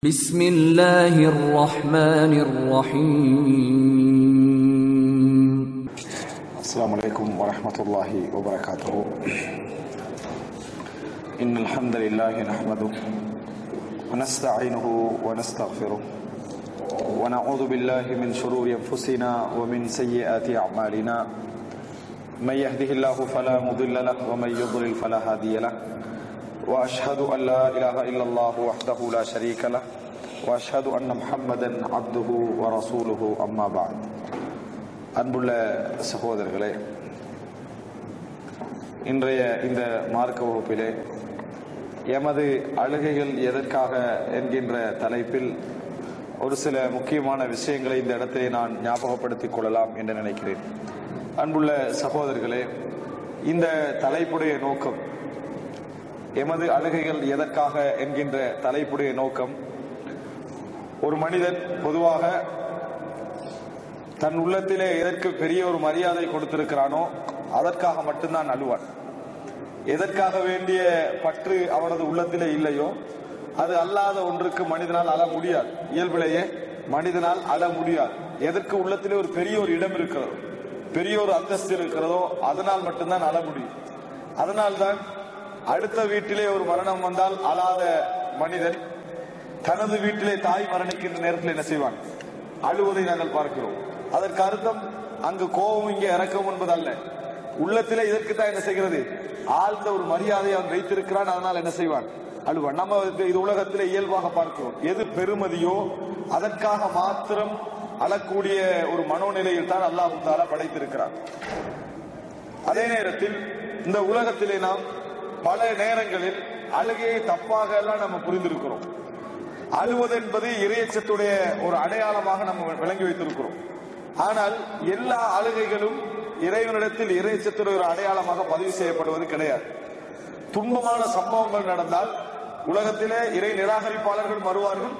بسم الله الرحمن الرحيم السلام عليكم ورحمة الله وبركاته إن الحمد لله نحمده ونستعينه ونستغفره ونعوذ بالله من شرور أنفسنا ومن سيئات أعمالنا من يهده الله فلا مضل له ومن يضلل فلا هادي له وأشهد أن لا إله إلا الله وحده لا شريك له وأشهد أن محمدا عبده ورسوله أما بعد அன்புள்ள சகோதரர்களே இன்றைய இந்த மார்க்க வகுப்பிலே எமது அழுகைகள் எதற்காக என்கின்ற தலைப்பில் ஒரு சில முக்கியமான விஷயங்களை இந்த இடத்திலே நான் ஞாபகப்படுத்திக் கொள்ளலாம் என்று நினைக்கிறேன் அன்புள்ள சகோதரர்களே இந்த தலைப்புடைய நோக்கம் எமது அழுகைகள் எதற்காக என்கின்ற தலைப்புடைய நோக்கம் ஒரு மனிதன் பொதுவாக தன் உள்ளத்திலே எதற்கு பெரிய ஒரு மரியாதை கொடுத்திருக்கிறானோ அதற்காக மட்டும்தான் அழுவான் எதற்காக வேண்டிய பற்று அவனது உள்ளத்திலே இல்லையோ அது அல்லாத ஒன்றுக்கு மனிதனால் அழ முடியாது இயல்பிலேயே மனிதனால் அழ முடியாது எதற்கு உள்ளத்திலே ஒரு பெரிய ஒரு இடம் இருக்கிறதோ பெரிய ஒரு அந்தஸ்து இருக்கிறதோ அதனால் மட்டும்தான் அழ முடியும் அதனால்தான் அடுத்த வீட்டிலே ஒரு மரணம் வந்தால் அழாத மனிதன் தனது வீட்டிலே தாய் மரணிக்கின்ற நேரத்தில் என்ன செய்வான் அழுவதை நாங்கள் பார்க்கிறோம் அதற்கு அர்த்தம் அங்கு கோபம் இங்கே இறக்கம் என்பது அல்ல உள்ளத்திலே இதற்கு தான் என்ன செய்கிறது ஆழ்ந்த ஒரு மரியாதையை அவன் வைத்திருக்கிறான் அதனால் என்ன செய்வான் அழுவான் நம்ம இது உலகத்திலே இயல்பாக பார்க்கிறோம் எது பெருமதியோ அதற்காக மாத்திரம் அழக்கூடிய ஒரு மனோநிலையில் தான் அல்லாஹு தாலா படைத்திருக்கிறான் அதே நேரத்தில் இந்த உலகத்திலே நாம் பல நேரங்களில் அழுகையை தப்பாக எல்லாம் நம்ம புரிந்திருக்கிறோம் அழுவது என்பது இறையச்சத்துடைய ஒரு அடையாளமாக நம்ம விளங்கி வைத்திருக்கிறோம் ஆனால் எல்லா அழுகைகளும் இறைவனிடத்தில் இறையச்சத்துடைய ஒரு அடையாளமாக பதிவு செய்யப்படுவது கிடையாது துன்பமான சம்பவங்கள் நடந்தால் உலகத்திலே இறை நிராகரிப்பாளர்கள் வருவார்கள்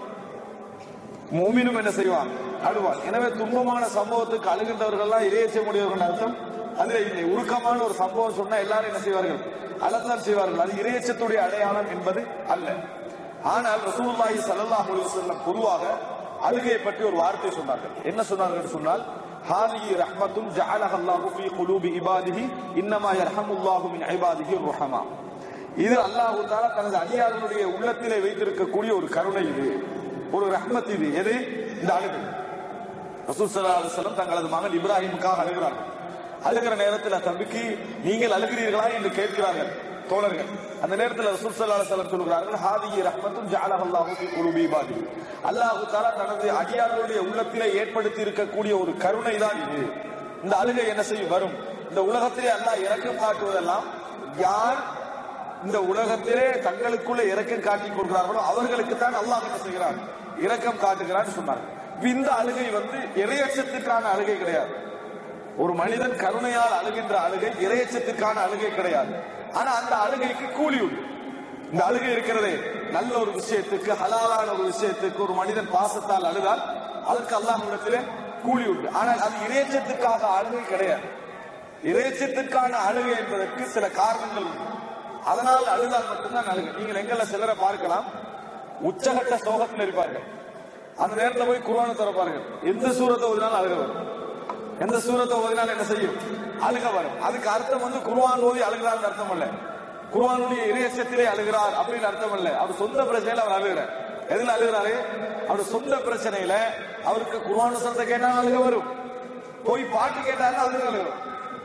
மூமினும் என்ன செய்வான் அழுவான் எனவே துன்பமான சம்பவத்துக்கு அழுகின்றவர்கள் இறையச்ச முடியவர்கள் அர்த்தம் அதுல இல்லை உருக்கமான ஒரு சம்பவம் சொன்னா எல்லாரும் என்ன செய்வார்கள் அழத்தான் செய்வார்கள் அது இறையச்சத்துடைய அடையாளம் என்பது அல்ல ஆனால் ரசூலுல்லாஹி ஸல்லல்லாஹு அலைஹி வஸல்லம் பொதுவாக அழுகையை பற்றி ஒரு வார்த்தை சொன்னார்கள் என்ன சொன்னார்கள் சொன்னால் ஹாதிஹி ரஹ்மத்துன் ஜஅலஹ அல்லாஹு ஃபீ குலூபி இபாதிஹி இன்னமா யர்ஹமுல்லாஹு மின் இபாதிஹி ருஹமா இது அல்லாஹ் தஆலா தனது அடியார்களுடைய உள்ளத்திலே வைத்திருக்கக்கூடிய ஒரு கருணை இது ஒரு ரஹ்மத் இது எது இந்த அழுகை ரசூல் ஸல்லல்லாஹு அலைஹி வஸல்லம் தங்களது மகன் இப்ராஹிமுக்காக அழுகிறார்கள் அழுகிற நேரத்தில் தம்பிக்கு நீங்கள் அழுகிறீர்களா என்று கேட்கிறார்கள் தோழர்கள் அந்த நேரத்தில் ரசூல் ஸல்லல்லாஹு அலைஹி வஸல்லம் சொல்கிறார்கள் ஹாதிஹி ரஹ்மத்துன் ஜஅலஹல்லாஹு ஃபீ குலூபி இபாதி அல்லாஹ் தஆலா தனது அடியார்களுடைய உள்ளத்திலே ஏற்படுத்தி இருக்கக்கூடிய ஒரு கருணை தான் இது இந்த அழுகை என்ன செய்யும் வரும் இந்த உலகத்திலே அல்லாஹ் இறக்கம் காட்டுவதெல்லாம் யார் இந்த உலகத்திலே தங்களுக்குள்ள இரக்கம் காட்டி கொடுக்கிறார்களோ அவர்களுக்கு தான் அல்லாஹ் என்ன செய்கிறார் இரக்கம் காட்டுகிறான்னு சொன்னார் இந்த அழுகை வந்து இறையச்சத்திற்கான அழுகை கிடையாது ஒரு மனிதன் கருணையால் அழுகின்ற அழுகை இறையச்சத்திற்கான அழுகை கிடையாது ஆனா அந்த அழுகைக்கு கூலி உண்டு இந்த அழுகை இருக்கிறதே நல்ல ஒரு விஷயத்துக்கு ஹலாலான ஒரு விஷயத்துக்கு ஒரு மனிதன் பாசத்தால் அழுதால் அதற்கு அல்லாஹிடத்திலே கூலி உண்டு ஆனால் அது இறையச்சத்துக்காக அழுகை கிடையாது இறையச்சத்திற்கான அழுகை என்பதற்கு சில காரணங்கள் உண்டு அதனால் அழுதால் மட்டும்தான் அழுகை நீங்கள் எங்கெல்லாம் சிலரை பார்க்கலாம் உச்சகட்ட சோகத்தில் இருப்பார்கள் அந்த நேரத்தில் போய் குரானை திறப்பார்கள் எந்த சூரத்தை ஓதினாலும் அழுக வரும் எந்த சூரத்தை ஓதினாலும் என்ன செய்யும் அழுக வரும் அதுக்கு அர்த்தம் வந்து குருவான் ஓதி அழுகிறார் அர்த்தம் அல்ல குருவானுடைய இறையச்சத்திலே அழுகிறார் அப்படின்னு அர்த்தம் அல்ல அவர் சொந்த பிரச்சனையில அவர் அழுகிறார் எதுல அழுகிறாரு அவர் சொந்த பிரச்சனையில அவருக்கு குருவான் சத்தத்தை கேட்டாலும் அழுக வரும் போய் பாட்டு கேட்டாலும் அழுக வரும்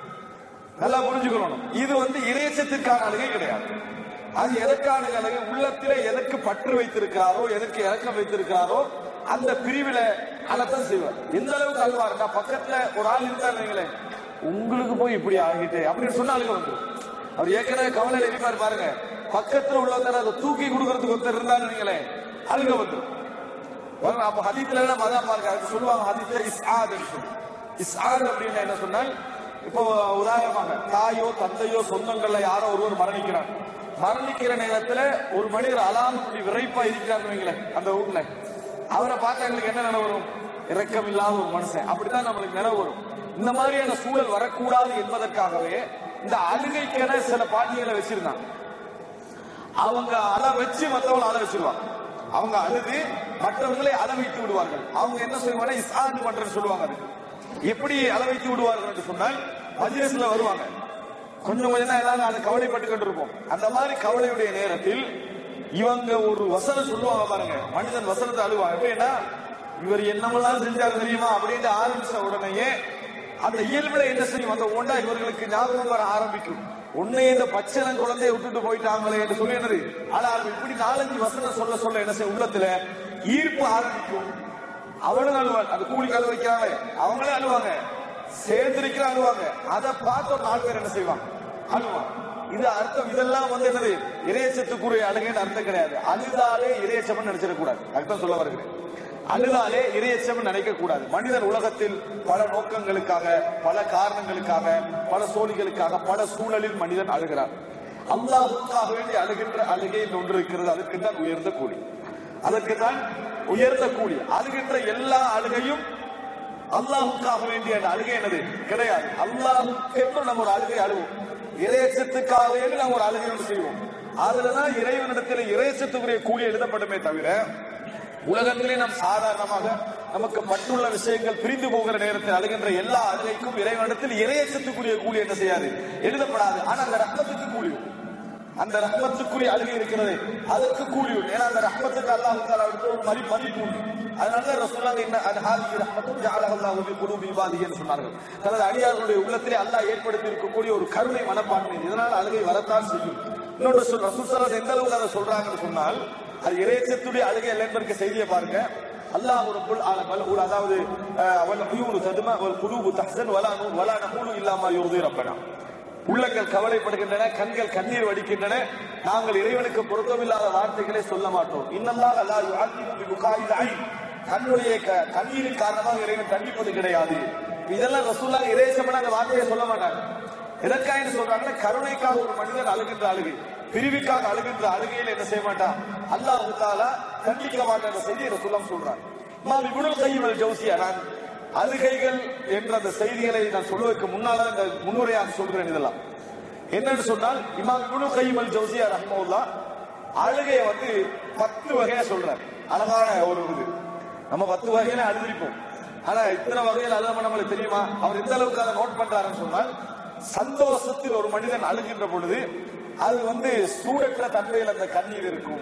நல்லா புரிஞ்சுக்கணும் இது வந்து இறையச்சத்திற்கான அழுகை கிடையாது அது எதற்கான அழுகை உள்ளத்திலே எதற்கு பற்று வைத்திருக்கிறாரோ எதற்கு இறக்கம் வைத்திருக்கிறாரோ அந்த பிரிவில அழத்தான் செய்வார் எந்த அளவுக்கு அழுவாருன்னா பக்கத்துல ஒரு ஆள் இருந்தார் வைங்களேன் உங்களுக்கு போய் இப்படி ஆகிட்டு அப்படின்னு சொன்ன அழுக வந்துடும் அவர் ஏற்கனவே கவலையில இருப்பார் பாருங்க பக்கத்துல உள்ளவங்க அதை தூக்கி கொடுக்கறதுக்கு ஒருத்தர் இருந்தாரு வைங்களேன் அழுக வந்துடும் பாருங்க, அப்ப ஹதீத்துல எல்லாம் அதான் பாருங்க அதுக்கு சொல்லுவாங்க ஹதீத்துல இஸ்ஆத் இஸ்ஆத் அப்படின்னு என்ன சொன்னால் இப்போ உதாரணமாக தாயோ தந்தையோ சொந்தங்கள்ல யாரோ ஒருவர் மரணிக்கிறார் மரணிக்கிற நேரத்துல ஒரு மனிதர் அலாம் புள்ளி விரைப்பா இருக்கிறார் வைங்களேன் அந்த ஊர்ல அவரை பார்த்தா எங்களுக்கு என்ன நினைவு வரும் இரக்கம் இல்லாத ஒரு மனுஷன் அப்படித்தான் நம்மளுக்கு நினைவு வரும் இந்த மாதிரியான சூழல் வரக்கூடாது என்பதற்காகவே இந்த அழுகைக்கென சில பாட்டிகளை வச்சிருந்தாங்க அவங்க அழ வச்சு மத்தவங்க அழ வச்சிருவாங்க அவங்க அழுது மற்றவர்களை அளவைத்து விடுவார்கள் அவங்க என்ன செய்வாங்க இஸ்ஆன் பண்றேன்னு சொல்லுவாங்க அதுக்கு எப்படி அளவைத்து விடுவார்கள் என்று சொன்னால் மஜ்லிஸ்ல வருவாங்க கொஞ்சம் கொஞ்சம் தான் எல்லாரும் அதை கவலைப்பட்டு கொண்டிருப்போம் அந்த மாதிரி கவலையுடைய நேரத்தில் இவங்க ஒரு வசனம் சொல்லுவாங்க பாருங்க மனிதன் வசனத்தை அழுவாங்க எப்படின்னா இவர் என்னமெல்லாம் செஞ்சாரு தெரியுமா அப்படின்ட்டு ஆரம்பிச்ச உடனேயே அந்த இயல்புல என்ன செய்யும் அந்த ஒண்டா இவர்களுக்கு ஞாபகம் வர ஆரம்பிக்கும் உன்னை இந்த பச்சளம் குழந்தையை விட்டுட்டு போயிட்டாங்களே என்று சொல்லி என்னது ஆனா இப்படி நாலஞ்சு வசனம் சொல்ல சொல்ல என்ன செய்யும் உள்ளத்துல ஈர்ப்பு ஆரம்பிக்கும் அவளும் அழுவாள் அது கூலி கதை வைக்கிறாங்களே அவங்களே அழுவாங்க சேர்ந்திருக்கிற அழுவாங்க அதை பார்த்து ஒரு நாலு பேர் என்ன செய்வாங்க அழுவாங்க இது அர்த்தம் இதெல்லாம் வந்து என்னது இறையச்சத்துக்குரிய அழுகைன்னு அர்த்தம் கிடையாது அழுதாலே இறையச்சம் நினைச்சிடக்கூடாது அர்த்தம் சொல்ல வருகிறேன் அழுதாலே இறையச்சம் நினைக்க கூடாது மனிதன் உலகத்தில் பல நோக்கங்களுக்காக பல காரணங்களுக்காக பல சோழிகளுக்காக பல சூழலில் மனிதன் அழுகிறார் அல்லாஹுக்காக வேண்டி அழுகின்ற அழுகை ஒன்று இருக்கிறது அதற்கு தான் உயர்ந்த கூலி அதற்கு தான் உயர்ந்த கூலி அழுகின்ற எல்லா அழுகையும் அல்லாஹுக்காக வேண்டிய அந்த அழுகை என்னது கிடையாது அல்லாஹுக்கு நம்ம ஒரு அழுகை அழுவோம் இறையச்சத்துக்காக வேண்டி நாம் ஒரு அழுகை ஒன்று செய்வோம் அதுலதான் இறைவனிடத்தில் இறையச்சத்துக்குரிய கூலி எழுதப்படுமே தவிர உலகத்திலே நாம் சாதாரணமாக நமக்கு பட்டுள்ள விஷயங்கள் பிரிந்து போகிற நேரத்தில் அழுகின்ற எல்லா அழுகைக்கும் இறைவனிடத்தில் இறையச்சத்துக்குரிய கூலி என்ன செய்யாது எழுதப்படாது ஆனா அந்த ரத்தத்துக்கு கூலி உண்டு. அந்த ரஹ்மத்துக்குரிய அழுகை இருக்கிறது அதற்கு கூலி உண்டு ஏன்னா அந்த ரஹ்மத்துக்கு அல்லாஹ் தாலா ஒரு மதி மதிப்பு உண்டு அதனால ரசூலுல்லாஹ் என்ன அது ஹாதி ரஹ்மத்தும் ஜஅலஹு அல்லாஹு ஃபி குலூபி இபாதிஹி என்று சொன்னார்கள் தனது அடியார்களுடைய உள்ளத்திலே அல்லாஹ் ஏற்படுத்தி இருக்கக்கூடிய ஒரு கருணை மனப்பான்மை இதனால் அழுகை வரத்தான் செய்யும் இன்னொன்று சொல் ரசூல் ஸல்லல்லாஹு எந்த அளவுக்கு அதை சொல்றாங்கன்னு சொன்னால் அது இறைச்சத்துடைய அழுகை இல்லை என்பதற்கு செய்தியை பாருங்க அல்லாஹ் ரப்புல் ஆலமீன் அதாவது அஹ், வல் உயூனு ததுமா வல் குலூபு தஹ்சன் வலா நு- வலா நகூலு இல்லாம யுர்தி ரப்பனா உள்ளங்கள் கவலைப்படுகின்றன கண்கள் கண்ணீர் வடிக்கின்றன நாங்கள் இறைவனுக்கு பொருத்தமில்லாத வார்த்தைகளை சொல்ல மாட்டோம் இன்னல்லாக லா யுஅதிபு பிபுகாயில் ஐன். கண்ணுடைய க- கண்ணீரின் காரணமாக இறைவன் தண்டிப்பது கிடையாது இதெல்லாம் ரசூல்லா இறைச்சமன அந்த வார்த்தையை சொல்ல மாட்டாங்க எதற்காக சொல்றாங்கன்னா கருணைக்காக ஒரு மனிதன் அழுகின்ற அழுகை பிரிவுக்காக அழுகின்ற அழுகையில் என்ன செய்ய மாட்டான் அல்லாஹ் தாலா தண்டிக்க மாட்டான் என்ற செய்தியை ரசூல்லாம் சொல்றாங்க இமாம் இப்னுல் கையம் அல் ஜௌசியா நான் அழுகைகள் என்ற அந்த செய்திகளை நான் சொல்வதற்கு முன்னால இந்த முன்னுரையாக சொல்கிறேன் இதெல்லாம் என்னன்னு சொன்னால் இமாம் இப்னு கையம் அல் ஜௌசியா ரஹ்மவுல்லா அழுகையை வந்து பத்து வகையா சொல்றார் அழகான ஒரு இது நம்ம பத்து வகையில அழுதிருப்போம் ஆனா இத்தனை வகையில் அழுத நம்மளுக்கு தெரியுமா அவர் எந்த அளவுக்கு அதை நோட் பண்றாருன்னு சொன்னால் சந்தோஷத்தில் ஒரு மனிதன் அழுகின்ற பொழுது அது வந்து சூடற்ற தன்மையில் அந்த கண்ணீர் இருக்கும்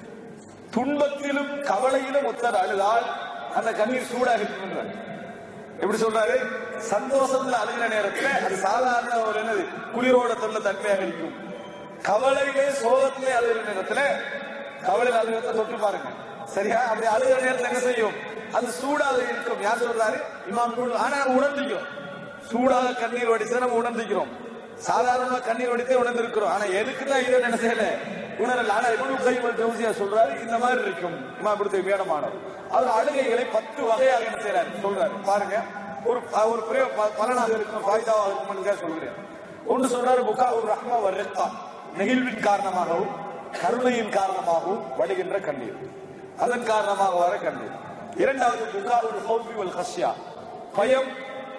துன்பத்திலும் கவலையிலும் ஒருத்தர் அழுதால் அந்த கண்ணீர் சூடாக இருக்கின்றார் எப்படி சொல்றாரு சந்தோஷத்துல அழுகிற நேரத்துல அது சாதாரண ஒரு என்னது குளிரோட தொல்ல தன்மையாக இருக்கும் கவலையிலே சோகத்திலே அழுகிற நேரத்துல கவலையில் அழுகிறத தொட்டு பாருங்க சரியா அப்படி அழுகிற நேரத்துல என்ன செய்யும் அது சூடாக இருக்கும் யார் சொல்றாரு இமாம் நூல். ஆனா உணர்ந்திக்கும் சூடாக கண்ணீர் வடிச்சு நம்ம உணர்ந்திக்கிறோம் சாதாரணமா கண்ணீர் வடித்தே உணர்ந்திருக்கிறோம் ஆனா எதுக்கு தான் இதை என்ன செய்யல உணரல ஆனா இவனு கைவல் ஜவுசியா சொல்றாரு இந்த மாதிரி இருக்கும் இமா இப்படி வேடமானவர் அவர் அழுகைகளை பத்து வகையாக என்ன செய்யறாரு சொல்றாரு பாருங்க ஒரு ஒரு பெரிய ப- பலனாக இருக்கும் ஃபாய்தாவாக இருக்கும் சொல்கிறேன் ஒன்று சொல்றாரு புக்கா ஒரு ரஹ்மா ஒரு ரெத்தா நெகிழ்வின் காரணமாகவும் கருணையின் காரணமாகவும் வடிகின்ற கண்ணீர் அதன் காரணமாக வர கண்ணீர் இரண்டாவது புக்கா ஒரு ஹௌஃபி வல் ஹஷ்யா பயம்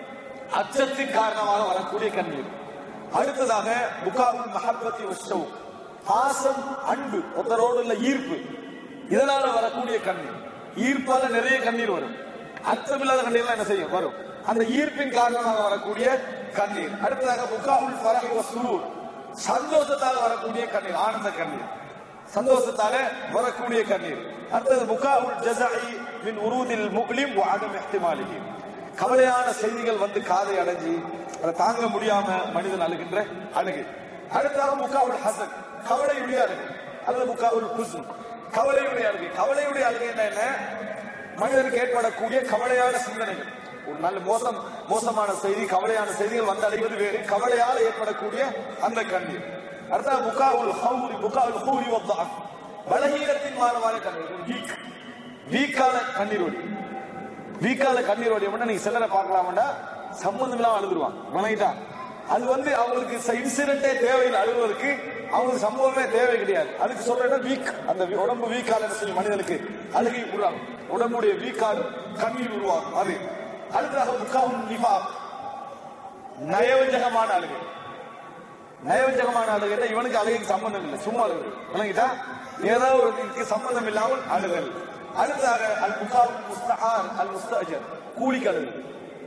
அச்சத்தின் காரணமாக வரக்கூடிய கண்ணீர் அடுத்ததாக புகாவுல் மஹப்பத்தி வஷவு பாசம் அன்பு ஒருத்தரோடு உள்ள ஈர்ப்பு இதனால வரக்கூடிய கண்ணீர் ஈர்ப்பால நிறைய கண்ணீர் வரும் அச்சமில்லாத கண்ணீர்லாம் என்ன செய்யும் வரும் அந்த ஈர்ப்பின் காரணமாக வரக்கூடிய கண்ணீர் அடுத்ததாக புகாவுல் ஃபரஹி வஸ்ரூர் சந்தோஷத்தால் வரக்கூடிய கண்ணீர் ஆனந்த கண்ணீர் சந்தோஷத்தால வரக்கூடிய கண்ணீர் அடுத்தது முகாவுல் ஜஸாஇ மின் உருதில் முக்லிம் வ அடம் இஹ்திமாலிஹி கவலையான செய்திகள் வந்து காதை அடைஞ்சி அதை தாங்க முடியாம மனிதன் அழுகின்ற அழுகை அடுத்ததாக முக்காவுல் ஹசன் கவலையுடைய அழுகை அல்லது முக்காவுல் குசும் கவலையுடைய அழுகை கவலையுடைய அழுகை என்ன என்ன மனிதனுக்கு ஏற்படக்கூடிய கவலையான சிந்தனைகள் ஒரு நல்ல மோசம் மோசமான செய்தி கவலையான செய்திகள் வந்து அடைவது வேறு கவலையால் ஏற்படக்கூடிய அந்த கண்ணீர் அடுத்தது முக்காவுல் ஹவுரி முக்காவுல் ஹூரி வத்தான் பலகீனத்தின் மாறமான கண்ணீர் வீக் வீக்கான கண்ணீர் ஒளி வீக்கால கண்ணீர் வடிவம்னா நீங்க சிலரை பார்க்கலாம்டா சம்பந்தம் இல்லாம அழுதுருவாங்க வணங்கிட்டா அது வந்து அவங்களுக்கு இன்சிடென்டே தேவையில்லை அழுகுவதற்கு அவங்களுக்கு சம்பவமே தேவை கிடையாது அதுக்கு சொல்றேன்னா வீக் அந்த வி- உடம்பு வீக்கால என்ன செய்யும் மனிதனுக்கு அழுகை உருவாகும் உடம்புடைய வீக்கால் கண்ணீர் உருவாகும் அது அடுத்ததாக முக்காவும் நிபா நயவஞ்சகமான அழுகை நயவஞ்சகமான அழுகைன்னா இவனுக்கு அழுகைக்கு சம்பந்தம் இல்லை சும்மா அழுகு விளங்கிட்டா ஏதோ ஒரு இதுக்கு சம்பந்தம் இல்லாமல் அழுதல் அடுத்தாக அல் முகால் முஸ்தஹார் அல் முஸ்தஜர் கூலிக்கு அழுதல்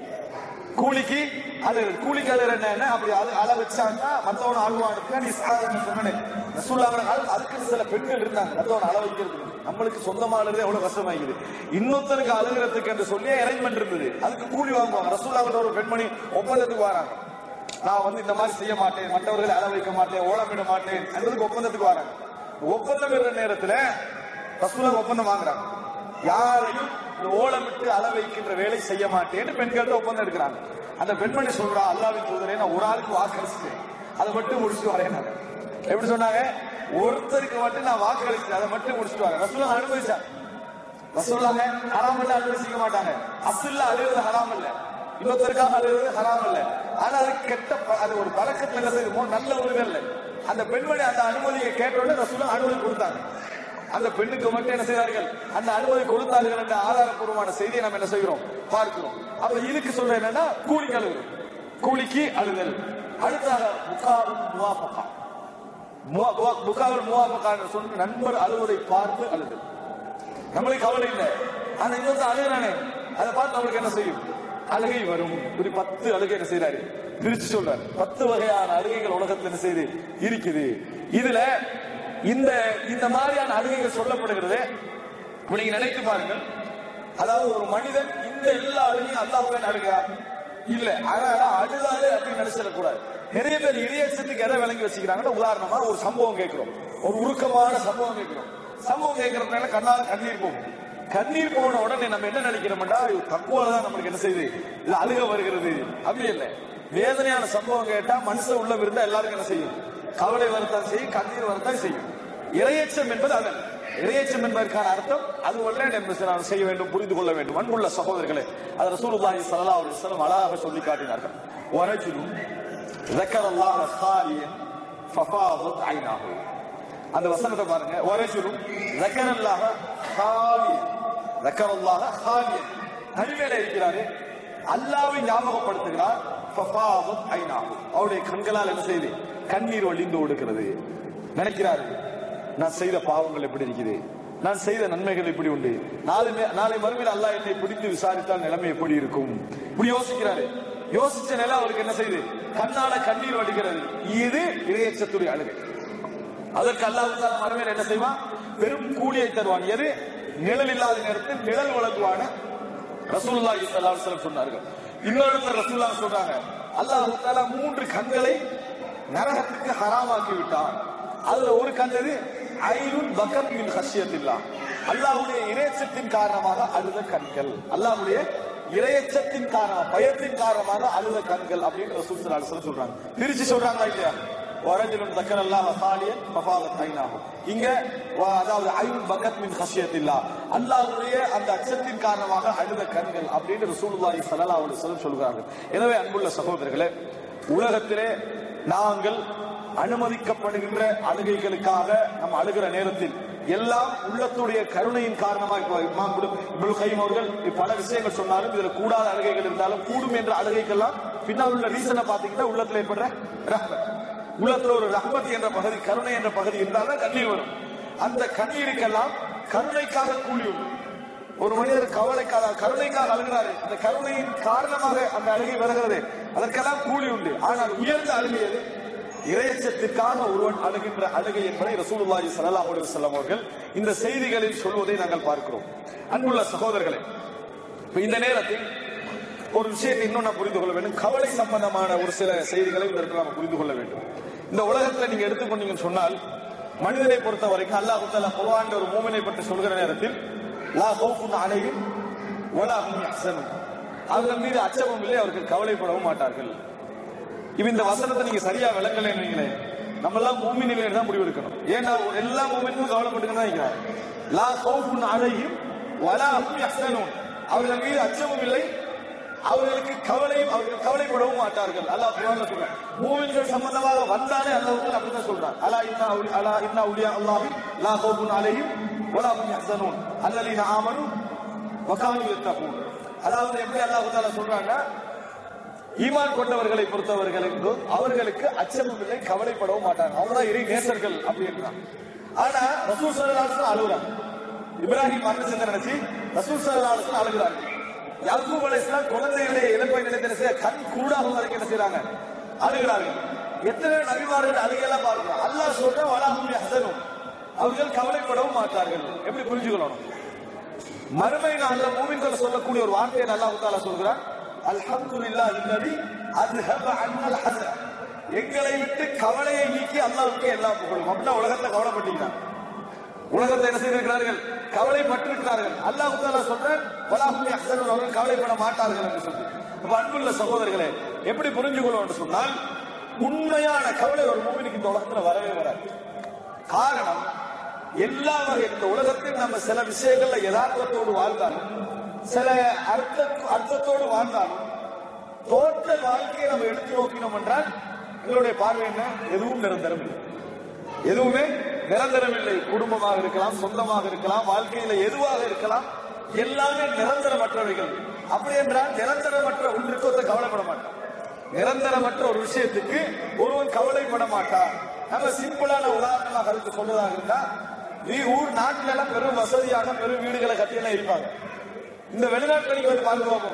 கூலிக்கு அது கூலிக்கு அழுகிற என்ன அப்படி அது அள வச்சாங்கன்னா மத்தவன அழுவானுக்கு நீ சாதாரண சொன்னேன் ரசூல்லாவோட காலம் அதுக்கு சில பெண்கள் இருந்தாங்க மத்தவன அள வைக்கிறது நம்மளுக்கு சொந்தமா அழுது எவ்வளவு கஷ்டமாயிருக்குது இன்னொருத்தருக்கு அழுகிறதுக்கு என்று சொல்லி அரேஞ்ச்மெண்ட் இருந்தது அதுக்கு கூலி வாங்குவாங்க ரசூல்லாவோட ஒரு பெண்மணி ஒப்பந்தத்துக்கு வராங்க நான் வந்து இந்த மாதிரி செய்ய மாட்டேன் மற்றவர்களை அள வைக்க மாட்டேன் ஓலமிட மாட்டேன் என்பதுக்கு ஒப்பந்தத்துக்கு வராங்க ஒப்பந்தம் இருக்கிற நேரத்துல ரசூலா ஒப்பந்தம் வாங்குறாங்க யாரையும் இந்த ஓலமிட்டு அள வைக்கின்ற வேலை செய்ய மாட்டேன்னு பெண்கள்ட்ட ஒப்பந்தம் எடுக்கிறாங்க அந்த பெண்மணி சொல்றா அல்லாவின் தூதரே நான் ஒரு ஆளுக்கு வாக்களிச்சிட்டேன் அதை மட்டும் முடிச்சுட்டு வரேன் நாங்க எப்படி சொன்னாங்க ஒருத்தருக்கு மட்டும் நான் வாக்களிச்சேன் அதை மட்டும் முடிச்சுட்டு வரேன் ரசூலா அனுபவிச்சாங்க ரசூலுல்லாஹ் ஹராம் இல்ல அனுமதிக்க மாட்டாங்க அப்துல்லா அழுகிறது ஹராம் இல்ல இன்னொருத்தருக்காக அழுகிறது ஹராம் இல்ல ஆனா அது கெட்ட ப- அது ஒரு பழக்கத்துல என்ன செய்யுமோ நல்ல ஒரு இல்ல அந்த பெண்மணி அந்த அனுமதியை கேட்ட உடனே ரசூலுல்லாஹ் அனுமதி கொடுத்தாங்க அந்த பெண்ணுக்கு மட்டும் என்ன செய்தார்கள் அந்த அனுமதி கொடுத்தார்கள் என்ற ஆதாரப்பூர்வமான செய்தியை நம்ம என்ன செய்கிறோம் பார்க்கிறோம் அப்ப இதுக்கு சொல்ற என்னன்னா கூலிக்கு அழுகுறோம் கூலிக்கு அழுதல் அடுத்தாக முகாவும் முவாபகா முவா- முவா- முகாவில் முவாபகான்னு சொன்ன நண்பர் அழுவதை பார்த்து அழுதல் நம்மளுக்கு கவலை இல்லை ஆனா இன்னொரு அழுகிறானே அதை பார்த்து நம்மளுக்கு என்ன செய்யும் அழுகை வரும் ஒரு பத்து அழுகை என்ன செய்யறாரு பிரிச்சு சொல்றாரு பத்து வகையான அழுகைகள் உலகத்துல என்ன செய்யுது இருக்குது இதுல இந்த இந்த மாதிரியான அழுகைகள் சொல்லப்படுகிறது இப்ப நீங்க நினைத்து பாருங்கள் அதாவது ஒரு மனிதன் இந்த எல்லா அழுகையும் அல்லாஹ்வே அழுகிறார் இல்ல அதனால அழுதாது அப்படின்னு நினைச்சிடக்கூடாது நிறைய பேர் இறையச்சத்துக்கு எதை விளங்கி வச்சுக்கிறாங்கன்னா உதாரணமா ஒரு சம்பவம் கேட்கிறோம் ஒரு உருக்கமான சம்பவம் கேட்கிறோம் சம்பவம் கேட்கறதுனால கண்ணால கண்ணீர் போகும் கண்ணீர் போன உடனே நம்ம என்ன நினைக்கிறோம்டா தக்குவால தான் நம்மளுக்கு என்ன செய்யுது இது அழுக வருகிறது அப்படி இல்லை வேதனையான சம்பவம் கேட்டா மனுஷன் உள்ள இருந்தா எல்லாருக்கும் என்ன செய்யும் கவலை வரத்தான் செய்யும் கண்ணீர் வரத்தான் செய்யும் இரையச்சம் என்பது அதன் இரையச்சம் என்பதற்கான அர்த்தம் அது ஒன்றே நாம் செய்ய வேண்டும் புரிந்து கொள்ள வேண்டும் அன்புள்ள சகோதரர்களே அது ரசூலுல்லாஹி ஸல்லல்லாஹு அலைஹி வஸல்லம் அழகாக சொல்லி காட்டினார்கள் வரஜுலும் ذكر الله خاليا ففاضت عيناه அந்த வசனத்தை பாருங்க வரஜுலும் ذكر الله خاليا ذكر الله خاليا தனிமையில இருக்கிறாரு அல்லாவை ஞாபகப்படுத்துகிறார் ஃபஃபாதத் ஐனாஹு அவருடைய கண்களால் என்ன செய்யுது கண்ணீர் வழிந்து ஓடுகிறது நினைக்கிறாரு நான் செய்த பாவங்கள் எப்படி இருக்குது நான் செய்த நன்மைகள் எப்படி உண்டு நாளை மே- நாளை மறுமையில் அல்லாஹ் என்னை பிடித்து விசாரித்தால் நிலைமை எப்படி இருக்கும் இப்படி யோசிக்கிறாரு யோசிச்ச நிலை அவருக்கு என்ன செய்யுது கண்ணால கண்ணீர் வடிக்கிறது இது இறையச்சத்துடைய அழுகை அதற்கு அல்லாஹ் மறுமையில் என்ன செய்வான் பெரும் கூலியை தருவான் எது நிழல் இல்லாத நேரத்தில் நிழல் வழங்குவான ரசூலுல்லாஹி ஸல்லல்லாஹு அலைஹி வஸல்லம் சொன்னார்கள் இன்னொரு ரசூலுல்லாஹ் சொல்றாங்க அல்லாஹ் தஆலா மூன்று கண்களை நரகத்துக்கு ஹராமாக்கி விட்டான் அதுல ஒரு கண் எது ஐனுன் பக்கத் மின் ஹஷ்யத்தில்லா அல்லாஹ்வுடைய இறைச்சத்தின் காரணமாக அழுத கண்கள் அல்லாஹ்வுடைய இறையச்சத்தின் காரணமாக பயத்தின் காரணமாக அழுத கண்கள் அப்படின்னு ரசூல் ஸல்லல்லாஹு அலைஹி வஸல்லம் சொல்றாங்க பிரிச்சு சொல்றாங்களா இல்லையா வரஜுலும் தக்கர் அல்லாஹ் ஹாலியன் ஃபஃபாலத் ஐனாஹு இங்க வ- அதாவது ஐன் பக்கத் மின் ஹஷ்யத்தில்லா அல்லாஹ்வுடைய அந்த அச்சத்தின் காரணமாக அழுத கண்கள் அப்படின்னு ரசூலுல்லாஹி ஸல்லல்லாஹு அலைஹி வஸல்லம் சொல்கிறார்கள் எனவே அன்புள்ள சகோதரர்களே உலகத்திலே நாங்கள் அனுமதிக்கப்படுகின்ற அழுகைகளுக்காக நம்ம அழுகிற நேரத்தில் எல்லாம் உள்ளத்துடைய கருணையின் காரணமாக இப்ப இமாம் இப்னு- இப்னுல் கைம் அவர்கள் பல விஷயங்கள் சொன்னாலும் இதுல கூடாத அழுகைகள் இருந்தாலும் கூடும் என்ற அழுகைக்கெல்லாம் பின்னால் உள்ள ரீசனை பாத்தீங்கன்னா உள்ளத்துல ஏற்படுற ரஹ்மத் உள்ளத்துல ஒரு ரஹ்மத் என்ற பகுதி கருணை என்ற பகுதி இருந்தால்தான் கண்ணீர் வரும் அந்த கண்ணீருக்கெல்லாம் கருணைக்காக கூலி உண்டு ஒரு மனிதர் கவலைக்காக கருணைக்காக அழுகிறாரு அந்த கருணையின் காரணமாக அந்த அழுகை வருகிறது அதற்கெல்லாம் கூலி உண்டு ஆனால் உயர்ந்த அழுகை எது இறையச்சத்திற்காக ஒருவன் அழுகின்ற அழுகை என்பதை ரசூலுல்லாஹி ஸல்லல்லாஹு அலைஹி வஸல்லம் அவர்கள் இந்த செய்திகளில் சொல்வதை நாங்கள் பார்க்கிறோம் அன்புள்ள சகோதரர்களே இப்ப இந்த நேரத்தில் ஒரு விஷயத்தை இன்னும் நான் புரிந்து கொள்ள வேண்டும் கவலை சம்பந்தமான ஒரு சில செய்திகளை இந்த இடத்துல நாம் புரிந்து கொள்ள வேண்டும் இந்த உலகத்துல நீங்க எடுத்துக்கொண்டீங்கன்னு சொன்னால் மனிதனை பொறுத்த வரைக்கும் அல்லாஹ் தஆலா குர்ஆன்ல ஒரு மூமினை பற்றி சொல்கிற நேரத்தில் லா ஹவுஃபுன் அலைஹிம் வலா ஹும் யஹ்சனுன் அவர்கள் மீது அச்சமும் இல்லை அவர்கள் கவலைப்படவும் மாட்டார்கள் இப்ப இந்த வசனத்தை நீங்க சரியா விளங்கலைன்னு வைங்களேன் நம்ம எல்லாம் மூமினிலே தான் முடிவெடுக்கணும் ஏன்னா எல்லா மூமினும் கவலைப்பட்டுக்கணும் நினைக்கிறார் லா ஹவுஃபுன் அலைஹிம் வலா ஹும் யஹ்சனுன் அவர்கள் மீது அச்சமும் இல்லை அவர்களுக்கு கவலையும் அவர்கள் கவலைப்படவும் மாட்டார்கள் அல்லாஹ் குர்ஆன்ல சொல்றான் மூமின்கள் சம்பந்தமாக வந்தாலே அல்லாஹ் அப்படிதான் சொல்றான் அலா இன்னா உலி- அலா இன்னா உலியா அல்லாஹ் லா ஹவுஃபுன் அலைஹிம் வலா ஹும் யஹ்சனுன் அல்லதீன ஆமனு வகானு யத்தகூன் அதாவது எப்படி அல்லாஹ் தஆலா சொல்றாங்கன்னா ஈமான் கொண்டவர்களை பொறுத்தவர்களுக்கு அவர்களுக்கு அச்சமும் இல்லை கவலைப்படவும் மாட்டாங்க அவங்க தான் இறை நேசர்கள் அப்படின்றான் ஆனா ரசூல் சல்லாஹ் அழுகுறாங்க இப்ராஹிம் மரணத்தை நினைச்சு ரசூல் சல்லாஹ் அழுகுறாங்க யாக்கூப் அலைஹிஸ்ஸலாம் குழந்தைகளுடைய இழப்பை நினைத்து செய்ய கண் கூடாக வரைக்கும் என்ன செய்றாங்க அழுகிறார்கள் எத்தனை நபிமார்கள் அழுகையெல்லாம் பார்க்கிறோம் அல்லாஹ் சொல்ற வலாஹும் ஹசனும் அவர்கள் கவலைப்படவும் மாட்டார்கள் எப்படி புரிஞ்சுக்கணும் மறுமை நாள்ல மூமின்கள் சொல்லக்கூடிய ஒரு வார்த்தையை அல்லாஹ் தாலா சொல்கிறான் அல்ஹம்துலில்லாஹ் இல்லதி அஸ்ஹப அன்னல் ஹஸன் எங்களை விட்டு கவலையை நீக்கி அல்லாஹ்வுக்கு எல்லா புகழும் அப்படின்னா உலகத்துல கவலைப்பட்டீங்கன்னா உலகத்தை என்ன செய்திருக்கிறார்கள் கவலைப்பட்டிருக்கிறார்கள் அல்லாஹ் தாலா சொல்றான் வலாஹும் யஹ்சனுன் அவர்கள் கவலைப்பட மாட்டார்கள் என்று சொல்லி அப்ப அன்புள்ள சகோதரர்களே எப்படி புரிஞ்சுக்கணும் என்று சொன்னால் உண்மையான கவலை ஒரு மூமினுக்கு இந்த உலகத்துல வரவே வராது காரணம் எல்லா வகை இந்த உலகத்தில் நம்ம சில விஷயங்கள்ல யதார்த்தத்தோடு வாழ்ந்தாலும் சில அர்த்த அர்த்தத்தோடு வாழ்ந்தாலும் தோற்ற வாழ்க்கையை நம்ம எடுத்து நோக்கினோம் என்றால் எங்களுடைய பார்வை என்ன எதுவும் நிரந்தரம் இல்லை எதுவுமே நிரந்தரம் இல்லை குடும்பமாக இருக்கலாம் சொந்தமாக இருக்கலாம் வாழ்க்கையில எதுவாக இருக்கலாம் எல்லாமே நிரந்தரமற்றவைகள் அப்படி என்றால் நிரந்தரமற்ற ஒன்றுக்கு ஒருத்தர் கவலைப்பட மாட்டான் நிரந்தரமற்ற ஒரு விஷயத்துக்கு ஒருவன் கவலைப்பட மாட்டான் நம்ம சிம்பிளான உதாரணமாக கருத்து சொல்றதாக இருந்தா நீ ஊர் நாட்டுல எல்லாம் பெரும் வசதியாக பெரும் வீடுகளை கட்டியெல்லாம் இருப்பாங்க இந்த வெளிநாட்டுல நீங்க வந்து பார்த்து பார்ப்போம்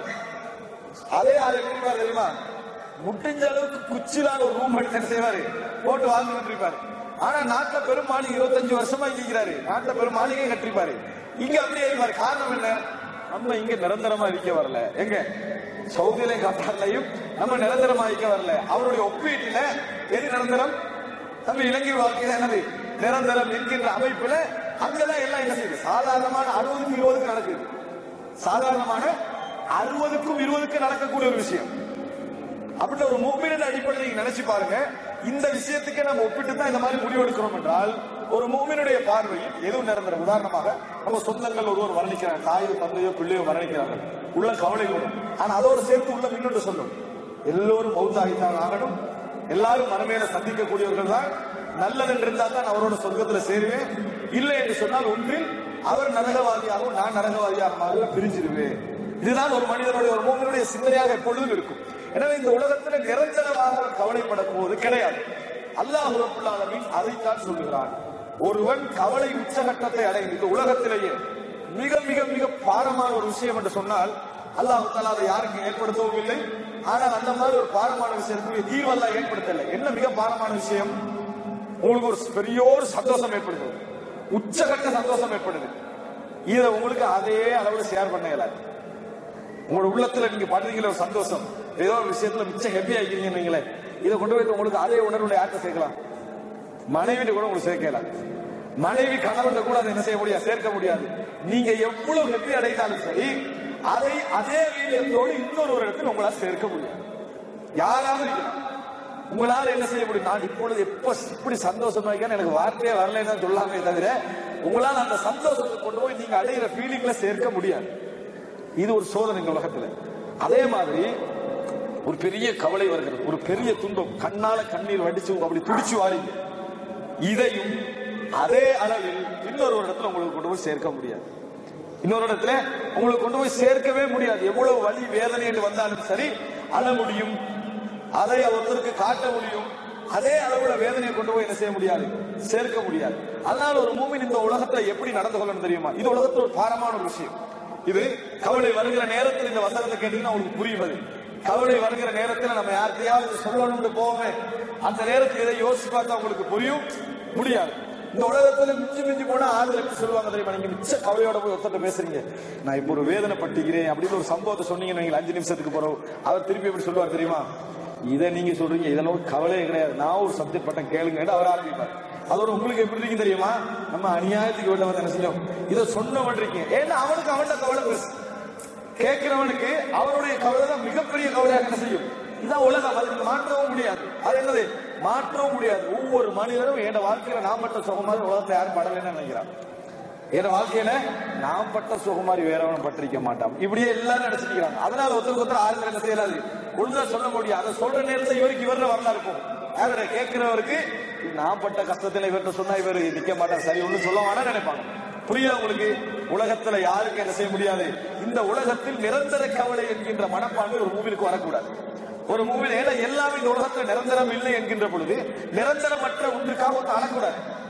அதே ஆள் எப்படி இருப்பாரு தெரியுமா முடிஞ்ச அளவுக்கு குச்சிலான ஒரு ரூம் எடுத்து என்ன செய்வாரு போட்டு வாழ்ந்துட்டு இருப்பாரு ஆனா நாட்டுல பெரும் மாளிகை இருபத்தஞ்சு வருஷமா இங்க இருக்கிறாரு நாட்டுல பெரும் மாளிகை கட்டிருப்பாரு இங்க அப்படியே இருப்பாரு காரணம் என்ன நம்ம இங்க நிரந்தரமா இருக்க வரல எங்க சவுதியிலையும் கத்தார்லையும் நம்ம நிரந்தரமா இருக்க வரல அவருடைய ஒப்பீட்டுல எது நிரந்தரம் நம்ம இலங்கை வாழ்க்கையில என்னது நிரந்தரம் என்கின்ற அமைப்புல அங்கதான் எல்லாம் என்ன செய்யுது சாதாரணமான அறுபதுக்கும் இருபதுக்கு நடக்குது சாதாரணமான அறுபதுக்கும் இருபதுக்கும் நடக்கக்கூடிய ஒரு விஷயம் அப்படின்னு ஒரு மூமினின் அடிப்படையில் நீங்க நினைச்சு பாருங்க இந்த விஷயத்துக்கே நம்ம ஒப்பிட்டு தான் இந்த மாதிரி முடிவு எடுக்கிறோம் என்றால் ஒரு மூமினுடைய பார்வையில் எதுவும் நிரந்தரம் உதாரணமாக நம்ம சொந்தங்கள் ஒருவர் வர்ணிக்கிறாங்க தாயோ தந்தையோ பிள்ளையோ வர்ணிக்கிறார்கள் உள்ள கவலை கூடும் ஆனா அதோடு சேர்த்து உள்ள இன்னொன்று சொல்லும் எல்லோரும் மௌத்தாகித்தான் ஆகணும் எல்லாரும் மறுமையில சந்திக்கக்கூடியவர்கள் தான் நல்லது என்று இருந்தால் தான் அவரோட சொர்க்கத்துல சேருவேன் இல்லை என்று சொன்னால் ஒன்றில் அவர் நரகவாதியாகவும் நான் நரகவாதியாக மாறுவேன் பிரிஞ்சிருவேன் இதுதான் ஒரு மனிதனுடைய ஒரு மூவனுடைய சிந்தனையாக எப்பொழுதும் இருக்கும் எனவே இந்த உலகத்துல நிரந்தரமாக அவர் கவலைப்படப் போவது கிடையாது அல்லாஹ் ரப்புல் ஆலமீன் அதைத்தான் சொல்லுகிறான் ஒருவன் கவலை உச்சகட்டத்தை அடையும் இந்த உலகத்திலேயே மிக மிக மிக பாரமான ஒரு விஷயம் என்று சொன்னால் அல்லாஹ் தாலா அதை யாருக்கும் ஏற்படுத்தவும் இல்லை ஆனால் அந்த மாதிரி ஒரு பாரமான விஷயத்துக்கு தீர்வெல்லாம் ஏற்படுத்தலை என்ன மிக பாரமான விஷயம் உங்களுக்கு ஒரு பெரிய ஒரு சந்தோஷம் ஏற்படுது உச்சகட்ட சந்தோஷம் ஏற்படுது இதை உங்களுக்கு அதே அளவுல ஷேர் பண்ண இயலாது உங்களோட உள்ளத்துல நீங்க படுறீங்களே ஒரு சந்தோஷம் ஏதோ ஒரு விஷயத்துல மிச்சம் ஹெப்பி ஆகிக்கிறீங்கன்னு வைங்களேன் இதை கொண்டு போய் உங்களுக்கு அதே உணர்வுல யார்கிட்ட சேர்க்கலாம் மனைவி கூட உங்களுக்கு சேர்க்கலாம் மனைவி கணவன் கூட அதை என்ன செய்ய முடியாது சேர்க்க முடியாது நீங்க எவ்வளவு வெற்றி அடைந்தாலும் சரி அதை அதே வீரியத்தோடு இன்னொரு ஒரு இடத்தில் உங்களால் சேர்க்க முடியாது யாராவது இருக்கலாம் உங்களால என்ன செய்ய முடியும் நான் இப்பொழுது எப்ப இப்படி சந்தோஷமா இருக்கேன்னு எனக்கு வார்த்தையே வரலைன்னு தான் சொல்லாமே தவிர உங்களால் அந்த சந்தோஷத்தை கொண்டு போய் நீங்க அடைகிற ஃபீலிங்ல சேர்க்க முடியாது இது ஒரு சோதனை இந்த உலகத்துல அதே மாதிரி ஒரு பெரிய கவலை வருகிறது ஒரு பெரிய துன்பம் கண்ணால கண்ணீர் வடிச்சு அப்படி துடிச்சு வாரீங்க இதையும் அதே அளவில் இன்னொரு ஒரு இடத்துல உங்களுக்கு கொண்டு போய் சேர்க்க முடியாது இன்னொரு இடத்துல உங்களுக்கு கொண்டு போய் சேர்க்கவே முடியாது எவ்வளவு வலி வேதனை என்று வந்தாலும் சரி அழ முடியும் அதை ஒருத்தருக்கு காட்ட முடியும் அதே அளவுல வேதனையை கொண்டு போய் என்ன செய்ய முடியாது சேர்க்க முடியாது அதனால ஒரு மூமின் இந்த உலகத்துல எப்படி நடந்து கொள்ளணும் தெரியுமா இது உலகத்துல ஒரு பாரமான ஒரு விஷயம் இது கவலை வருகிற நேரத்தில் இந்த வசனத்தை கேட்டீங்கன்னா உங்களுக்கு புரியுவது கவலை வருகிற நேரத்தில் நம்ம யார்கிட்டயாவது சொல்லணும்னு போவோமே அந்த நேரத்தில் இதை யோசிச்சு பார்த்தா உங்களுக்கு புரியும் முடியாது இந்த உலகத்துல மிஞ்சி மிஞ்சி போனா ஆளுநர் எப்படி சொல்லுவாங்க தெரியுமா நீங்க மிச்ச கவலையோட போய் ஒருத்தட்ட பேசுறீங்க நான் இப்போ ஒரு வேதனை பட்டுகிறேன் அப்படின்னு ஒரு சம்பவத்தை சொன்னீங்கன்னு வைங்களேன், அஞ்சு நிமிஷத்துக்கு போறோம் அவர் திருப்பி எப்படி சொல்லுவார் தெரியுமா இதை நீங்க சொல்றீங்க இதெல்லாம் ஒரு கவலையே கிடையாது நான் ஒரு சப்ஜெக்ட் பட்டம் கேளுங்க அவர் ஆரம்பிப்பார் அதோட உங்களுக்கு எப்படி இருக்கு தெரியுமா நம்ம அநியாயத்துக்கு வெளில வந்து என்ன செஞ்சோம் இதை சொன்னவன் இருக்கீங்க ஏன்னா அவனுக்கு அவன்கிட்ட கவலை பெருசு கேட்கிறவனுக்கு அவருடைய கவலை தான் மிகப்பெரிய கவலையாக என்ன செய்யும் இதான் உலகம் அதுக்கு மாற்றவும் முடியாது அது என்னது மாற்றவும் முடியாது ஒவ்வொரு மனிதனும் என் வாழ்க்கையில நான் பட்ட சுகமாதிரி உலகத்துல யாரும் படலைன்னு நினைக்கிறான் என் வாழ்க்கையில நான் பட்ட சுகமாரி வேறவனும் பட்டிருக்க மாட்டான் இப்படியே எல்லாரும் நினைச்சிருக்கிறாங்க அதனால ஒருத்தருக்கு ஒருத்தர் ஆளுநர் என்ன செய்யலாது ஒழுங்கா சொல்ல முடியாது அதை சொல்ற நேரத்தில் இவருக்கு இவர வரலா இருக்கும் யாருடைய கேட்கிறவருக்கு நான் பட்ட கஷ்டத்துல இவர்கிட்ட சொன்னா இவர் நிக்க மாட்டார் சரி ஒண்ணு சொல்ல வேணாம் நினைப்பாங்க புரியுதா உங்களுக்கு உலகத்துல யாருக்கு என்ன செய்ய முடியாது இந்த உலகத்தில் நிரந்தர கவலை என்கின்ற மனப்பான்மை ஒரு மூவிலுக்கு வரக்கூடாது ஒரு மூவில ஏன்னா எல்லாமே இந்த உலகத்துல நிரந்தரம் இல்லை என்கின்ற பொழுது நிரந்தரமற்ற ஒன்றுக்காக ஒருத்தர் அழக்கூடாது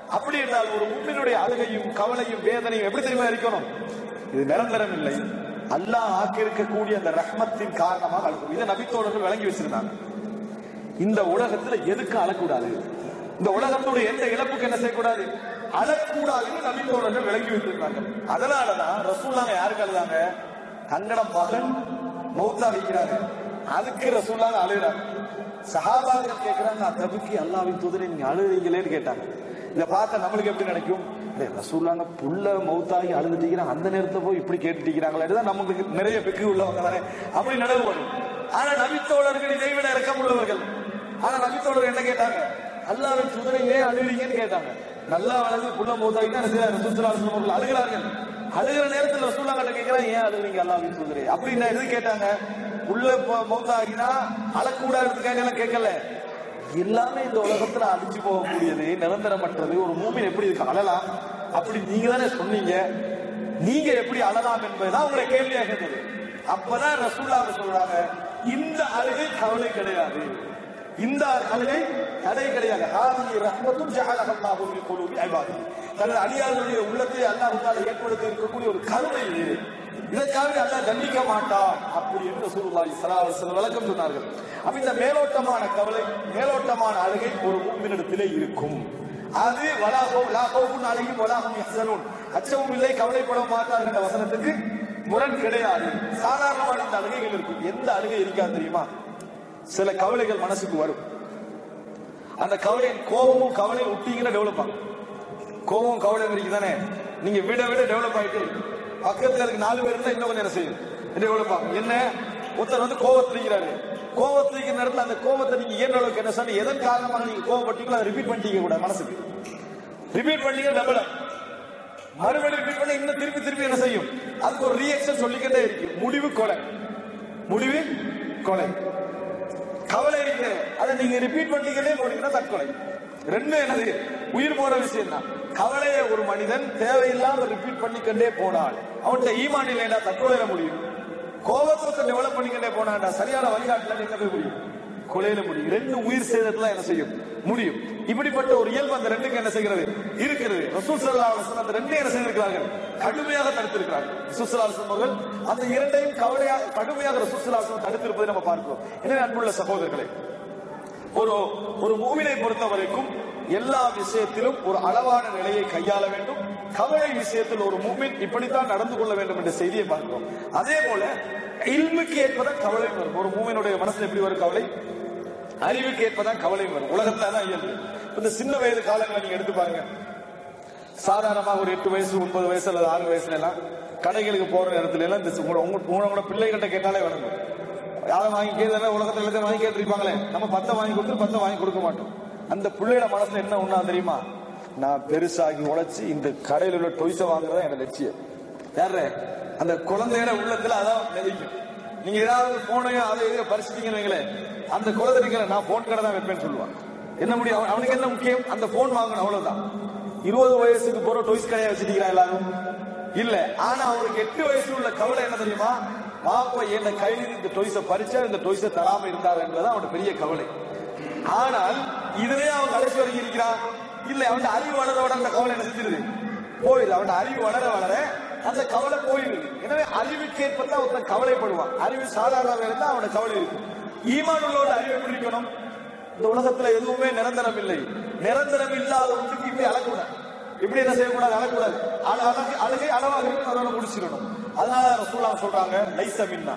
அப்படி என்றால் ஒரு மும்மினுடைய அழுகையும் கவலையும் வேதனையும் எப்படி தெரியுமா இருக்கணும் இது நிரந்தரம் இல்லை அல்லாஹ் ஆக்கியிருக்கக்கூடிய அந்த ரஹ்மத்தின் காரணமாக அழுகும் இதை நபித்தோழர்கள் விளங்கி வச்சிருந்தாங்க இந்த உலகத்துல எதுக்கு அழக்கூடாது இந்த உலகத்துடைய எந்த இழப்புக்கு என்ன செய்யக்கூடாது அழக்கூடாதுன்னு நபித்தோழர்கள் விளங்கி வைத்திருந்தாங்க அதனாலதான் ரசூல்லாங்க யாருக்கு அழுதாங்க தங்கட மகன் மௌத்தா வைக்கிறாங்க அதுக்கு ரசூல்லாங்க அழுகிறாங்க சஹாபாக்கள் கேட்கிறாங்க தபிக்கு அல்லாவின் தூதரை நீங்க அழுகிறீங்களேன்னு கேட்டாங்க இதை பார்த்தா நம்மளுக்கு எப்படி நினைக்கும் டேய், ரசூல்லாங்க புள்ள மௌத்தாகி அழுதுட்டீங்கன்னா அந்த நேரத்தை போய் இப்படி கேட்டுட்டீங்கிறாங்களே தான் நமக்கு நிறைய பெக்கு உள்ளவங்க தானே அப்படி நடவு வரும் ஆனா நபித்தோழர்கள் இதை விட இறக்கம் உள்ளவர்கள் ஆனா நபித்தோழர் என்ன கேட்டாங்க அல்லாவின் தூதரை ஏன் அழுகிறீங்கன்னு கேட்டாங்க நல்லா வளர்ந்து புள்ள மௌத்தாகினா என்ன செய்யறாங்க ரசூலுல்லாஹி அவர்கள் அழுகிறார்கள் அழுகிற நேரத்தில் ரசூல்லா கிட்ட கேட்கிறான் ஏன் அழுகிறீங்க அல்லாவின் தூதரே அப்படின்னு எது கேட்டாங்க உள்ள மௌத்தாகினா அழக்கூடாதுக்காக எல்லாம் கேட்கல எல்லாமே இந்த உலகத்துல அழிஞ்சு போகக்கூடியது நிரந்தரமற்றது ஒரு மூமின் எப்படி இருக்கு அழலாம் அப்படி நீங்க தானே சொன்னீங்க நீங்க எப்படி அழலாம் என்பதுதான் உங்களை கேள்வியாக இருந்தது அப்பதான் ரசூல்லாவை சொல்றாங்க இந்த அழுகை கவலை கிடையாது இந்த அழுகை தடை கிடையாது ஹாதிஹி ரஹ்மத்தும் ஜஅலஹ அல்லாஹு ஃபீ குலூபி இபாதிஹி தனது அடியார்களுடைய உள்ளத்தை அல்லாஹ் தஆலா ஏற்படுத்தி இருக்கக்கூடிய ஒரு கருணை இது இதற்காக அல்லாஹ் தண்டிக்க மாட்டான் அப்படி என்று ரசூலுல்லாஹி ஸல்லல்லாஹு அலைஹி வஸல்லம் விளக்கம் சொன்னார்கள் அப்ப இந்த மேலோட்டமான கவலை மேலோட்டமான அழுகை ஒரு முஃமினிடத்திலே இருக்கும் அது வலாகோ லாகோவும் அழகும் வலாகும் யஹ்சனூன் அச்சமும் இல்லை கவலைப்பட மாட்டார்கள் என்ற வசனத்துக்கு முரண் கிடையாது சாதாரணமான இந்த அழுகைகள் இருக்கும் எந்த அழுகை இருக்காது தெரியுமா சில கவலைகள் மனசுக்கு வரும் அந்த கவலையின் கோபமும் கவலையும் விட்டீங்கன்னா டெவலப் ஆகும் கோபம் கவலை இருக்கு தானே நீங்க விட விட டெவலப் ஆயிட்டே இருக்கு பக்கத்துல இருக்க நாலு பேர் இருந்தா இன்னும் கொஞ்சம் என்ன செய்யும் டெவலப் ஆகும் என்ன ஒருத்தர் வந்து கோவத்திரிக்கிறாரு கோவத்திரிக்கிற நேரத்துல அந்த கோவத்தை நீங்க ஏன் அளவுக்கு என்ன சொன்னீங்க எதன் காரணமாக நீங்க கோவப்பட்டீங்களோ அதை ரிப்பீட் பண்ணிட்டீங்க கூட மனசுக்கு ரிப்பீட் பண்ணீங்க டபுள் மறுபடியும் ரிப்பீட் பண்ணி இன்னும் திருப்பி திருப்பி என்ன செய்யும் அதுக்கு ஒரு ரியாக்ஷன் சொல்லிக்கிட்டே இருக்கு முடிவு கொலை முடிவு கொலை கவலை இருக்கு அதை நீங்க ரிப்பீட் பண்ணிக்கிட்டே போனீங்கன்னா தற்கொலை ரெண்டும் என்னது உயிர் போற விஷயம் தான் கவலையை ஒரு மனிதன் தேவையில்லாம ரிப்பீட் பண்ணிக்கொண்டே போனால் அவன்கிட்ட ஈமான் இல்லைடா தற்கொலையில முடியும் கோபத்தை டெவலப் பண்ணிக்கிட்டே போனாண்டா சரியான வழிகாட்டுல எங்க போய் முடியும் கொலையில முடியும் ரெண்டு உயிர் சேதத்துல என்ன செய்யும் முடியும் இப்படிப்பட்ட ஒரு இயல்பு அந்த ரெண்டுக்கு என்ன செய்கிறது இருக்கிறது ரசூல் ஸல்லல்லாஹு அலைஹி வஸல்லம் அந்த ரெண்டையும் என்ன செய்திருக்கிறார்கள் கடுமையாக தடுத்திருக்கிறார்கள் ரசூல் ஸல்லல்லாஹு அலைஹி வஸல்லம் அவர்கள் அந்த இரண்டையும் கவலையாக கடுமையாக ரசூல் ஸல்லல்லாஹு அலைஹி வஸல்லம் தடுத்திருப்பதை நம்ம பார்க்கிறோம் எனவே அன்புள்ள சகோதரர்களே ஒரு ஒரு மூவினை பொறுத்த வரைக்கும் எல்லா விஷயத்திலும் ஒரு அளவான நிலையை கையாள வேண்டும் கவலை விஷயத்தில் ஒரு மூமின் இப்படித்தான் நடந்து கொள்ள வேண்டும் என்ற செய்தியை பார்க்கிறோம் அதே போல இல்முக்கு ஏற்பதான் கவலை வரும் ஒரு மூவினுடைய மனசுல எப்படி வரும் கவலை அறிவுக்கு ஏற்பதான் கவலை வரும் உலகத்துல தான் இயல்பு இப்ப இந்த சின்ன வயது காலங்களை நீங்க எடுத்து பாருங்க சாதாரணமாக ஒரு எட்டு வயசு ஒன்பது வயசு அல்லது ஆறு வயசுல எல்லாம் கடைகளுக்கு போற நேரத்துல எல்லாம் இந்த உங்களோட உங்க- உங்களோட பிள்ளைகிட்ட கேட்டாலே வழங்கும் யாரை வாங்கி கேட்கல உலகத்துல எல்லாத்தையும் வாங்கி கேட்டிருப்பாங்களே நம்ம பத்தை வாங்கி கொடுத்து பத்தை வாங்கி கொடுக்க மாட்டோம் அந்த பிள்ளையோட மனசுல என்ன ஒண்ணா தெரியுமா நான் பெருசாகி உழைச்சு இந்த கடையில் உள்ள டொய்ஸை வாங்குறதா என்னோட லட்சியம் யாரு அந்த குழந்தையோட உள்ளத்துல அதான் நினைக்கும் நீங்க ஏதாவது போனையோ அதை எதையோ பறிச்சிட்டீங்கன்னு வைங்களேன் அந்த குழந்தைகளை நான் போன் கடை தான் வைப்பேன்னு சொல்லுவான் என்ன முடியும் அவன்- அவனுக்கு என்ன முக்கியம் அந்த போன் வாங்கணும் அவ்வளவுதான் இருபது வயசுக்கு போற டொய்ஸ் கடையா வச்சிருக்கிறா எல்லாரும் இல்ல ஆனா அவருக்கு எட்டு வயசுல உள்ள கவலை என்ன தெரியுமா மாப்பா என்ன கையில் இந்த டொய்ஸ பறிச்சா இந்த டொய்ஸ தராம இருந்தார் என்பது அவனோட பெரிய கவலை ஆனால் இதுலயே அவன் கடைசி வரைக்கும் இருக்கிறான் இல்ல அவன் அறிவு வளர வளர அந்த கவலை என்ன செஞ்சிருது போயிடுது அவன் அறிவு வளர வளர அந்த கவலை போயிடுது எனவே அறிவுக்கேற்பதான் ஒருத்தன் கவலைப்படுவான் அறிவு சாதாரணமாக இருந்தா அவனோட கவலை இருக்கும் ஈமான் உள்ளோட அறிவு எப்படி இருக்கணும் இந்த உலகத்துல எதுவுமே நிரந்தரம் இல்லை நிரந்தரம் இல்லாத ஒன்றுக்கு இப்படி அழக்கூடாது இப்படி என்ன செய்யக்கூடாது அழக்கூடாது அழ- அழகு அழுகை அளவாக இருக்கு அதோட முடிச்சிடணும் அதனால ரசூல்லா சொல்றாங்க லைச மின்னா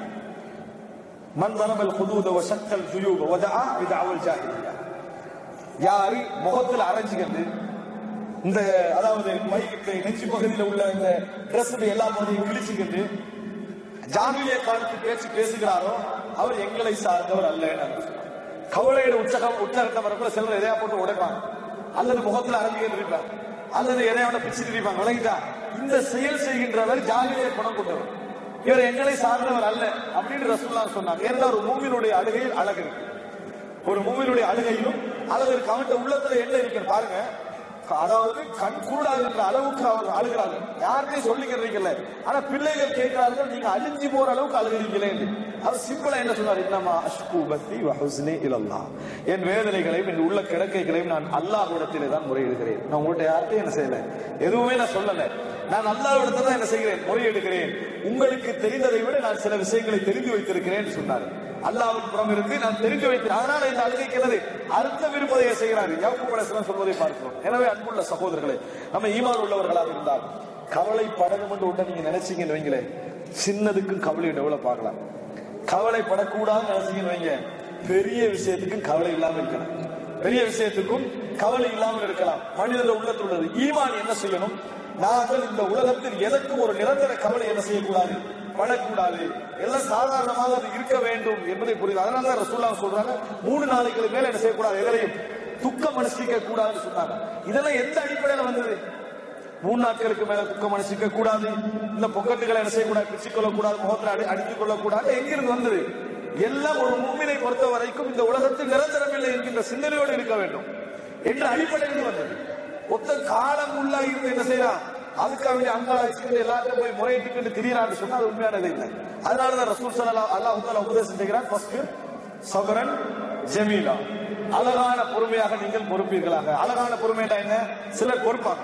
மன் தரமல் ஹுதூத வ ஷக்கல் ஜுயூப வ தஆ பிதஅவல் ஜாஹிலியா யாரு முகத்துல அரைஞ்சுக்கிறது இந்த அதாவது மைக்கு நெஞ்சு பகுதியில் உள்ள இந்த Dress எல்லா பகுதியும் கிழிச்சுக்கிட்டு ஜாமிலிய காலத்து பேச்சு பேசுகிறாரோ அவர் எங்களை சார்ந்தவர் அல்ல கவலையோட உச்சகம் உச்சகட்டம் வரக்குள்ள சிலர் எதையா போட்டு உடைப்பாங்க அல்லது முகத்துல அரைஞ்சுக்கிட்டு இருப்பாங்க அல்லது எதையோட பிச்சுட்டு இருப்பாங்க விளங்கிட்டா இந்த செயல் செய்கின்றவர் ஜாகிலிய குணம் கொண்டவர் இவர் எங்களை சார்ந்தவர் அல்ல அப்படின்னு ரசூல்லா சொன்னாங்க ஏன்னா ஒரு மூமினுடைய அழுகையில் அழகு இருக்கு ஒரு மூவினுடைய அழுகையிலும் அழகு இருக்கு அவன்கிட்ட உள்ளத்துல என்ன இருக்கு பாருங்க அதாவது கண் குருடாகின்ற அளவுக்கு அவர் அழுகிறார்கள் யாருமே சொல்லிக்கிறீங்கல்ல ஆனா பிள்ளைகள் கேட்கிறார்கள் நீங்க அழிஞ்சு போற அளவுக்கு அழுகிறீங்களே என்று. அவர் சிம்பிளா என்ன சொன்னார் இன்னமா அஷ்கு பத்தி வஹுஸ்னி இலல்லா என் வேதனைகளையும் என் உள்ள கிடக்கைகளையும் நான் அல்லாஹ்விடத்திலே தான் முறையிடுகிறேன் நான் உங்கள்கிட்ட யார்ட்டையும் என்ன செய்யல எதுவுமே நான் சொல்லல நான் அல்லாஹ்விடத்தில் தான் என்ன செய்கிறேன் முறையிடுகிறேன் உங்களுக்கு தெரிந்ததை விட நான் சில விஷயங்களை தெரிந்து வைத்திருக்கிறேன் என்று சொன்னார் அல்லாஹ்வின் புறம் இருந்து நான் தெரிந்து வைத்தேன் அதனால இந்த அழுகைக்கு என்னது அர்த்தம் இருப்பதை செய்கிறார் யாக்கூப் அலைஹிஸ்ஸலாம் சொல்வதை பார்க்கிறோம் எனவே அன்புள்ள சகோதரர்களே நம்ம ஈமான் உள்ளவர்களாக இருந்தால் கவலைப்படணும் என்று உடனே நீங்க நினைச்சீங்கன்னு வைங்களேன் சின்னதுக்கும் கவலை டெவலப் ஆகலாம் கவலைப்படக்கூடாதுன்னு நினைச்சீங்கன்னு வைங்க பெரிய விஷயத்துக்கும் கவலை இல்லாம இருக்கலாம் பெரிய விஷயத்துக்கும் கவலை இல்லாமல் இருக்கலாம் மனிதன் உள்ளத்தில் உள்ளது ஈமான் என்ன செய்யணும் நாங்கள் இந்த உலகத்தில் எதற்கும் ஒரு நிரந்தர கவலை என்ன செய்யக்கூடாது படக்கூடாது எல்லாம் சாதாரணமாக அது இருக்க வேண்டும் என்பதை புரியுது அதனால தான் ரசூல்லா சொல்றாங்க மூணு நாளைக்கு மேல என்ன செய்யக்கூடாது எதிரையும் துக்கம் மனசிக்க கூடாதுன்னு சொன்னாங்க இதெல்லாம் எந்த அடிப்படையில வந்தது மூணு நாட்களுக்கு மேல துக்கம் மனசிக்க கூடாது இந்த பொக்கட்டுகளை என்ன செய்யக்கூடாது பிடிச்சு கொள்ளக்கூடாது முகத்தில் அடி அடித்துக் கொள்ளக்கூடாது எங்கிருந்து வந்தது எல்லாம் ஒரு மூமினை பொறுத்த வரைக்கும் இந்த உலகத்தில் நிரந்தரம் இல்லை என்கின்ற சிந்தனையோடு இருக்க வேண்டும் என்ற அடிப்படையில் வந்தது ஒத்த காலம் உள்ள இருந்து என்ன செய்யலாம் அதுக்காக வேண்டிய அங்காளாச்சிக்கிட்டு எல்லாத்தையும் போய் முறையிட்டு திரியறான்னு சொன்னா அது உண்மையானது இல்லை அதனாலதான் ரசூல் சல்லா அல்லாஹ் தாலா உபதேசம் செய்கிறார் ஃபர்ஸ்ட் சபரன் ஜமீலா அழகான பொறுமையாக நீங்கள் பொறுப்பீர்களாக அழகான பொறுமையா என்ன சிலர் பொறுப்பாங்க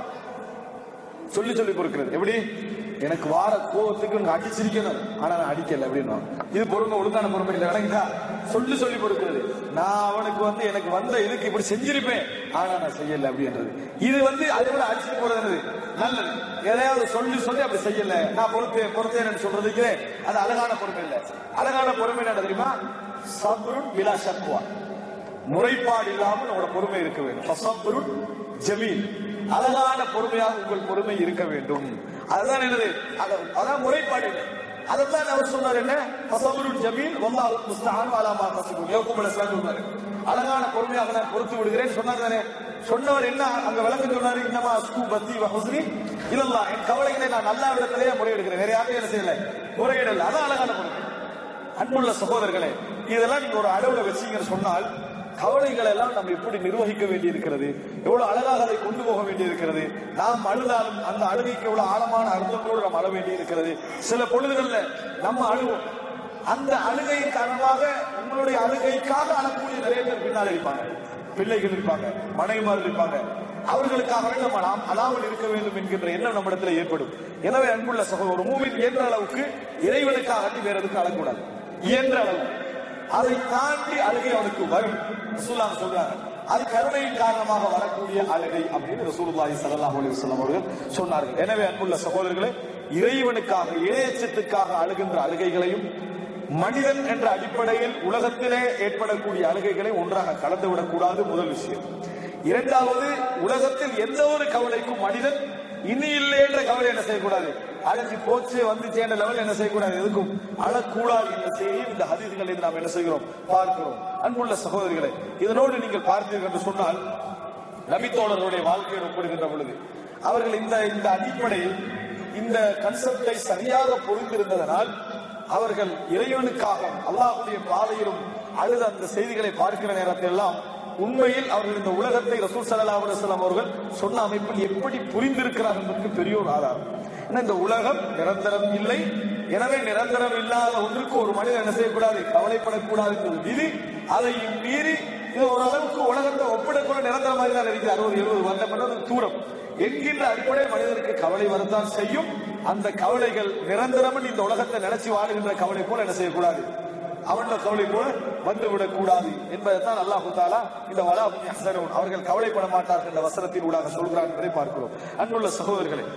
சொல்லி சொல்லி பொறுக்கிறது எப்படி எனக்கு வார கோவத்துக்கு உங்க அடிச்சிருக்கணும் ஆனா நான் அடிக்கல அப்படின்னு இது பொறுமை ஒழுங்கான பொறுமை இல்லை விளங்குதா சொல்லி சொல்லி பொறுக்கிறது நான் அவனுக்கு வந்து எனக்கு வந்த இதுக்கு இப்படி செஞ்சிருப்பேன் ஆனா நான் செய்யல அப்படின்றது இது வந்து அதை விட அடிச்சுட்டு போறது என்னது? நல்லது எதையாவது சொல்லி சொல்லி அப்படி செய்யல நான் பொறுத்தேன் பொறுத்தேன் சொல்றதுக்கு அது அழகான பொறுமை இல்லை அழகான பொறுமை என்ன தெரியுமா சப்ருன் பிலா ஷக்வா முறைப்பாடு இல்லாமல் உங்களோட பொறுமை இருக்க வேண்டும் ஃபசப்ருன் ஜமீல் அழகான பொறுமையாக உங்கள் பொறுமை இருக்க வேண்டும் அதுதான் என்னது அத- அதான் முறைப்பாடு இல்லை அதைத்தான் அவர் சொன்னார் என்ன ஃபசப்ருன் ஜமீல் வல்லாஹு முஸ்தஆன் அலா மா தசிபுன் யௌகும் அலைஹிஸ்ஸலாம் சொன்னாரு அழகான பொறுமையாக நான் பொறுத்து விடுகிறேன் சொன்னார் தானே சொன்னவர் என்ன அங்க விளக்கம் சொன்னாரு இன்னமா அஸ்கு பத்தி வஹுஸ்னி இல்லல்லா என் கவலைகளை நான் அல்லாஹ்விடத்திலே முறையிடுகிறேன் வேற யாரையும் என்ன செய்யல முறையிடல அதான் அழகான பொறுமை அன்புள்ள சகோதரர்களே இதெல்லாம் நீங்க ஒரு அளவுல வச்சீங்கன்னு சொன்னால் கவலைகளை எல்லாம் நம்ம எப்படி நிர்வகிக்க வேண்டி இருக்கிறது எவ்வளவு அழகாக அதை கொண்டு போக வேண்டி இருக்கிறது நாம் அழுதாலும் அந்த அழுகைக்கு எவ்வளவு ஆழமான அர்த்தங்களோடு நாம் அழ வேண்டி இருக்கிறது சில பொழுதுகள்ல நம்ம அழுவோம் அந்த அழுகையின் காரணமாக உங்களுடைய அழுகைக்காக அழக்கூடிய நிறைய பேர் பின்னால் இருப்பாங்க பிள்ளைகள் இருப்பாங்க மனைவிமார் இருப்பாக அவர்களுக்காக நம்ம நாம் அழாமல் இருக்க வேண்டும் என்கின்ற எண்ணம் நம்மிடத்தில் ஏற்படும் எனவே அன்புள்ள சகோதரர் மூவின் இயன்ற அளவுக்கு இறைவனுக்காக வேற எதுக்கும் அழக்கூடாது இயன்ற அளவு அதை தாண்டி அழுகை அவனுக்கு வரும் ரசூலுல்லாஹ் சொல்றாங்க அது கருணையின் காரணமாக வரக்கூடிய அழுகை அப்படின்னு ரசூலுல்லாஹி ஸல்லல்லாஹு அலைஹி வஸல்லம் அவர்கள் சொன்னார்கள் எனவே அன்புள்ள சகோதரர்களே இறைவனுக்காக இணையச்சத்துக்காக அழுகின்ற அழுகைகளையும் மனிதன் என்ற அடிப்படையில் உலகத்திலே ஏற்படக்கூடிய அழுகைகளை ஒன்றாக கலந்துவிடக் கூடாது முதல் விஷயம் இரண்டாவது உலகத்தில் எந்த ஒரு கவலைக்கும் மனிதன் இனி இல்லை என்ற கவலை என்ன செய்யக்கூடாது அழைச்சி போச்சு வந்து சேர்ந்த லெவல் என்ன செய்யக்கூடாது எதுக்கும் அழக்கூடாது என்ற செய்தியும் இந்த ஹதீதுகளில் நாம் என்ன செய்கிறோம் பார்க்கிறோம் அன்புள்ள சகோதரிகளை இதனோடு நீங்கள் பார்த்தீர்கள் என்று சொன்னால் நபித்தோழர்களுடைய வாழ்க்கையை ஒப்பிடுகின்ற பொழுது அவர்கள் இந்த இந்த அடிப்படையில் இந்த கன்செப்டை சரியாக புரிந்திருந்ததனால் அவர்கள் இறைவனுக்காக அல்லாஹ்வுடைய பாதையிலும் அழுத அந்த செய்திகளை பார்க்கிற நேரத்தில் எல்லாம் உண்மையில் அவர்கள் இந்த உலகத்தை ரசூல் ஸல்லல்லாஹு அலைஹி வஸல்லம் அவர்கள் சொன்ன அமைப்பில் எப்படி புரிந்திருக்கிறார் என்பதற்கு பெரிய ஒரு ஆதாரம் ஏன்னா இந்த உலகம் நிரந்தரம் இல்லை எனவே நிரந்தரம் இல்லாத ஒன்றுக்கு ஒரு மனிதன் என்ன செய்யக்கூடாது கவலைப்படக்கூடாது என்பது விதி அதையும் மீறி இது ஓரளவுக்கு உலகத்தை ஒப்பிடக்கூட நிரந்தர மாதிரி தான் இருக்குது அறுபது எழுபது வருடம் என்றது தூரம் என்கின்ற அடிப்படை மனிதனுக்கு கவலை வரத்தான் செய்யும் அந்த கவலைகள் நிரந்தரம் இந்த உலகத்தை நினைச்சு வாழுகின்ற கவலை போல என்ன செய்யக்கூடாது அவன கவலை போல வந்துவிடக் கூடாது என்பதைத்தான் அல்லாஹு தாலா இந்த வலா ஹசரூன் அவர்கள் கவலைப்பட மாட்டார்கள் என்ற வசனத்தின் ஊடாக சொல்கிறார் என்பதை பார்க்கிறோம் அன்புள்ள சகோதரர்களே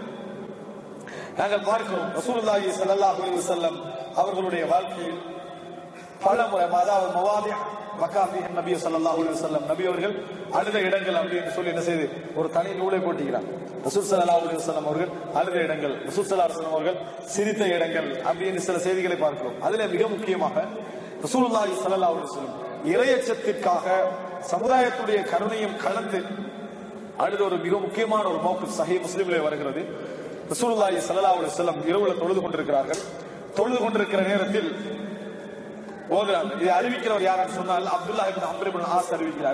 நாங்கள் பார்க்கிறோம் ரசூலுல்லாஹி ஸல்லல்லாஹு அலைஹி வஸல்லம் அவர்களுடைய வாழ்க்கையில் பல முறை அதாவது மவாதி மக்காபி நபி ஸல்லல்லாஹு அலைஹி வஸல்லம் நபி அவர்கள் அழுத இடங்கள் அப்படி என்று சொல்லி என்ன செய்து ஒரு தனி நூலை போட்டுகிறார் ரசூல் ஸல்லல்லாஹு அலைஹி வஸல்லம் அவர்கள் அழுத இடங்கள் ரசூல் ஸல்லல்லாஹு அலைஹி வஸல்லம் அவர்கள் சிரித்த இடங்கள் அப்படின்னு சில செய்திகளை பார்க்கிறோம் அதிலே மிக முக்கியமாக ரசூலுல்லாஹி ஸல்லல்லாஹு அலைஹி வஸல்லம் இறையச்சத்திற்காக சமுதாயத்துடைய கருணையும் கலந்து அடுத்த ஒரு மிக முக்கியமான ஒரு மௌக்கு சஹி முஸ்லிமிலே வருகிறது ரசூலுல்லாஹி ஸல்லல்லாஹு அலைஹி வஸல்லம் இரவுல தொழுது கொண்டிருக்கிறார்கள் தொழுது கொண்டிருக்கிற நேரத்தில் ஓதுறாங்க இதை அறிவிக்கிறவர் யாருன்னு சொன்னால் அப்துல்லா இப்னு அம்ர் இப்னு ஆஸ் அறிவிக்கிறாரு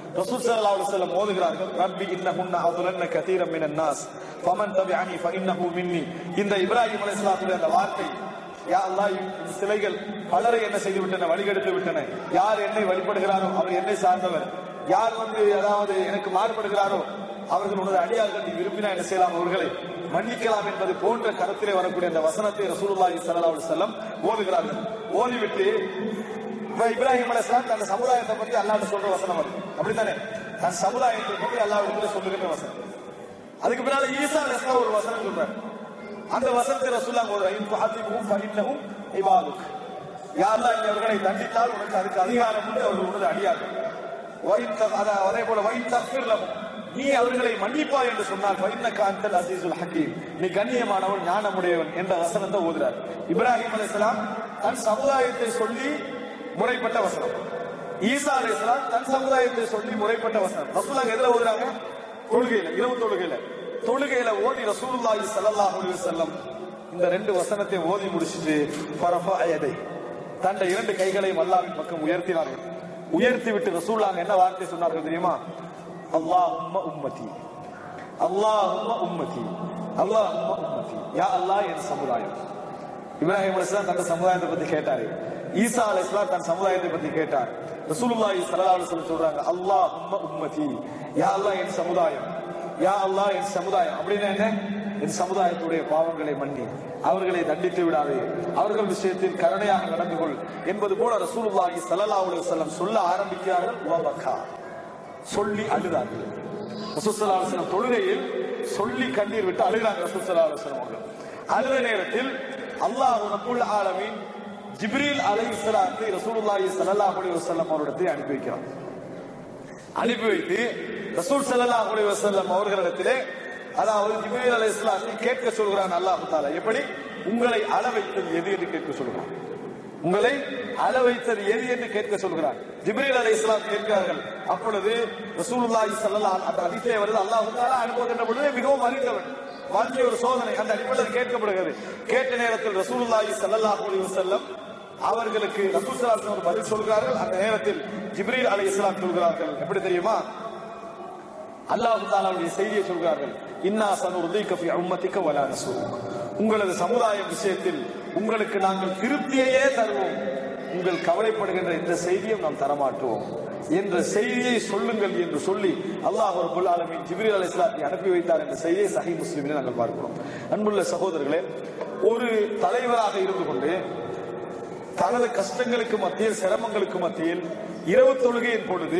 ரசூல் ஸல்லல்லாஹு அலைஹி வஸல்லம் ஓதுகிறார்கள் ரப்பி இன்னஹுன்ன அதுலன்ன கதீரம் மினன் நாஸ் ஃபமன் தபிஅனி ஃபஇன்னஹு மின்னி இந்த இப்ராஹிம் அலைஹிஸ்ஸலாத்துடைய அந்த வார்த்தை யா அல்லாஹ் இந்த சிலைகள் பலரை என்ன செய்து விட்டன வழிகெடுத்து விட்டன யார் என்னை வழிபடுகிறாரோ அவர் என்னை சார்ந்தவர் யார் வந்து அதாவது எனக்கு மாறுபடுகிறாரோ அவர்கள் உனது அடியார்கள் நீ விரும்பினா என்ன செய்யலாம் அவர்களை மன்னிக்கலாம் என்பது போன்ற கருத்திலே வரக்கூடிய அந்த வசனத்தை ரசூலுல்லாஹி ஸல்லல்லாஹு அலைஹி வஸல்லம் ஓதுகிறார்கள் ஓதிவிட்டு இப்ப இப்ராஹிம் அலைஹிஸ்ஸலாம் தன் சமுதாயத்தை பத்தி அல்லாஹ் சொல்ற வசனம் வருது அப்படித்தானே தன் சமுதாயத்தை பத்தி அல்லாஹ் இடத்துல சொல்லுகின்ற வசனம் அதுக்கு பின்னால ஈசா அலைஹிஸ்ஸலாம் ஒரு வசனம் சொல்றாரு அந்த வசனத்தை ரசூலுல்லாஹ் ஒரு ஐந்து பாத்திமும் ஃபஇன்னஹும் இபாதுக் யா அல்லாஹ் நீ அவர்களை தண்டித்தால் உனக்கு அதுக்கு அதிகாரம் உண்டு அவர்கள் உனது அடியார்கள் வயின் த- அத- அதே போல வயின் தஃபிர் லஹும் நீ அவர்களை மன்னிப்பாய் என்று சொன்னால் ஃபைன்னக அன்தல் அசீசுல் ஹக்கீம் நீ கண்ணியமானவன் ஞானமுடையவன் என்ற வசனத்தை ஓதுறார் இப்ராஹிம் அலைஹிஸ்ஸலாம் தன் சமுதாயத்தை சொல்லி முறைப்பட்ட வசனம் ஈசா அலைஹிஸ்ஸலாம் தன் சமுதாயத்தை சொல்லி முறைப்பட்ட வசனம் ரசூலுல்லாஹ் எதுல ஓதுறாங்க தொழுகையில இரவு தொழுகையில தொழுகையில ஓதி ரசூலுல்லாஹி ஸல்லல்லாஹு அலைஹி வஸல்லம் இந்த ரெண்டு வசனத்தை ஓதி முடிச்சிட்டு ஃபரஃபா யதை தன்னை இரண்டு கைகளையும் அல்லாஹ்வின் பக்கம் உயர்த்தினார்கள் உயர்த்தி விட்டு ரசூலுல்லாஹ் என்ன வார்த்தை சொன்னார்கள் தெரியுமா அல்லாஹும்ம உம்மதி அல்லாஹும்ம உம்மதி அல்லாஹும்ம உம்மதி யா அல்லாஹ் என் சமுதாயம் இப்ராஹிம் அலைஹிஸ்ஸலாம் தன் சமுதாயத்தை பத்தி கேட்டாரு ஈசா அலைஹிஸ்ஸலாம் தன் சமுதாயத்தை பத்தி கேட்டார் ரசூலுல்லாஹி ஸல்லல்லாஹு அலைஹி வஸல்லம் சொல்றாங்க அல்லாஹும்ம உம்மதி யா அல்லாஹ் என் சமுதாயம் யா அல்லாஹ் என் சமுதாயம் அப்படின்னா என்ன என் சமுதாயத்துடைய பாவங்களை மன்னி அவர்களை தண்டித்து விடாதே அவர்கள் விஷயத்தில் கருணையாக நடந்து கொள் என்பது போல ரசூலுல்லாஹி ஸல்லல்லாஹு அலைஹி வஸல்லம் சொல்ல ஆரம்பிக்கிறார்கள் வபக்கா சொல்லி அழுதார்கள் ரசூலுல்லாஹி அலைஹி வஸல்லம் தொழுகையில் சொல்லி கண்ணீர் விட்டு அழுகிறாங்க ரசூலுல்லாஹி அலைஹி வஸல்லம் அவர்கள் அழுத நேரத்தில் அல்லாஹ் ரப்புல் ஆலமீன் ஜிப்ரீல் அலைஹிஸ்ஸலாத்தை ரசூலுல்லாஹி ஸல்லல்லாஹு அலைஹி வஸல்லம் அவரிடத்தை அனுப்பி வைக்கிறான் அனுப்பி வைத்து ரசூல் ஸல்லல்லாஹு அலைஹி வஸல்லம் அவர்களிடத்திலே அதாவது ஜிப்ரீல் அலைஹிஸ்ஸலாத்தை கேட்க சொல்கிறான் அல்லாஹ் தஆலா எப்படி உங்களை அள வைத்தது எது என்று கேட்க சொல்கிறான் உங்களை அள வைத்தது எது என்று கேட்க சொல்கிறான் ஜிப்ரீல் அலைஹிஸ்ஸலாம் கேட்கிறார்கள் அப்பொழுது ரசூலுல்லாஹி ஸல்லல்லாஹு அந்த ஹதீஸிலே வருது அல்லாஹ் தஆலா அனுப்புகின்ற பொழுது மிகவும் அறிந்தவன் வாழ்க்கை ஒரு சோதனை அந்த அடிப்படையில் கேட்கப்படுகிறது கேட்ட நேரத்தில் ரசூலுல்லாஹி ஸல்லல்லாஹு அலைஹி வஸல்லம் அவர்களுக்கு ரசூல் ஸல்லல்லாஹு அலைஹி வஸல்லம் பதில் சொல்கிறார்கள் அந்த நேரத்தில் ஜிப்ரீல் அலைஹிஸ்ஸலாம் சொல்கிறார்கள் எப்படி தெரியுமா அல்லாஹ் தாலாவுடைய செய்தியை சொல்கிறார்கள் இன்னா சனுர்தீக ஃபி உம்மத்திக வலா நசூக் உங்களது சமுதாய விஷயத்தில் உங்களுக்கு நாங்கள் திருப்தியையே தருவோம் உங்கள் கவலைப்படுகின்ற இந்த செய்தியும் நாம் தரமாட்டுவோம் என்ற செய்தியை சொல்லுங்கள் என்று சொல்லி அல்லாஹ் ரபுல் ஆலமீன் ஜிப்ரீல் அலைஹிஸ்ஸலாத்தை அனுப்பி வைத்தார் என்ற செய்தியை சஹி முஸ்லிமில் நாங்கள் பார்க்கிறோம் அன்புள்ள சகோதரர்களே ஒரு தலைவராக இருந்து கொண்டு தனது கஷ்டங்களுக்கு மத்தியில் சிரமங்களுக்கு மத்தியில் இரவு தொழுகையின் பொழுது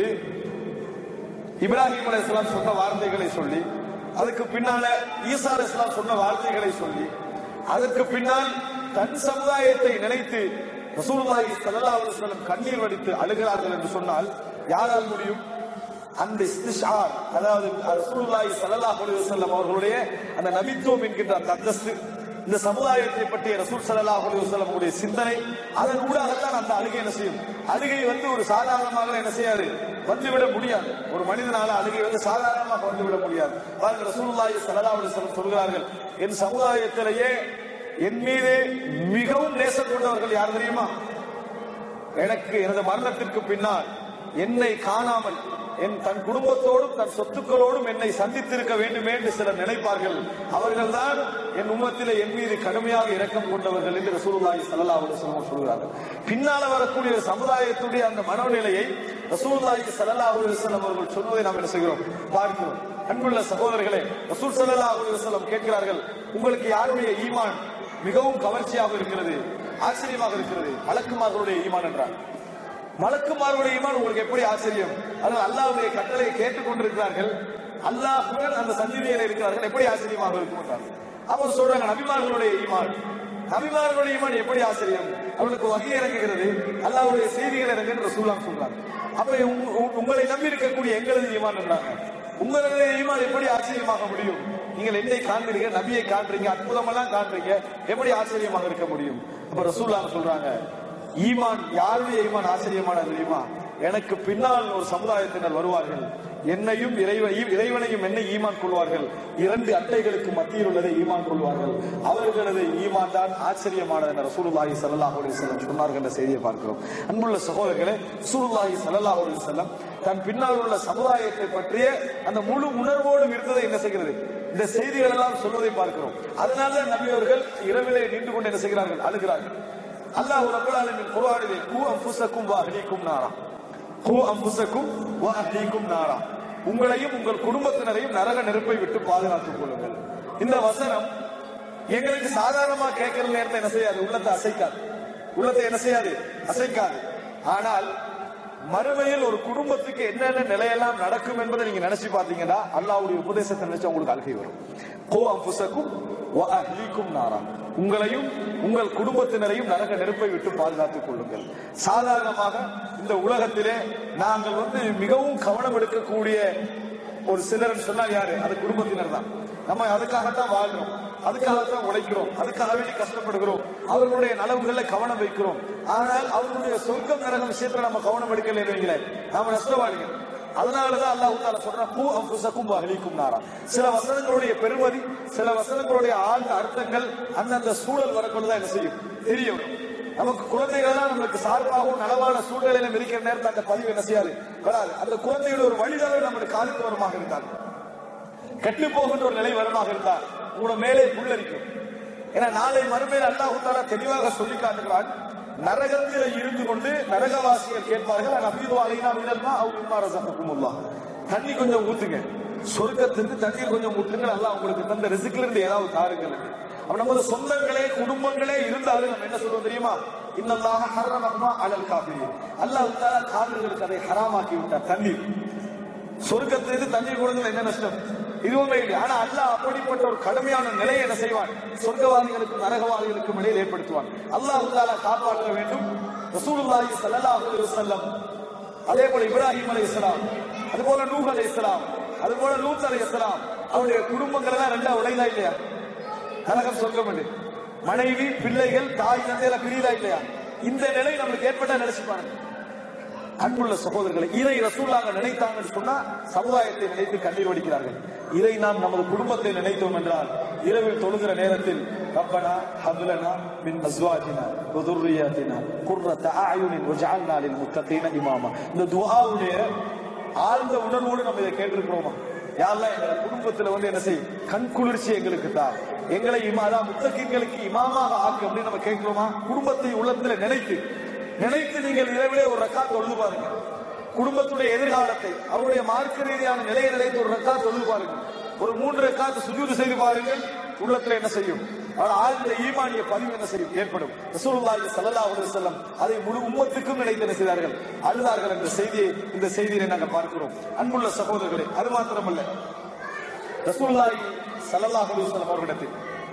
இப்ராஹிம் அலைஹிஸ்ஸலாம் சொன்ன வார்த்தைகளை சொல்லி அதுக்கு பின்னால ஈசா அலைஹிஸ்ஸலாம் சொன்ன வார்த்தைகளை சொல்லி அதற்கு பின்னால் தன் சமுதாயத்தை நினைத்து ரசூலுல்லாஹி ஸல்லல்லாஹு அலைஹி வஸல்லம் கண்ணீர் வடித்து அழுகிறார்கள் என்று சொன்னால் யாரால் முடியும் அந்த இஸ்திஷார் அதாவது ரசூலுல்லாஹி ஸல்லல்லாஹு அலைஹி வஸல்லம் அவர்களுடைய அந்த நபித்துவம் என்கின்ற அந்த அந்தஸ்து இந்த சமுதாயத்தை பற்றிய ரசூல் ஸல்லல்லாஹு அலைஹி வஸல்லம் உடைய சிந்தனை அதன் ஊடாகத்தான் அந்த அழுகை என்ன செய்யும் அழுகை வந்து ஒரு சாதாரணமாக என்ன செய்யாது வந்துவிட முடியாது ஒரு மனிதனால அழுகை வந்து சாதாரணமாக வந்துவிட முடியாது பாருங்க ரசூலுல்லாஹி ஸல்லல்லாஹு அலைஹி வஸல்லம் சொல்கிறார்கள் என் சமுதாயத்திலேயே என் மீது மிகவும் நேசம் கொண்டவர்கள் யார் தெரியுமா எனக்கு எனது மரணத்திற்கு பின்னால் என்னை காணாமல் என் தன் குடும்பத்தோடும் தன் சொத்துக்களோடும் என்னை சந்தித்திருக்க வேண்டுமே என்று சிலர் நினைப்பார்கள் அவர்கள்தான் என் உம்மத்திலே என் மீது கடுமையாக இரக்கம் கொண்டவர்கள் என்று ரசூலுல்லாஹி ஸல்லல்லாஹு அலைஹி வஸல்லம் சொல்கிறார்கள் பின்னால வரக்கூடிய ஒரு சமுதாயத்துடைய அந்த மனநிலையை ரசூலுல்லாஹி ஸல்லல்லாஹு அலைஹி வஸல்லம் அவர்கள் சொல்வதை நாம் என்ன செய்கிறோம் பார்க்கிறோம் அன்புள்ள சகோதரர்களே ரசூல் ஸல்லல்லாஹு அலைஹி வஸல்லம் கேட்கிறார்கள் உங்களுக்கு யாருடைய ஈமான் மிகவும் கவர்ச்சியாக இருக்கிறது ஆச்சரியமாக இருக்கிறது மலக்குமார்களுடைய ஈமான் என்றார் மலக்குமார்களுடைய ஈமான் உங்களுக்கு எப்படி ஆச்சரியம் அதாவது அல்லாஹ்வுடைய கட்டளையை கேட்டுக் கொண்டிருக்கிறார்கள் அல்லாஹுடன் அந்த சந்நிதியில் இருக்கிறார்கள் எப்படி ஆச்சரியமாக இருக்கும் என்றார் அவர் சொல்றாங்க நபிமார்களுடைய ஈமான் நபிமார்களுடைய ஈமான் எப்படி ஆச்சரியம் அவர்களுக்கு வகை இறங்குகிறது அல்லாஹ்வுடைய செய்திகள் இறங்குகின்ற சூழலாம் சொல்றாங்க அப்ப உங்க- உங்க- உங்களை நம்பி இருக்கக்கூடிய எங்களது ஈமான் என்றாங்க உங்களது ஈமான் எப்படி ஆச்சரியமாக முடியும் நீங்கள் என்னை காண்கிறீங்க நபியை காண்றீங்க அற்புதமெல்லாம் காண்றீங்க எப்படி ஆச்சரியமாக இருக்க முடியும் அப்ப ரசூல்லாங்க சொல்றாங்க ஈமான் யாருடைய ஈமான் ஆச்சரியமான தெரியுமா எனக்கு பின்னால் ஒரு சமுதாயத்தினர் வருவார்கள் என்னையும் இறைவ- இறைவனையும் என்னை ஈமான் கொள்வார்கள் இரண்டு அட்டைகளுக்கு மத்தியில் உள்ளதை ஈமான் கொள்வார்கள் அவர்களது ஈமான் தான் ஆச்சரியமானது என ரசூலுல்லாஹி ஸல்லல்லாஹு அலைஹி வஸல்லம் சொன்னார்கள் என்ற செய்தியை பார்க்கிறோம் அன்புள்ள சகோதரர்களே ரசூலுல்லாஹி ஸல்லல்லாஹு அலைஹி வஸல்லம் தன் பின்னால் உள்ள சமுதாயத்தை பற்றிய அந்த முழு உணர்வோடு இருந்ததை என்ன செய்கிறது இந்த செய்திகள் எல்லாம் சொல்வதை பார்க்கிறோம் அதனால நபி அவர்கள் இரவிலே நின்று கொண்டு என்ன செய்கிறார்கள் அழுகிறார்கள் அல்லாஹ் ரப்பல் ஆலமீன் குர்ஆனிலே கூ அன்ஃபுஸக்கும் வ அஹ்லீக்கும் நாரா கூ அன்ஃபுஸக்கும் வ அஹ்லீக்கும் நாரா உங்களையும் உங்கள் குடும்பத்தினரையும் நரக நெருப்பை விட்டு பாதுகாத்துக் கொள்ளுங்கள் இந்த வசனம் எங்களுக்கு சாதாரணமா கேட்கிற நேரத்தை என்ன செய்யாது உள்ளத்தை அசைக்காது உள்ளத்தை என்ன செய்யாது அசைக்காது ஆனால் மறுமையில் ஒரு குடும்பத்துக்கு என்னென்ன நிலையெல்லாம் நடக்கும் என்பதை நீங்க நினைச்சு பாத்தீங்கன்னா அல்லாஹ்வுடைய உபதேசத்தை நினைச்சு உங்களுக்கு அழுகை வரும் கோ அம்புசக்கும் அஹ்லீக்கும் நாரா உங்களையும் உங்கள் குடும்பத்தினரையும் நரக நெருப்பை விட்டு பாதுகாத்துக் கொள்ளுங்கள் சாதாரணமாக இந்த உலகத்திலே நாங்கள் வந்து மிகவும் கவனம் எடுக்கக்கூடிய ஒரு சிலர் சொன்னா யாரு அது குடும்பத்தினர் தான் நம்ம அதுக்காகத்தான் வாழ்றோம் அதுக்காகத்தான் உழைக்கிறோம் அதுக்காக வேண்டி கஷ்டப்படுகிறோம் அவர்களுடைய நலவுகள்ல கவனம் வைக்கிறோம் ஆனால் அவர்களுடைய சொர்க்கம் நரகம் விஷயத்துல நம்ம கவனம் எடுக்கல வைங்களேன் நாம நஷ்டவாளிகள் அதனாலதான் அல்லாஹ் தால சொல்றான் பூ அம்புசக்கும் அகலிக்கும் நாரா சில வசனங்களுடைய பெருமதி சில வசனங்களுடைய ஆழ்ந்த அர்த்தங்கள் அந்தந்த சூழல் வரக்கொண்டுதான் என்ன செய்யும் தெரிய வரும் நமக்கு குழந்தைகள் தான் நம்மளுக்கு சார்பாகவும் நலவான சூழ்நிலையில இருக்கிற நேரத்தில் அந்த பதிவு என்ன செய்யாது வராது அந்த குழந்தையோட ஒரு வழிதாக நம்மளுக்கு காலுக்கு வருமாக இருந்தால் கெட்டு போகின்ற ஒரு நிலை வருமாக இருந்தால் உங்களோட மேலே புல்லரிக்கும் ஏன்னா நாளை மறுமையில் அல்லாஹ் தாலா தெளிவாக சொல்லி காட்டுகிறான் நரகத்தில் இருந்து கொண்டு நரகவாசிகள் கேட்பார்கள் நபீது அலைனா மினல்மா அவு மிம்மா ரஸகக்குமுல்லாஹ் தண்ணி கொஞ்சம் ஊத்துங்க சொர்க்கத்திலிருந்து தண்ணீர் கொஞ்சம் ஊற்றுங்க அல்லாஹ் உங்களுக்கு தந்த ரிசுக்கில இருந்து ஏதாவது தாருங்கள் அப்ப நமது சொந்தங்களே குடும்பங்களே இருந்தாலும் நம்ம என்ன சொல்றோம் தெரியுமா இன்னல்லாஹ ஹர்ரமஹ்மா அலல் காஃபிரின் அல்லாஹ் தாலா காவிர்களுக்கு அதை ஹராமாக்கி விட்டார் தண்ணீர் சொர்க்கத்திலிருந்து தண்ணீர் கொடுங்கள் என்ன நஷ்டம் இதுவுமே இல்லை ஆனா அல்லாஹ் அப்படிப்பட்ட ஒரு கடுமையான நிலையை என்ன செய்வான் சொர்க்கவாதிகளுக்கும் நரகவாதிகளுக்கும் இடையில் ஏற்படுத்துவான் அல்லாஹ் தாலா காப்பாற்ற வேண்டும் ரசூலுல்லாஹி ஸல்லல்லாஹு அலைஹி வஸல்லம் அதே போல இப்ராஹிம் அலைஹிஸ்ஸலாம் அது போல நூஹ் அலைஹிஸ்ஸலாம் அது போல லூத் அலைஹிஸ்ஸலாம் அவருடைய குடும்பங்கள் எல்லாம் ரெண்டா உடையதா இல்லையா நரகம் சொர்க்கம் என்று மனைவி பிள்ளைகள் தாய் தந்தையில பிரியுதா இல்லையா இந்த நிலை நம்மளுக்கு ஏற்பட்டா நினைச்சு பாருங்க அன்புள்ள சகோதரர்களை இதை ரசூலாக நினைத்தாங்கன்னு சொன்னா சமுதாயத்தை நினைத்து கண்ணீர் வடிக்கிறார்கள் இதை நாம் நமது குடும்பத்தை நினைத்தோம் என்றால் இரவில் தொழுகிற நேரத்தில் ரப்பனா ஹப்லனா மின் அஸ்வாஜினா வதுர்ரியாத்தினா குர்ரத அயுனின் வஜஅல்னா லில் முத்தகீன இமாமா இந்த துஆவுடைய ஆழ்ந்த உணர்வோடு நம்ம இதை கேட்டிருக்கிறோமா யாரெல்லாம் எங்க குடும்பத்துல வந்து என்ன செய் கண் குளிர்ச்சி எங்களுக்கு தான் எங்களை இமா அதான் முத்தகீன்களுக்கு இமாமாக ஆக்கு அப்படின்னு நம்ம கேட்கிறோமா குடும்பத்தை உள்ளத்துல நினைத்து நினைத்து நீங்கள் இரவிலே ஒரு ரக்கா தொழுது பாருங்க குடும்பத்துடைய எதிர்காலத்தை அவருடைய மார்க்க ரீதியான நிலையை நிலைத்து ஒரு ரக்கா தொழுது பாருங்க ஒரு மூன்று ரக்காத்து சுஜூது செய்து பாருங்கள் உள்ளத்துல என்ன செய்யும் அவர் ஆழ்ந்த ஈமானிய பதிவு என்ன செய்யும் ஏற்படும் ரசூலுல்லாஹி ஸல்லல்லாஹு அலைஹி வஸல்லம் அதை முழு உம்மத்துக்கும் நினைத்து என்ன செய்தார்கள் அழுதார்கள் என்ற செய்தியை இந்த செய்தியை நாங்கள் பார்க்கிறோம் அன்புள்ள சகோதரர்களே அது மாத்திரமல்ல ரசூலுல்லாஹி ஸல்லல்லாஹு அலைஹி வஸல்லம் அவர்களிடத்தில்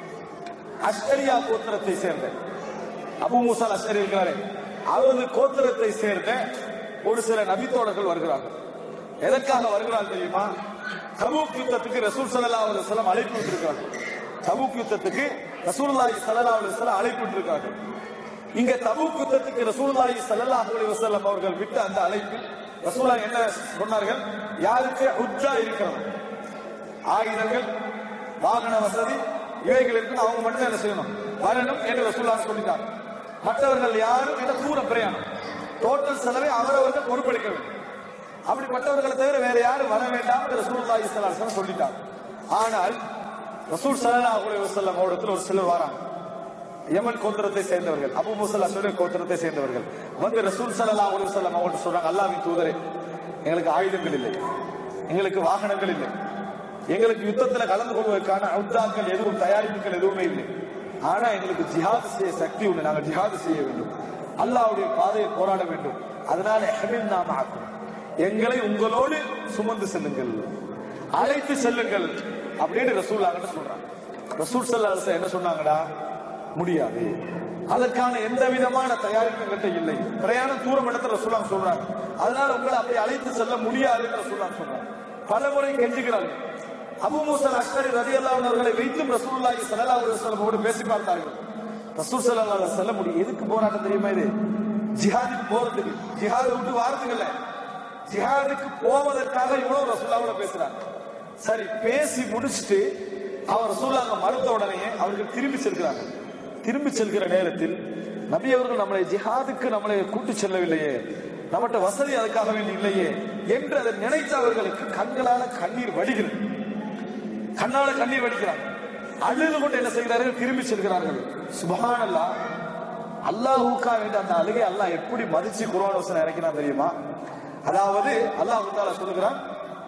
அஷ்கரியா கோத்திரத்தை சேர்ந்த அபு மூசால் அஷ்கரி இருக்கிறாரே அவரது கோத்திரத்தை சேர்ந்த ஒரு சில நபித்தோழர்கள் வருகிறார்கள் எதற்காக வருகிறார்கள் தெரியுமா தபூக் யுத்தத்துக்கு ரசூல் ஸல்லல்லாஹு அலைஹி வஸல்லம் அழைப்பு விட்டிருக்கிறார்கள் தபூக் யுத்தத்துக்கு ரசூலுல்லாஹி ஸல்லல்லாஹு அலைஹி வஸல்லம் அழைப்பு விட்டிருக்கிறார்கள் இங்க தபூக் யுத்தத்துக்கு ரசூலுல்லாஹி ஸல்லல்லாஹு அலைஹி வஸல்லம் அவர்கள் விட்ட அந்த அழைப்பில் ரசூலா என்ன சொன்னார்கள் யாருக்கு உஜ்ஜா இருக்கிறது ஆயுதங்கள் வாகன வசதி இவைகள் இருக்கு அவங்க மட்டும் என்ன செய்யணும் வரணும் என்று ரசூல்லா சொல்லிட்டார் மற்றவர்கள் யாரும் இந்த தூர பிரயாணம் டோட்டல் செலவை அவரவர்கள் பொறுப்பெடுக்க வேண்டும் அப்படிப்பட்டவர்களை தவிர வேற யாரும் வர வேண்டாம் என்று ரசூலுல்லாஹி ஸல்லல்லாஹு அலைஹி வஸல்லம் சொல்லிட்டார் ஆனால் ரசூல் ஸல்லல்லாஹு அலைஹி வஸல்லம் அவரிடத்தில் ஒரு சிலர் வராங்க யமன் கோத்திரத்தை சேர்ந்தவர்கள் அபு முசல் அசுர கோத்திரத்தை சேர்ந்தவர்கள் வந்து ரசூல் ஸல்லல்லாஹு அலைஹி வஸல்லம் அவங்கள்ட்ட சொல்றாங்க அல்லாஹ்வின் தூதரே எங்களுக்கு ஆயுதங்கள் இல்லை எங்களுக்கு வாகனங்கள் இல்லை எங்களுக்கு யுத்தத்துல கலந்து கொள்வதற்கான அவுத்தாக்கள் எதுவும் தயாரிப்புகள் எதுவுமே இல்லை ஆனா எங்களுக்கு ஜிஹாது செய்ய சக்தி உண்டு நாங்கள் ஜிஹாது செய்ய வேண்டும் அல்லாஹ்வுடைய பாதையை போராட வேண்டும் அதனால ஹமில் நாம் ஆக்கும் எங்களை உங்களோடு சுமந்து செல்லுங்கள் அழைத்து செல்லுங்கள் அப்படின்னு ரசூல்லாங்கிட்ட சொல்றாங்க ரசூல் சல்லா என்ன சொன்னாங்கடா முடியாது அதற்கான எந்த விதமான தயாரிப்பு எங்கிட்ட இல்லை பிரயாணம் தூரம் இடத்துல ரசூல்லாம் சொல்றாங்க அதனால உங்களை அப்படி அழைத்து செல்ல முடியாதுன்னு ரசூல்லாம் சொல்றாங்க பல முறை கெஞ்சுகிறார்கள் அபு மூசல் அஷ்கரி ரதியல்லாஹு அவர்களை வைத்தும் ரசூலுல்லாஹி ஸல்லல்லாஹு அலைஹி வஸல்லமோடு பேசி பார்த்தார்கள் ரசூல் ஸல்லல்லாஹு அலைஹி வஸல்லம் முடியும் எதுக்கு போராட்டம் தெரியுமா இது ஜிஹாதுக்கு போறதுக்கு ஜிஹாதை விட்டு வாரத்துக்கு இல்ல ஜிஹாதுக்கு போவதற்காக இவ்வளவு ரசூல்லாவோட பேசுறாங்க சரி பேசி முடிச்சுட்டு அவர் ரசூல்லாங்க மறுத்த உடனே அவர்கள் திரும்பி செல்கிறாங்க திரும்பி செல்கிற நேரத்தில் நபி அவர்கள் நம்மளை ஜிஹாதுக்கு நம்மளை கூட்டி செல்லவில்லையே நம்மகிட்ட வசதி அதுக்காக வேண்டி இல்லையே என்று அதை நினைத்த அவர்களுக்கு கண்களால கண்ணீர் வடிகிறது கண்ணால கண்ணீர் வடிக்கிறாங்க அழுது கொண்டு என்ன செய்கிறார்கள் திரும்பி செல்கிறார்கள் சுபஹானல்லா அல்லாஹுக்கா வேண்டிய அந்த அழுகை அல்லாஹ் எப்படி மதிச்சு குர்ஆன் வசனம் இறக்கினான் தெரியுமா அதாவது அல்லாஹ் தாலா சொல்லுகிறான்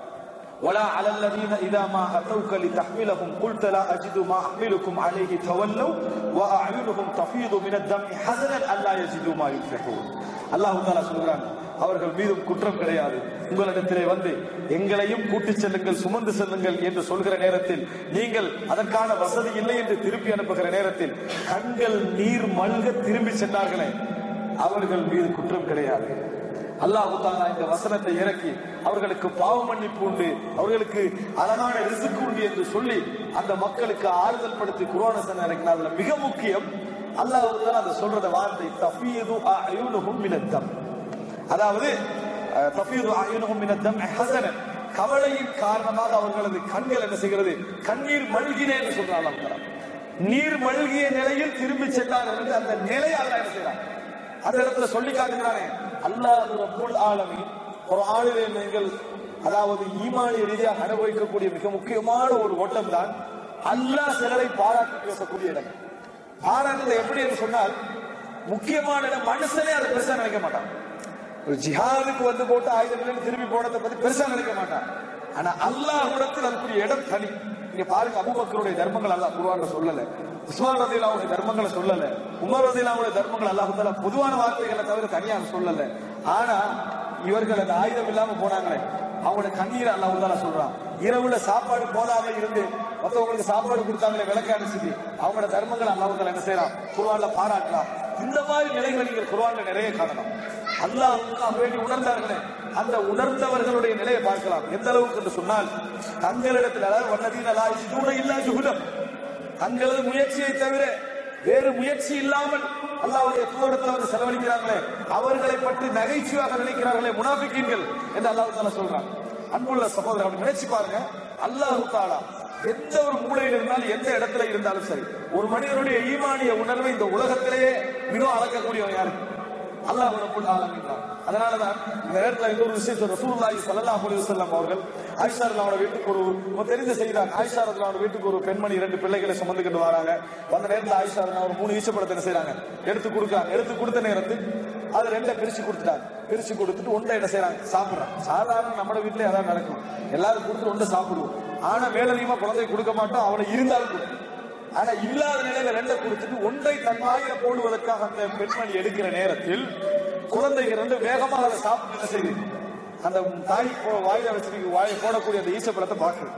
ولا على الذين إذا ما أتوك لتحملهم قلت لا أجد ما أحملكم عليه تولوا وأعينهم تفيض من الدمع حزنا ألا يجدوا ما ينفقون அல்லாஹ் தாலா சொல்கிறான் அவர்கள் மீதும் குற்றம் கிடையாது உங்களிடத்திலே வந்து எங்களையும் கூட்டிச் செல்லுங்கள் சுமந்து செல்லுங்கள் என்று சொல்கிற நேரத்தில் நீங்கள் அதற்கான வசதி இல்லை என்று திருப்பி அனுப்புகிற நேரத்தில் கண்கள் நீர் மல்க திரும்பி சென்றார்களே அவர்கள் மீது குற்றம் கிடையாது அல்லாஹு தாலா இந்த வசனத்தை இறக்கி அவர்களுக்கு பாவ மன்னிப்பு உண்டு அவர்களுக்கு அழகான ரிசுக்கு உண்டு என்று சொல்லி அந்த மக்களுக்கு ஆறுதல் படுத்தி குரோனசன் இறக்கின அதுல மிக முக்கியம் அல்லாஹு தாலா அந்த சொல்றத வார்த்தை தஃபீது அயுனுஹும் மினத்தம் அதாவது அஹ், தஃபீது அயுனுஹும் மினத்தம் ஹஸனன் கவலையின் காரணமாக அவர்களது கண்கள் என்ன செய்கிறது கண்ணீர் மல்கினே என்று சொல்றான் அல்லாஹ் தாலா. நீர் மல்கிய நிலையில் திரும்பி சென்றார்கள் என்று அந்த நிலையை அல்லாஹ் என்ன செய்றான் அந்த இடத்துல சொல்லி காட்டுகிறானே அல்லாஹ் ரப்புல் ஆலமீன் ஒரு ஆளிலே நீங்கள் அதாவது ஈமானிய ரீதியாக அனுபவிக்கக்கூடிய மிக முக்கியமான ஒரு ஓட்டம் தான் அல்லாஹ் சிலரை பாராட்டி பேசக்கூடிய இடம் பாராட்டுறது எப்படி என்று சொன்னால் முக்கியமான இடம் மனுஷனே அதை பெருசா நினைக்க மாட்டான் ஒரு ஜிஹாதுக்கு வந்து போட்டு ஆயுதம் இல்லைன்னு திரும்பி போனதை பத்தி பெருசா நினைக்க மாட்டான் ஆனா அல்லாஹ் இடத்தில் அதுக்குரிய இடம் தனி நீங்க பாருங்க அபுபக்கருடைய தர்மங்கள் அல்லாஹ் குர்ஆன்ல சொல்லல உஸ்மான் ரதிலாவுடைய தர்மங்களை சொல்லல உமர் ரதிலாவுடைய தர்மங்கள் அல்லாஹ் தாலா பொதுவான வார்த்தைகளை தவிர தனியாக சொல்லல ஆனா இவர்கள் அந்த ஆயுதம் இல்லாம போனாங்களே அவங்களோட கண்ணீர் அல்லாஹ் தாலா சொல்றான் இரவுல சாப்பாடு போதாம இருந்து மத்தவங்களுக்கு சாப்பாடு கொடுத்தாங்களே விளக்க அடிச்சுட்டு அவங்களோட தர்மங்கள் அல்லாஹ் தாலா என்ன செய்யறான் குர்ஆன்ல பாராட்டலாம் இந்த மாதிரி நிலைகளை நீங்கள் குர்ஆன்ல நிறைய காணலாம் அல்லாஹ் வேண்டி உணர்ந்தார்களே அந்த உணர்ந்தவர்களுடைய நிலையை பார்க்கலாம் எந்த அளவுக்கு என்று சொன்னால் தங்களிடத்தில் அதாவது வண்ணதீன லா யஜிதூன இல்லா ஜுஹுதம் தங்களது முயற்சியை தவிர வேறு முயற்சி இல்லாமல் அல்லாஹ்வுடைய தூரத்தில் வந்து செலவழிக்கிறார்களே அவர்களை பற்றி நகைச்சுவாக நினைக்கிறார்களே முனாஃபிக்கீன்கள் என்று அல்லாஹ் தாலா சொல்றான் அன்புள்ள சகோதரர் அப்படி நினைச்சு பாருங்க அல்லாஹ் தாலா எந்த ஒரு மூலையில் இருந்தாலும் எந்த இடத்துல இருந்தாலும் சரி ஒரு மனிதனுடைய ஈமானிய உணர்வை இந்த உலகத்திலேயே மிகவும் அளக்கக்கூடியவன் யாரு அல்லாஹ் ரப்பல் ஆலமீன் தான் அதனாலதான் இந்த நேரத்துல இன்னொரு விஷயம் சொல்ற ரசூலுல்லாஹி ஸல்லல்லாஹு அலைஹி வஸல்லம் அவர்கள் ஆயிஷா ரலியல்லாஹு வீட்டுக்கு ஒரு உங்களுக்கு தெரிஞ்ச செய்தான் ஆயிஷா ரலியல்லாஹு வீட்டுக்கு ஒரு பெண்மணி இரண்டு பிள்ளைகளை சுமந்துக்கிட்டு வராங்க வந்த நேரத்துல ஆயிஷா ரலியல்லாஹு ஒரு மூணு ஈச்சப்பழத்தை என்ன செய்றாங்க எடுத்து கொடுக்காங்க எடுத்து கொடுத்த நேரத்தில் அது ரெண்டை பிரிச்சு கொடுத்துட்டாங்க பிரிச்சு கொடுத்துட்டு ஒன்றை என்ன செய்றாங்க சாப்பிடுறாங்க சாதாரண நம்ம வீட்லயே அதான் நடக்கும் எல்லாரும் கொடுத்து ஒன்றை சாப்பிடுவோம் ஆனா மேலதிகமா குழந்தை கொடுக்க மாட்டோம் அவனை இருந்தாலும் கொடுப்போம். ஆனா இல்லாத நிலையில ரெண்டை கொடுத்துட்டு ஒன்றை தன் வாயில போடுவதற்காக அந்த பெண்மணி எடுக்கிற நேரத்தில் குழந்தைகள் ரெண்டு வேகமாக அதை சாப்பிட்டு என்ன செய்யுது அந்த தாய் போ- வாயில வச்சிருக்க வாயில போடக்கூடிய அந்த ஈசப்பழத்தை பார்க்குது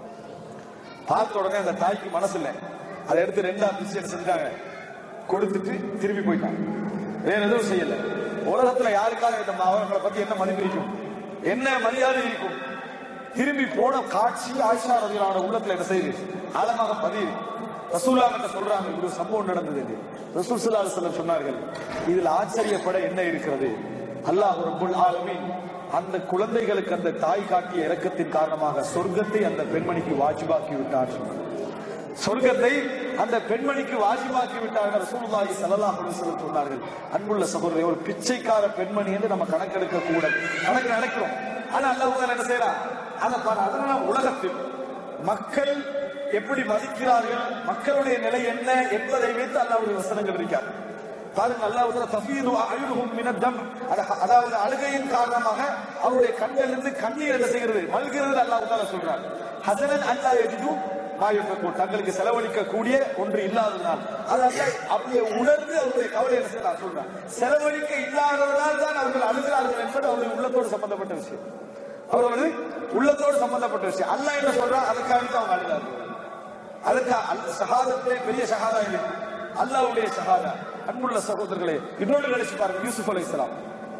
பார்த்த உடனே அந்த தாய்க்கு மனசு இல்லை அதை எடுத்து ரெண்டா பிரிச்சு என்ன செஞ்சாங்க கொடுத்துட்டு திரும்பி போயிட்டாங்க வேற எதுவும் செய்யல உலகத்துல யாருக்காவது இந்த அவர்களை பத்தி என்ன மதிப்பு இருக்கும் என்ன மரியாதை இருக்கும் திரும்பி போன காட்சி ஆயிஷா ரதியல்லாஹு உள்ளத்துல என்ன செய்யுது ஆழமாக பதியுது ரசூல்லா கிட்ட சொல்றாங்க இப்படி ஒரு சம்பவம் நடந்தது என்று. ரசூல் ஸல்லல்லாஹு அலைஹி வஸல்லம் சொன்னார்கள் இதில் ஆச்சரியப்பட என்ன இருக்கிறது அல்லாஹ் ரப்பல் ஆலமீன் அந்த குழந்தைகளுக்கு அந்த தாய் காட்டிய இரக்கத்தின் காரணமாக சொர்க்கத்தை அந்த பெண்மணிக்கு வாஜிபாக்கி விட்டார் சொன்னார். சொர்க்கத்தை அந்த பெண்மணிக்கு வாஜிபாக்கி விட்டார்கள் ரசூலுல்லாஹி ஸல்லல்லாஹு அலைஹி வஸல்லம் சொன்னார்கள் அன்புள்ள சகோதரர் ஒரு பிச்சைக்கார பெண்மணி என்று நம்ம கணக்கெடுக்க கூட கணக்கு நடக்கிறோம் ஆனா அல்லாஹ் தாலா என்ன செய்யறான் அதை பாரு அதனால உலகத்தில் மக்கள் எப்படி மதிக்கிறார்கள் மக்களுடைய நிலை என்ன என்பதை வைத்து அல்லாஹ்வுடைய வசனங்கள் இருக்காது பாருங்க அல்லாஹ் தஃபீது அயுனுஹும் மினத்தம் அதாவது அழுகையின் காரணமாக அவருடைய கண்ணிலிருந்து கண்ணீர் என்ன செய்கிறது மல்கிறது அல்லாஹ் தாலா சொல்றார் ஹசனன் அல்லா எஜிது மாயுக்கும் தங்களுக்கு செலவழிக்க கூடிய ஒன்று இல்லாததுனால் அதாவது அப்படியே உணர்ந்து அவருடைய கவலை என்ன செய்ய நான் சொல்றேன் செலவழிக்க இல்லாததால் தான் அவர்கள் அழுகிறார்கள் என்பது அவருடைய உள்ளத்தோடு சம்பந்தப்பட்ட விஷயம் அவர்களது உள்ளத்தோடு சம்பந்தப்பட்ட விஷயம் அல்லாஹ் என்ன சொல்றான் அதுக்காக தான் அவங்க அழுகிறார்கள் அதுக்கு அந்த ஷஹாதத்திலே பெரிய ஷஹாதா இது அல்லாஹ்வுடைய ஷஹாதா அன்புள்ள சகோதரர்களே இன்னொன்று நினைச்சு பாருங்க யூசுப் அலைஹிஸ்ஸலாம்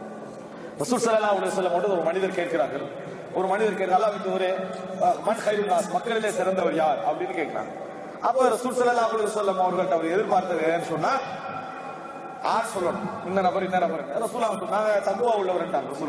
ரசூல் ஸல்லல்லாஹு அலைஹி வஸல்லம் ஒரு மனிதர் கேட்கிறார்கள் ஒரு மனிதர் கேட்கிறார் அல்லாஹ் விட்டு ஒரு அஹ், மன் கைருல் நாஸ் மக்களிலே சிறந்தவர் யார் அப்படின்னு கேட்கிறாங்க அப்ப ரசூல் ஸல்லல்லாஹு அலைஹி வஸல்லம் அவர்கள்ட்ட அவர் எதிர்பார்த்தது என்னன்னு சொன்னா ஆர் சொல்லணும் இந்த நபர் இந்த நபர் ரசூலா சொன்னாங்க தக்குவா உள்ளவர்ன்றாங்க ரசூலா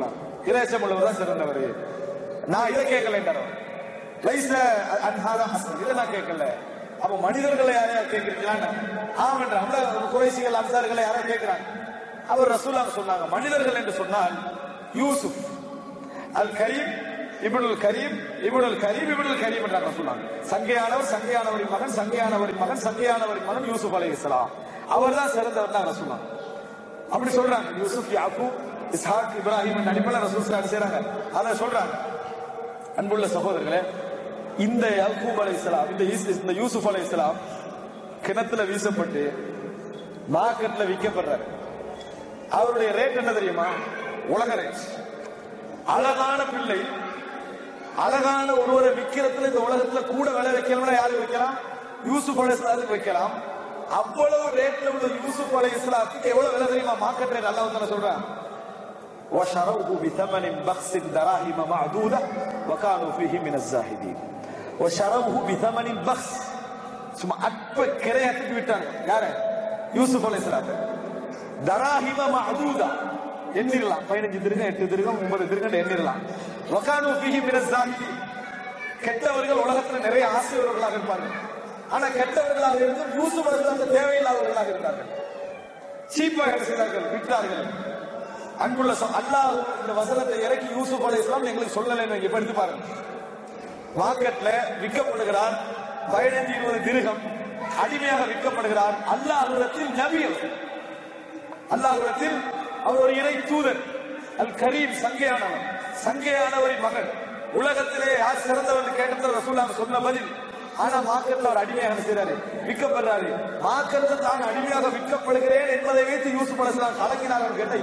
இறைச்சம் உள்ளவர் தான் சிறந்தவர் நான் இதை கேட்கல லைச அன்ஹாதா ஹசன் இதை நான் கேட்கல அப்ப மனிதர்களை யாரையா கேட்கிறீங்களான்னு ஆமன்ற அந்த குறைசிகள் அன்சார்களை யாரோ கேட்கிறாங்க அவர் ரசூலா சொன்னாங்க மனிதர்கள் என்று சொன்னால் யூசுப் அல் கரீம் இப்னுல் கரீம் இப்னுல் கரீம் இப்னுல் கரீம் என்றாங்க சொன்னாங்க சங்கையானவர் சங்கையானவரின் மகன் சங்கையானவரின் மகன் சங்கையானவரின் மகன் யூசுப் அலைஹிஸ்ஸலாம் அவர் தான் சிறந்தவர் தான் சொன்னாங்க அப்படி சொல்றாங்க யூசுப் யாக்கூப் இஸ்ஹாக் இப்ராஹிம் என்ற அடிப்படையில் ரசூல் ஸல்லல்லாஹு அலைஹி செய்றாங்க அதை சொல்றாங்க அன்புள்ள சகோதரர்களே இந்த யாக்கூப் அலைஹிஸ்ஸலாம் இந்த ஈஸ்- இந்த யூசுப் அலைஹிஸ்ஸலாம் கிணத்துல வீசப்பட்டு மார்க்கெட்ல விற்கப்படுறாரு அவருடைய ரேட் என்ன தெரியுமா உலக ரேட் அழகான பிள்ளை அழகான ஒருவரை விக்கிறதுல இந்த உலகத்துல கூட விலை வைக்கணும்னா யாரு வைக்கலாம் யூசுப் அலை இஸ்லாத்துக்கு வைக்கலாம் அவ்வளவு ரேட்ல உள்ள யூசுப் அலை இஸ்லாத்துக்கு எவ்வளவு விலை தெரியுமா மார்க்கெட் ரேட் அல்லாஹ் தான சொல்றான் وشروه بثمن بخس دراهم معدودة وكانوا فيه من الزاهدين وشروه بثمن بخس சும்மா அற்ப கிரையத்துக்கு விட்டாங்க யார யூசுப் அலை தராஹிம மஅதூதா எண்ணிரலாம் பதினஞ்சு திருகம் எட்டு திருகம் ஒன்பது திருகம் எண்ணிரலாம் வகானு ஃபீஹி மினஸ் ஸாலிஹீன். கெட்டவர்கள் உலகத்துல நிறைய ஆசையுள்ளவர்களாக இருப்பார்கள் ஆனா கெட்டவர்களாக இருந்து யூசுப் அலைஹிஸ்ஸலாம் தேவையில்லாதவர்களாக இருந்தார்கள் சீப்பாக என்ன செய்தார்கள் விட்டார்கள் அன்புள்ள சொ- அல்லாஹ் இந்த வசனத்தை இறக்கி யூசுப் அலைஹிஸ்ஸலாம் எங்களுக்கு சொல்லலைன்னு இப்ப எடுத்து பாருங்க மார்க்கெட்ல விற்கப்படுகிறார் பதினைந்து இருபது திருகம் அடிமையாக விற்கப்படுகிறார் அல்லாஹ்விடத்தில் நபி அவர். அல்லாஹ்விடத்தில் அவர் ஒரு இறை தூதர் அல் கரீம் சங்கையானவர் சங்கையானவரின் மகன் உலகத்திலே யார் சிறந்தவர் கேட்டது ரசூலுல்லாஹ் சொன்ன பதில் ஆனா மார்க்கெட்ல அவர் அடிமையாக என்ன செய்றாரு விற்கப்படுறாரு மார்க்கெட்ல தான் அடிமையாக விற்கப்படுகிறேன் என்பதை வைத்து யூசுப் அலைஹிஸ்ஸலாம் கலங்கினார் கேட்டை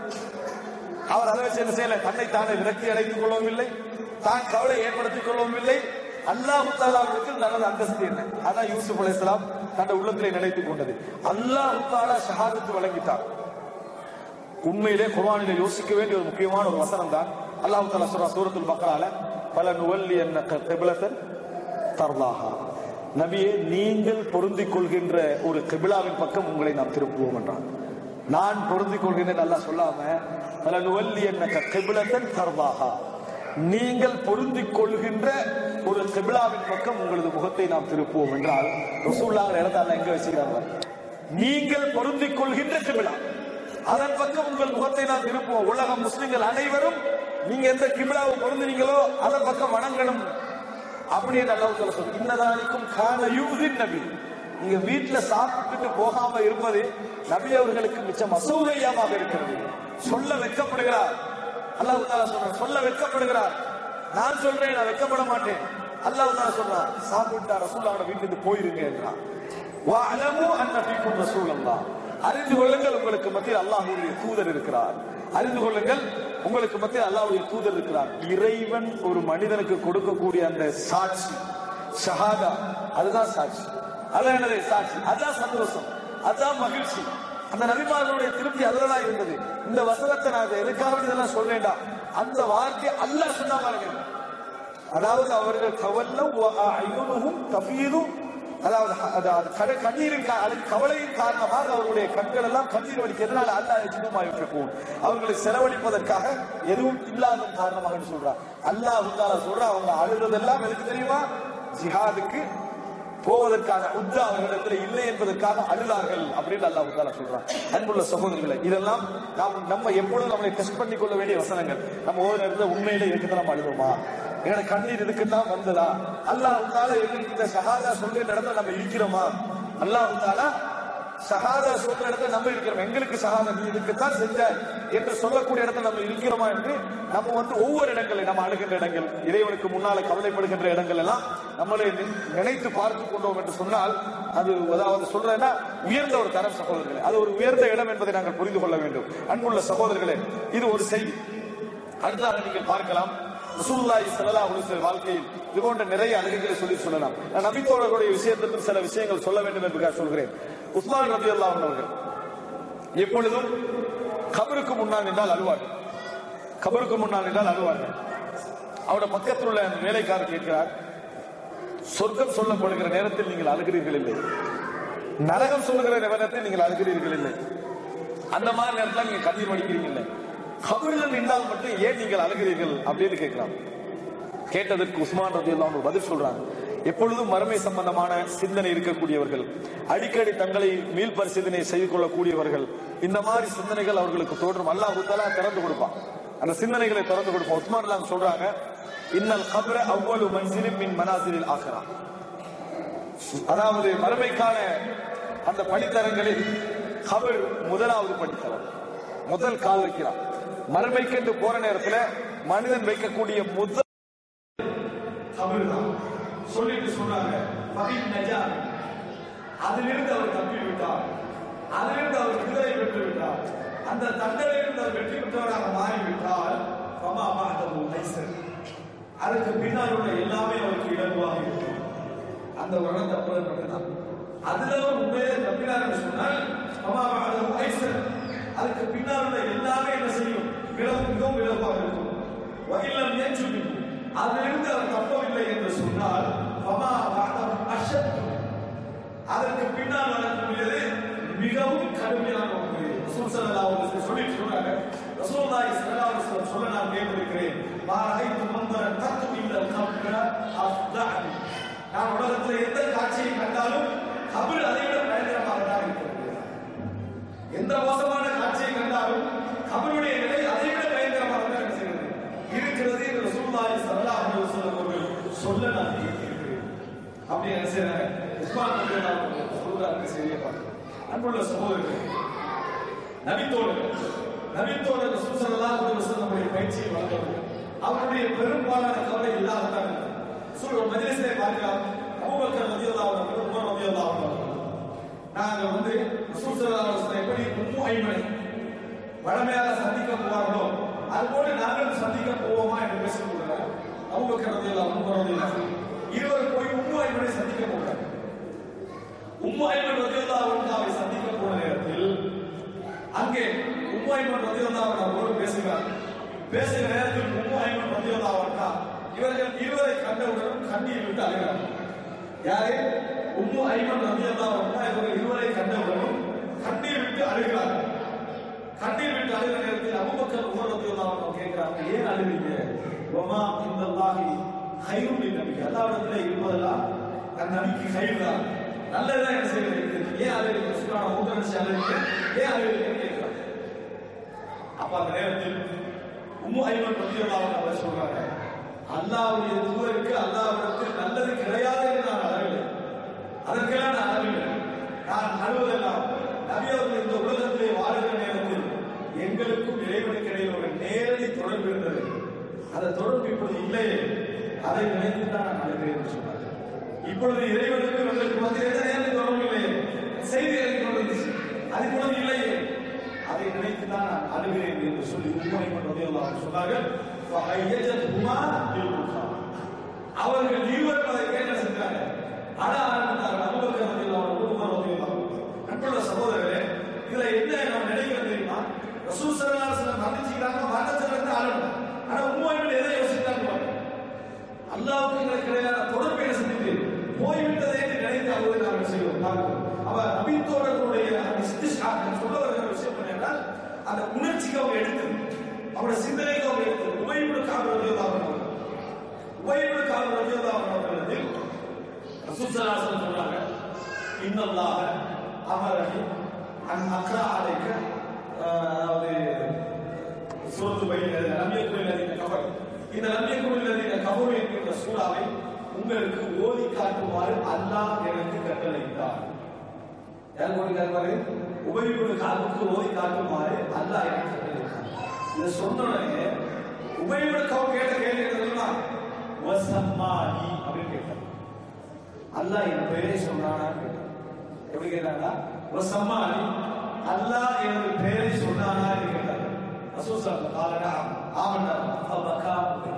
அவர் அதை வச்சு என்ன செய்யல தன்னை தானே விரக்தி அடைத்துக் கொள்ளவும் இல்லை தான் கவலை ஏற்படுத்திக் கொள்ளவும் இல்லை அல்லாஹு தாலாவுக்கு நல்லது அந்தஸ்து என்ன அதான் யூசுப் அலைஹிஸ்ஸலாம் தன்னுடைய உள்ளத்திலே நினைத்துக் கொண்டது அல்லாஹு தாலா ஷஹாதத்து வழங்கிட்டார் உண்மையிலே குர்ஆனிலே யோசிக்க வேண்டிய ஒரு முக்கியமான ஒரு வசனம் தான் அல்லாஹ் தாலா சொல்றா சூரத்துல் பக்ரால பல நுவல்லி என்ன கிபிலத்தன் தர்லாஹா நபியே நீங்கள் பொருந்திக் கொள்கின்ற ஒரு கிபிலாவின் பக்கம் உங்களை நாம் திருப்புவோம் என்றான் நான் பொருந்திக் கொள்கிறேன் அல்லாஹ் சொல்லாம பல நுவல்லி என்ன கிபிலத்தன் தர்லாஹா நீங்கள் பொருந்திக் கொள்கின்ற ஒரு கிபிலாவின் பக்கம் உங்களது முகத்தை நாம் திருப்புவோம் என்றால் ரசூல்லாங்க இடத்த அல்லாஹ் எங்க வச்சுக்கிறாங்க நீங்கள் பொருந்திக் கொள்கின்ற கிபிலா அதன் பக்கம் உங்கள் முகத்தை நாம் திருப்புவோம் உலக முஸ்லிம்கள் அனைவரும் நீங்க எந்த கிபிலாவை பொருந்தினீங்களோ அதன் பக்கம் வணங்கணும் அப்படியே அல்லாஹ் சொல்ல சொல்லு இன்னதானிக்கும் கான யூதின் நபி நீங்க வீட்டுல சாப்பிட்டுட்டு போகாம இருப்பது நபி அவர்களுக்கு மிச்சம் அசௌகரியமாக இருக்கிறது சொல்ல வெட்கப்படுகிறார் அல்லாஹ் தாலா சொல்றான் சொல்ல வெட்கப்படுகிறார் நான் சொல்றேன் நான் வெட்கப்பட மாட்டேன் அல்லாஹ் தாலா சொல்றான் சாப்பிட்டா ரசூல்லாவோட வீட்டுக்கு போயிருங்க என்றான் வஅலமு அன்ன ஃபீக்கும் ரசூலல்லாஹ் அறிந்து கொள்ளுங்கள் உங்களுக்கு மத்தியில் அல்லாஹ்வுடைய தூதர் இருக்கிறார் அறிந்து கொள்ளுங்கள் உங்களுக்கு மத்தியில் அல்லாஹ்வுடைய தூதர் இருக்கிறார் இறைவன் ஒரு மனிதனுக்கு கொடுக்கக்கூடிய அந்த சாட்சி ஷஹாதா அதுதான் சாட்சி அதான் என்னது சாட்சி அதான் சந்தோஷம் அதான் மகிழ்ச்சி அந்த நபிமார்களுடைய திருப்தி அதுலதான் இருந்தது இந்த வசனத்தை நான் எதுக்காக இதெல்லாம் சொல்றேன்டா அந்த வார்த்தை அல்லாஹ் சொன்னா பாருங்க அதாவது அவர்கள் கவல்லும் ஐயுனும் தபீதும் அதாவது அதாவது கட- கண்ணீரின் கா- அல்லது கவலையின் காரணமாக அவர்களுடைய கண்கள் எல்லாம் கண்ணீர் வடிக்கிறதுனால அல்லாஹ் எஜினுமாயிருக்கும் அவர்களை செலவழிப்பதற்காக எதுவும் இல்லாத காரணமாக சொல்றார் அல்லாஹ் தாலா சொல்ற அவங்க அழுததெல்லாம் எதுக்கு தெரியுமா ஜிஹாதுக்கு போவதற்கான உத்தா அவர்களிடத்தில் இல்லை என்பதற்காக அழுதார்கள் அப்படின்னு அல்லாஹ் தாலா சொல்றான் அன்புள்ள சகோதரிகளை இதெல்லாம் நாம் நம்ம எப்பொழுதும் நம்மளை டெஸ்ட் பண்ணி கொள்ள வேண்டிய வசனங்கள் நம்ம ஒரு நேரத்துல உண்மையிலே எதுக்கு நம்ம அழுதுமா எங்களை கண்ணீர் இதுக்கு தான் வந்ததா அல்லாஹ் தாலா எங்களுக்கு இந்த ஷஹாதா சொல்ற இடத்துல நம்ம இருக்கிறோமா அல்லாஹ் தாலா ஷஹாதா சொல்ற இடத்துல நம்ம இருக்கிறோம் எங்களுக்கு ஷஹாதா நீ இதுக்குத்தான் செஞ்ச என்று சொல்லக்கூடிய இடத்துல நம்ம இருக்கிறோமா என்று நம்ம வந்து ஒவ்வொரு இடங்களை நம்ம அழுகின்ற இடங்கள் இறைவனுக்கு முன்னால கவலைப்படுகின்ற இடங்கள் எல்லாம் நம்மளை நி- நினைத்து பார்த்து கொண்டோம் என்று சொன்னால் அது அதாவது சொல்றேன்னா உயர்ந்த ஒரு தரம் சகோதரர்களே அது ஒரு உயர்ந்த இடம் என்பதை நாங்கள் புரிந்து கொள்ள வேண்டும் அன்புள்ள சகோதரர்களே இது ஒரு செய்தி அடுத்ததாக நீங்கள் பார்க்கலாம் ரசூலுல்லாஹி ஸல்லல்லாஹு அலைஹி வஸல்லம் வாழ்க்கையில் இது போன்ற நிறைய அழகுகளை சொல்லி சொல்லலாம் நான் நபித்தோழர்களுடைய விஷயத்திற்கு சில விஷயங்கள் சொல்ல வேண்டும் என்பதற்காக சொல்கிறேன் உஸ்மான் ரலியல்லாஹு அன்ஹு அவர்கள் எப்பொழுதும் கபருக்கு முன்னால் நின்றால் அழுவார்கள் கபருக்கு முன்னால் நின்றால் அழுவார்கள் அவருடைய பக்கத்தில் உள்ள அந்த வேலைக்காரர் கேட்கிறார் சொர்க்கம் சொல்லப்படுகிற நேரத்தில் நீங்கள் அழுகிறீர்கள் இல்லை நரகம் சொல்லுகிற நேரத்தில் நீங்கள் அழுகிறீர்கள் இல்லை அந்த மாதிரி நேரத்தில் நீங்க கண்ணீர் வடிக்கிறீங்க இல்லை கபர்ல நின்றால் மட்டும் ஏன் நீங்கள் அழுகிறீர்கள் அப்படின்னு கேட்கிறாங்க கேட்டதற்கு உஸ்மான் ரதி ஒரு பதில் சொல்றாங்க எப்பொழுதும் மறுமை சம்பந்தமான சிந்தனை இருக்கக்கூடியவர்கள் அடிக்கடி தங்களை மீள் பரிசீலனை செய்து கொள்ளக்கூடியவர்கள் இந்த மாதிரி சிந்தனைகள் அவர்களுக்கு தோன்றும் அல்லாஹ் தஆலா திறந்து கொடுப்பான் அந்த சிந்தனைகளை திறந்து கொடுப்பான் உஸ்மான் எல்லாம் சொல்றாங்க இன்னல் கப்ர அவ்வளவு மன்சிலின் மின் மனாசிலில் ஆகிறா அதாவது மறுமைக்கான அந்த படித்தரங்களில் கபர் முதலாவது படித்தரம் முதல் கால் வைக்கிறான் மறுமைக்கென்று போற நேரத்துல மனிதன் வைக்கக்கூடிய முதல் கபர் தான் சொல்லிட்டு சொன்னாங்க ஃபஹிம் நஜா அதிலிருந்து அவர் தப்பி விட்டார் அதிலிருந்து அவர் விடுதலை பெற்று விட்டார் அந்த தண்டனையிலிருந்து அவர் வெற்றி பெற்றவராக மாறிவிட்டால் ஃபமா பாதமு ஐசர் அதுக்கு பின்னால் உள்ள எல்லாமே அவருக்கு இலகுவாக இருக்கும் அந்த வருடம் தப்புறது மட்டும்தான் அதுல அவர் உண்மையிலே தப்பினார் என்று சொன்னால் ஃபமா பாதமு ஐசர் அதுக்கு பின்னால் உள்ள எல்லாமே என்ன செய்யும் விலகு மிகவும் விலகுவாக இருக்கும் வகிலம் ஏற்றுமிக்கும் அதிலிருந்து அவர் தப்பவில்லை என்று சொன்னால் ஃபமா பாதமு அஷத்து அதற்கு பின்னால் வரக்கூடியது மிகவும் கடுமையான ஒன்று ரசூல் ஸல்லல்லாஹு அலைஹி வஸல்லம் சொல்லிட்டு சொல்றாங்க ரசூலுல்லாஹி ஸல்லல்லாஹு அலைஹி வஸல்லம் சொல்ல நான் கேட்டிருக்கிறேன் மா ரஹைத்து மந்தரன் தத்து இல்ல கப்ர அஃதஅனி நான் உலகத்தில் எந்த காட்சியை கண்டாலும் கபிர் அதை விட பயங்கரமாக தான் இருக்கிறது எந்த மோசமான காட்சியை கண்டாலும் கபருடைய நிலை அதை விட பயங்கரமாக தான் என்ன செய்கிறது இருக்கிறது என்று ரசூலுல்லாஹி ஸல்லல்லாஹு அலைஹி வஸல்லம் அவர்கள் சொல்ல நான் கேட்டிருக்கிறேன் அப்படி என்ன செய்யறாங்க உஸ்மான் ரலியல்லாஹு அன்ஹு சொல்றாங்க சரியா பாருங்க அன்புள்ள சகோதரர்களே நபித்தோழர் நபித்தோழர் ரசூல் ஸல்லல்லாஹு அலைஹி வஸல்லம் நம்முடைய பயிற்சியை வளர்த்தவர்கள் அவருடைய பெரும்பாலான கவலை இல்லாததான் ரசூல் ஒரு மஜ்லிஸிலே பார்க்கலாம் அபூபக்கர் ரலியல்லாஹு அன்ஹு உமர் ரலியல்லாஹு அன்ஹு நாங்க வந்து ரசூல் ஸல்லல்லாஹு அலைஹி வஸல்லம் எப்படி உம்மு ஐமனை வளமையாக சந்திக்க போவார்களோ அதுபோல நாங்களும் சந்திக்க போவோமா என்று பேசிக் கொள்கிறார் அபூபக்கர் ரலியல்லாஹு அன்ஹு உமர் ரலியல்லாஹு அன்ஹு இருவர் போய் உம்மு ஐமனை சந்திக்க போகிறார் உம்மு ஐமன் ரலியல்லாஹு அன்ஹாவை சந்திக்க போன நேரத்தில் அங்கே உம்மு ஐமன் ரலியல்லாஹு அன்ஹா அவரோடு பேசுகிறார் பேசுகிற நேரத்தில் உம்மு ஐமன் ரலியல்லாஹு அன்ஹா இவர்கள் இருவரை கண்டவுடன் கண்ணீர் விட்டு அழுகிறார் யாரு உம்மு ஐமன் ரலியல்லாஹு அன்ஹா இவர்கள் இருவரை கண்டவுடனும் கண்ணீர் விட்டு அழுகிறார் கண்ணீர் விட்டு அழுகிற நேரத்தில் அபூபக்கர் உமர் ரலியல்லாஹு அன்ஹு கேட்கிறாங்க ஏன் அழுவீங்க வமா இந்தல்லாஹி ஹைருல் நபிக்கு அல்லாஹ்விடத்தில் இருப்பதெல்லாம் தன் நபிக்கு ஹைர் தான் நல்லதுதான் என்ன செய்வது ஏன் அழுவீங்க சுப்ரான ஊக்கரசி அழுவீங்க ஏன் அழுவீங்க கேட்கிறாங்க அப்ப அந்த நேரத்தில் உம்மு ஐமன் ரலியல்லாஹு அன்ஹா அவர் சொல்றாங்க அல்லாஹ்வுடைய தூதருக்கு அல்லாஹ்விடத்தில் நல்லது கிடையாது என்று நான் அழவில்லை அதற்கெல்லாம் நான் அழவில்லை நான் அழுவதெல்லாம் நபி அவர்கள் இந்த உலகத்திலே வாழுகிற நேரத்தில் எங்களுக்கும் இறைவனுக்கு இடையில் ஒரு நேரடி தொடர்பு இருந்தது அந்த தொடர்பு இப்பொழுது இல்லையே அதை நினைத்து தான் நான் அழுகிறேன் என்று சொன்னார் இப்பொழுது இறைவனுக்கு எங்களுக்கு மத்தியில் எந்த நேரடி தொடர்பு இல்லையே செய்தி இறங்கி கொண்டிருந்துச்சு அது இப்பொழுது இல்லையே அதை நினைத்து தான் நான் அழுகிறேன் என்று சொல்லி உண்மை ரலியல்லாஹு சொன்னார்கள் ஃபஹையஜத்ஹுமா லில்-புகா. அவர்கள் இருவரும் அதை கேட்ட செஞ்சாங்க அழ ஆரம்பித்தார்கள் அபூபக்கர் ரலியல்லாஹு அன்ஹு உமர் ரலியல்லாஹு அன்ஹு. அன்புள்ள சகோதரர்களே இதுல என்ன நாம் நினைக்கிறோம் தெரியுமா ரசூல் ஸல்லல்லாஹு அலைஹி வஸல்லம் மன்னிச்சுக்கிறாங்க மரணத்துல இருந்து அழணும் ஆனா உண்மையில் எதை யோசித்தாங்க பாருங்க. அல்லாவுக்கு எங்களுக்கு கிடையாது தொடர்பை என்ன செஞ்சுட்டு போய்விட்டதே என்று நினைத்து அவர்கள் நாங்கள் செய்வோம் பார்க்கிறோம் அவர் நபித்தோழர்களுடைய அந்த இஸ்திஷாக் சொல்ல வருகிற விஷயம் என்னென்றால் அந்த உணர்ச்சிக்கு அவங்க எடுத்தது அவருடைய சிந்தனைக்கு அவங்க எடுத்தது உபயோக காவல் ரஜியதாவன் உபயோக காவல் ரஜியதாவன் அவர்களிடத்தில் ரசூசலாசன் சொல்றாங்க இன்னல்லாக அமரஹி அன் அக்ரா அலைக்க அதாவது சூரத்து பையன் நம்பியக்குள் நதின கபர் இந்த நம்பியக்குள் நதின கபர் என்கின்ற சூறாவை உங்களுக்கு ஓதி காட்டுமாறு அல்லாஹ் எனக்கு கட்டளையிட்டார் யார் ஓதி காட்டுவாரு உபயோக காலுக்கு ஓதி காட்டுமாறு அல்லாஹ் எனக்கு கட்டளையிட்டார் இதை சொன்ன உடனே உபயோக கவு கேட்ட கேள்வி என்ன தெரியுமா வசம்மானி அப்படின்னு கேட்டார் அல்லாஹ் என் பெயரை சொன்னானான்னு கேட்டார் எப்படி கேட்டாங்க வசம்மானி அல்லாஹ் எனது பெயரை சொன்னானா என்று கேட்டார் ரசூல் ஸல்லல்லாஹு அலைஹி வஸல்லம் ஆமன்னா ஃபபகா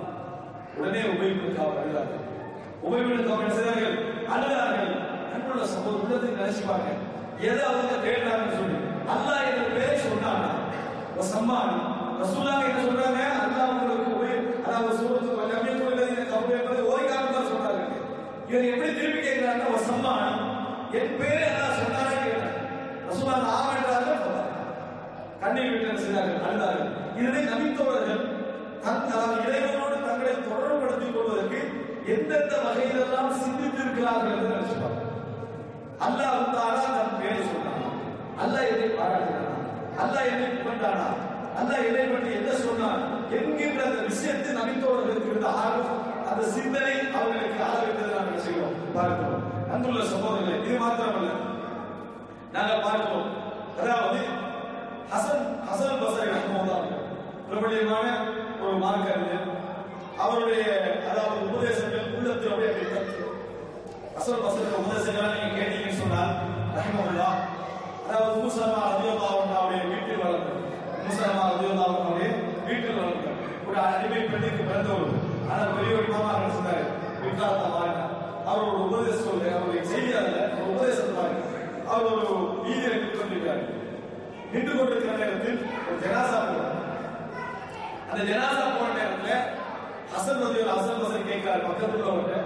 உடனே உபயோகிக்க அழுதார்கள் உபயோகிக்க என்ன செய்தார்கள் அழுதார்கள் அன்புள்ள சகோதரர் உள்ளத்தில் நினைச்சுப்பாங்க எதை அவங்க கேட்டாங்கன்னு சொல்லி அல்லாஹ் எனது பெயரை சொன்னானா வசம்மானி ரசூலுல்லாஹ் என்ன சொல்றாங்க அல்லாஹ் உங்களுக்கு உபயோக அதாவது சூரத்து வல்லமே குள்ளது கபர் என்பதை ஓய்காலம் தான் சொல்றாங்க இவர் எப்படி திருப்பி கேட்கிறாங்க வசம்மானி என் பேரை அல்லாஹ் சொன்னாரே கேட்டாங்க ரசூலுல்லாஹ் ஆம் என்றார்கள் கண்ணீர் விட்டு என்ன செய்தார்கள் அழுதார்கள் இதனை நபித்தோழர்கள் தன் அதாவது இறைவனோடு தங்களை தொடர்புபடுத்திக் கொள்வதற்கு எந்தெந்த வகையிலெல்லாம் சிந்தித்து இருக்கிறார்கள் என்று நினைச்சுப்பாங்க அல்லாஹ் தாலா தன் பேரை சொன்னானா அல்லாஹ் என்னை பாராட்டினானா அல்லாஹ் என்னை புகழ்ந்தானா அல்லாஹ் என்னை பற்றி என்ன சொன்னான் என்கின்ற அந்த விஷயத்தை நபித்தோழர்களுக்கு இருந்த ஆர்வம் அந்த சிந்தனை அவர்களுக்கு ஆதரித்ததை நாங்கள் செய்வோம் பார்க்கிறோம் அன்புள்ள சகோதரர்களே இது மாத்திரமல்ல நாங்கள் பார்க்கிறோம் அதாவது ஹசன் ஹசன் பசரி ரஹ்மத்துல்லாஹி பிரபலியமான ஒரு மார்க்க அறிஞர் அவருடைய அதாவது உபதேசங்கள் உள்ளத்தில் அப்படியே அப்படி தட்டு. ஹசன் பசரி உபதேசங்களை நீங்க கேட்டீங்கன்னு சொன்னால் ரஹ்மத்துல்லா அதாவது மூசலமா ரலியல்லாஹு அன்ஹுடைய வீட்டில் வளர்ந்த மூசலமா ரலியல்லாஹு அன்ஹுடைய வீட்டில் வளர்ந்த ஒரு அடிமை பெண்ணுக்கு பிறந்தவர் ஆனால் பெரிய ஒரு மாமா என்ன சொன்னாரு பிற்காலத்தை மாறினார் அவர் ஒரு உபதேசம் சொல்லு அவருடைய செய்தி அதில் ஒரு உபதேசம் பாருங்க அவர் ஒரு வீதியை நின்று கொண்டிருக்கிறார் நின்று கொண்டிருக்கிற நேரத்தில் ஒரு ஜனாசா போறார் அந்த ஜனாசா போன நேரத்துல ஹசன் ரதியோட ஹசன் பசன் கேட்கிறார் பக்கத்துல உள்ளவர்கிட்ட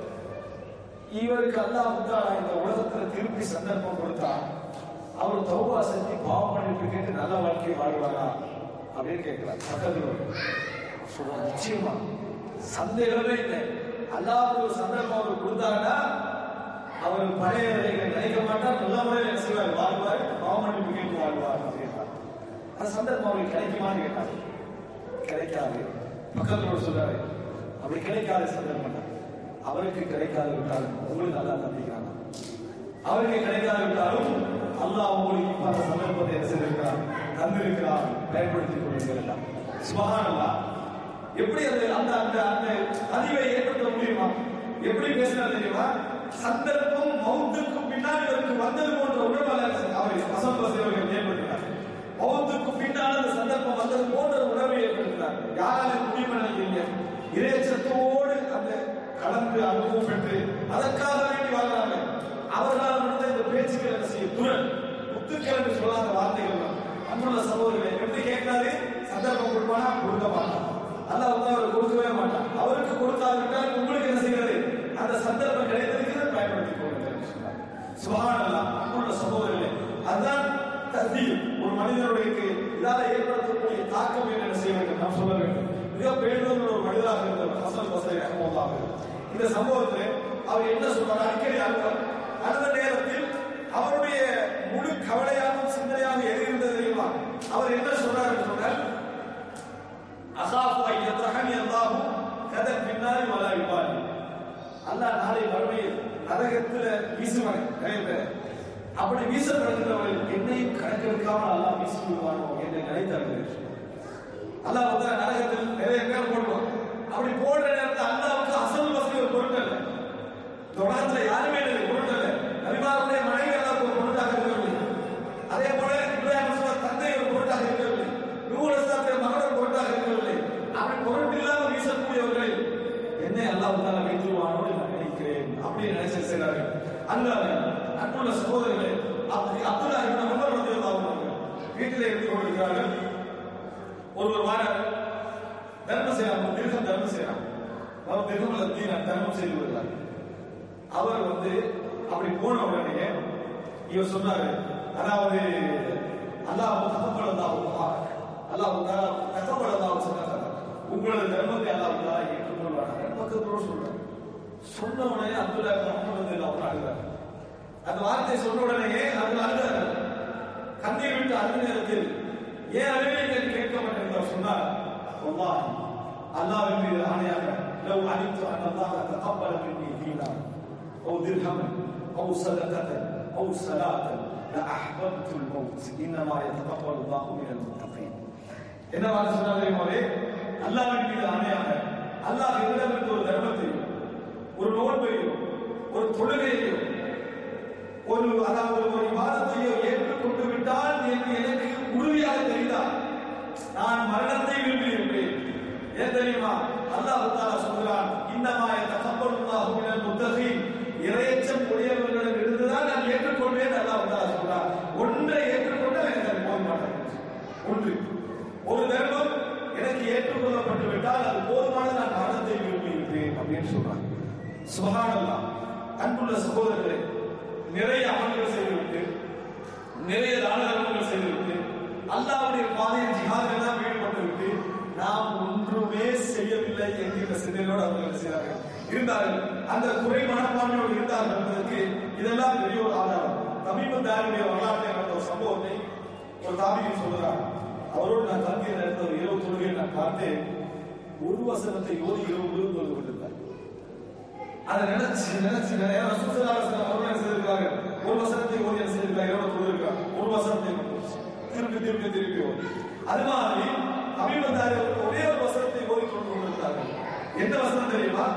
இவருக்கு அல்லாஹ் முத்தாலா இந்த உலகத்துல திருப்பி சந்தர்ப்பம் கொடுத்தா அவர் தௌபா செஞ்சு பாவம் பண்ணிட்டு கேட்டு நல்ல வாழ்க்கை வாழ்வாரா அப்படின்னு கேட்கிறார் பக்கத்துல உள்ளவர். சொல்றார் நிச்சயமா சந்தேகமே இல்லை அல்லாஹ் ஒரு சந்தர்ப்பம் அவர் கொடுத்தாருன்னா அவர் பழைய நினைக்க மாட்டார் நல்ல முறையில் என்ன செய்வார் வாழ்வார் பாவம் மன்னிப்பு கேட்டு வாழ்வார் அப்படின்றார் அந்த சந்தர்ப்பம் அவருக்கு கிடைக்குமான்னு கேட்டார் கிடைக்காது பக்கத்துல ஒரு சொல்றாரு அப்படி கிடைக்காத சந்தர்ப்பம் தான். அவருக்கு கிடைக்காது விட்டாலும் உங்களுக்கு நல்லா தந்திக்கிறாங்க அவருக்கு கிடைக்காது விட்டாலும் அல்லாஹ் உங்களுக்கு இப்ப அந்த சந்தர்ப்பத்தை என்ன செய்திருக்கிறார் தந்திருக்கிறார் பயன்படுத்திக் கொள்ளுங்கள் சுபஹானல்லாஹ் எப்படி அது அந்த அந்த அந்த பதிவை ஏற்படுத்த முடியுமா எப்படி பேசினா தெரியுமா சந்தர்ப்பம் மௌத்துக்கு பின்னால் இவருக்கு வந்தது போன்ற உணர்வு அவர் வசந்த சேவர்கள் ஏற்படுத்தினார் மௌத்துக்கு பின்னால் அந்த சந்தர்ப்பம் வந்தது போன்ற உணர்வை ஏற்படுத்தினார் யாரால இது முடிவு பண்ண நினைக்கிறீங்க இறைச்சத்தோடு அந்த கலந்து அனுபவம் பெற்று அதற்காக வேண்டி வாழ்றாங்க அவர்களால் நடந்த இந்த பேச்சுக்கள் என்ன செய்யும் துரன் முத்துக்கள் என்று சொல்லாத வார்த்தைகள் தான். அன்புள்ள சகோதரர்களே எப்படி கேட்காது சந்தர்ப்பம் கொடுப்பானா கொடுக்க மாட்டான் அல்லாஹ் வந்து அவர் கொடுக்கவே மாட்டான் அவருக்கு கொடுக்காவிட்டால் உங்களுக்கு என்ன செய்கிறது அந்த சந்தர்ப்பம் கிடைத்திருக்கிறது பயன்படுத்திக் கொள்ளுங்கள் சொன்னார். சுபஹானல்லாஹ் அன்புள்ள சகோதரர்களே அதுதான் தஸ்தீர் ஒரு மனிதனுடைய இதால ஏற்படுத்தக்கூடிய தாக்கம் என்ன செய்ய வேண்டும் நாம் சொல்ல வேண்டும் மிக பேருந்த ஒரு மனிதராக இருந்தவர் ஹசன் பசரி ரஹ்மத்துல்லாஹ் இந்த சம்பவத்தில் அவர் என்ன சொல்றார் அடிக்கடி அழுவார் அந்த நேரத்தில் அவருடைய முழு கவலையாகவும் சிந்தனையாக எது இருந்தது தெரியுமா அவர் என்ன சொல்றார் என்று சொன்னால் அசாஃபு ஐயத்தகனி அல்லாஹு கதன் பின்னாடி வலா யுபாலி அல்லாஹ் நாளை மறுமையில் நரகத்துல வீசுவாங்க நிறைய பேர் அப்படி வீசப்படுகிறவர்கள் என்னையும் கணக்கெடுக்காமல் அல்லாஹ் வீசி விடுவானோ என்று நினைத்தார்கள் அல்லாஹ் வந்து நரகத்தில் நிறைய பேர் போடுவான் அப்படி போடுற நேரத்தில் அல்லாவுக்கு அசல் வசதி ஒரு பொருட்டு இல்லை இந்த உலகத்துல யாருமே இல்லை பொருட்டு இல்லை நபிமாருடைய மனைவி அல்லாஹ் ஒரு பொருட்டாக இருக்கவில்லை அதே போல இப்ராஹிம் அலைஹிஸ்ஸலாம் தந்தை ஒரு பொருட்டாக இருக்கவில்லை நூறு அலைஹிஸ்ஸலாத்துடைய மகன் ஒரு பொருட்டாக இருக்கவில்லை அப்படி பொருட்டு இல்லாமல் வீசக்கூடியவர்கள் என்னை அல்லாஹ் தாலா வைத்துருவானோடு நான் நினைக்கிறேன் அப்படி நினைச்சு செய்கிறார்கள் அல்லாஹ் அன்புள்ள சகோதரர்களே அப்படி அப்துல்லா இப்னு உமர் ரலியல்லாஹு அன்ஹு வீட்டிலே இருந்து கொண்டிருக்கிறார்கள் ஒருவர் வாரார் தர்மம் செய்யலாம் திருகம் தர்மம் செய்யலாம் அவர் திருமல தீன தர்மம் செய்து வருகிறார் அவர் வந்து அப்படி போன உடனே இவர் சொன்னாரு அதாவது அல்லாஹ் தகப்படலாம் அல்லாஹ் தகப்படலாம் சொன்னாங்க உங்களது தர்மத்தை அல்லாஹ் தாலா ஏற்றுக்கொள்வாங்க பக்கத்தோடு சொல்றாரு சொன்ன உடனே அப்துல்லா முகமது அவர் அழுகிறார் அந்த வார்த்தையை சொன்ன உடனே அவர்கள் அழுகிறார் கண்ணீர் விட்டு அழுத நேரத்தில் ஏன் அழுவீர்கள் கேட்க மாட்டேன் சொன்னார் வல்லாஹி அல்லாஹ்வின் மீது ஆணையாக لو علمت ان الله تقبل مني دينا او درهما او صدقه او صلاه لاحببت الموت انما يتقبل الله من المتقين என்ன வார்த்தை சொன்னாலே போலே அல்லாஹ்வின் மீது ஆணையாக அல்லாஹ் என்னிடமிருந்து ஒரு தர்மத்தையும் ஒரு நோன்பையும் ஒரு தொழுகையையும் ஒரு அதாவது ஒரு விவாதத்தையோ ஏற்றுக்கொண்டு விட்டால் என்று எனக்கு உறுதியாக தெரிந்தால் நான் மரணத்தை விரும்பி இருப்பேன் ஏன் தெரியுமா அல்லாஹ் தாலா சொல்கிறான் இன்னமாய தகப்பலுல்லாஹு மினல் முத்தகீன் இறையச்சம் உடையவர்களிடம் இருந்துதான் நான் ஏற்றுக்கொள்வேன் அல்லாஹ் தாலா சொல்றான் ஒன்றை ஏற்றுக்கொண்டால் எனக்கு அது போக மாட்டேங்குது ஒன்று ஒரு தர்மம் எனக்கு ஏற்றுக்கொள்ளப்பட்டு விட்டால் அது போதுமான நான் மரணத்தை விரும்பி இருப்பேன் அப்படின்னு சொல்றான் சுபஹானல்லாஹ் அன்புள்ள சகோதரர்களே நிறைய அமல்கள் செய்துவிட்டு நிறைய தான தர்மங்கள் செய்துவிட்டு அல்லாவுடைய பாதையில் ஜிஹாதில் தான் ஈடுபட்டு என்னோட அவர்கள் செய்தார்கள் இருந்தார்கள் அந்த குறை மனப்பான்மையோடு இருந்தார்கள் என்பதற்கு இதெல்லாம் பெரிய ஒரு ஆதாரம் தமிழ்தாருடைய வரலாற்றை நடந்த ஒரு சம்பவத்தை ஒரு தாபிக்கு சொல்லுறார் அவரோடு நான் தங்கிய நேரத்தில் ஒரு இரவு தொழுகையை நான் பார்த்தேன் ஒரு வசனத்தை ஓதி இரவு முழுவதும் தொழுது கொண்டிருந்தார் அதை நினைச்சு நினைச்சு நிறைய ரசூசலாசன் அவர்கள் என்ன செய்திருக்காங்க ஒரு வசனத்தை ஓதி என்ன செய்திருக்காங்க இரவு தொழுதிருக்காங்க ஒரு வசனத்தை மட்டும் திருப்பி திருப்பி திருப்பி ஓதி அது மாதிரி அபிமந்தாரி அவர்கள் ஒரே ஒரு வசனத்தை ஓதி கொண்டு கொண்டிருந்தார்கள் என்ன வசனம் தெரியுமா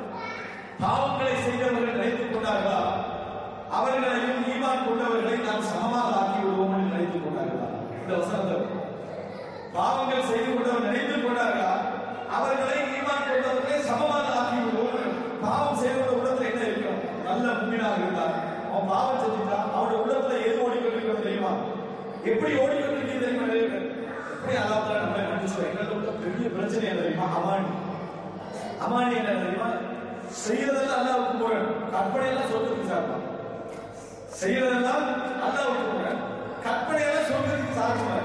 பாவங்களை செய்தவர்கள் நினைத்துக் கொண்டார்களா அவர்களையும் ஈமான் கொண்டவர்களை நாம் சமமாக ஆக்கி விடுவோம் என்று நினைத்துக் கொண்டார்களா இந்த வசனத்தை பாவங்கள் செய்து கொண்டவர் நினைத்துக் கொண்டார்களா அவர்களை ஈமான் கொண்டவர்களை சமமாக ஆக்கி விடுவோம் பாவம் செய்வத உள்ளத்துல என்ன இருக்கும் நல்ல முன்மீனாக இருந்தார் அவன் பாவம் செஞ்சுட்டான் அவனுடைய உள்ளத்துல எது ஓடிக்கொண்டிருக்கிறது தெரியுமா எப்படி ஓடிக்கொண்டிருக்கிறது தெரியுமா நிறைய பேர். எப்படி அல்லாஹ் நம்மளை மன்னிச்சு எங்களுக்கு உள்ள பெரிய பிரச்சனை என்ன தெரியுமா அமானி அமானி என்ன தெரியுமா செய்யறதெல்லாம் அல்லாவுக்கு போறேன் கற்பனை எல்லாம் சொல்றதுக்கு சார்பான் செய்யறதெல்லாம் அல்லாவுக்கு போறேன் கற்பனை எல்லாம் சொல்றதுக்கு சார்பான்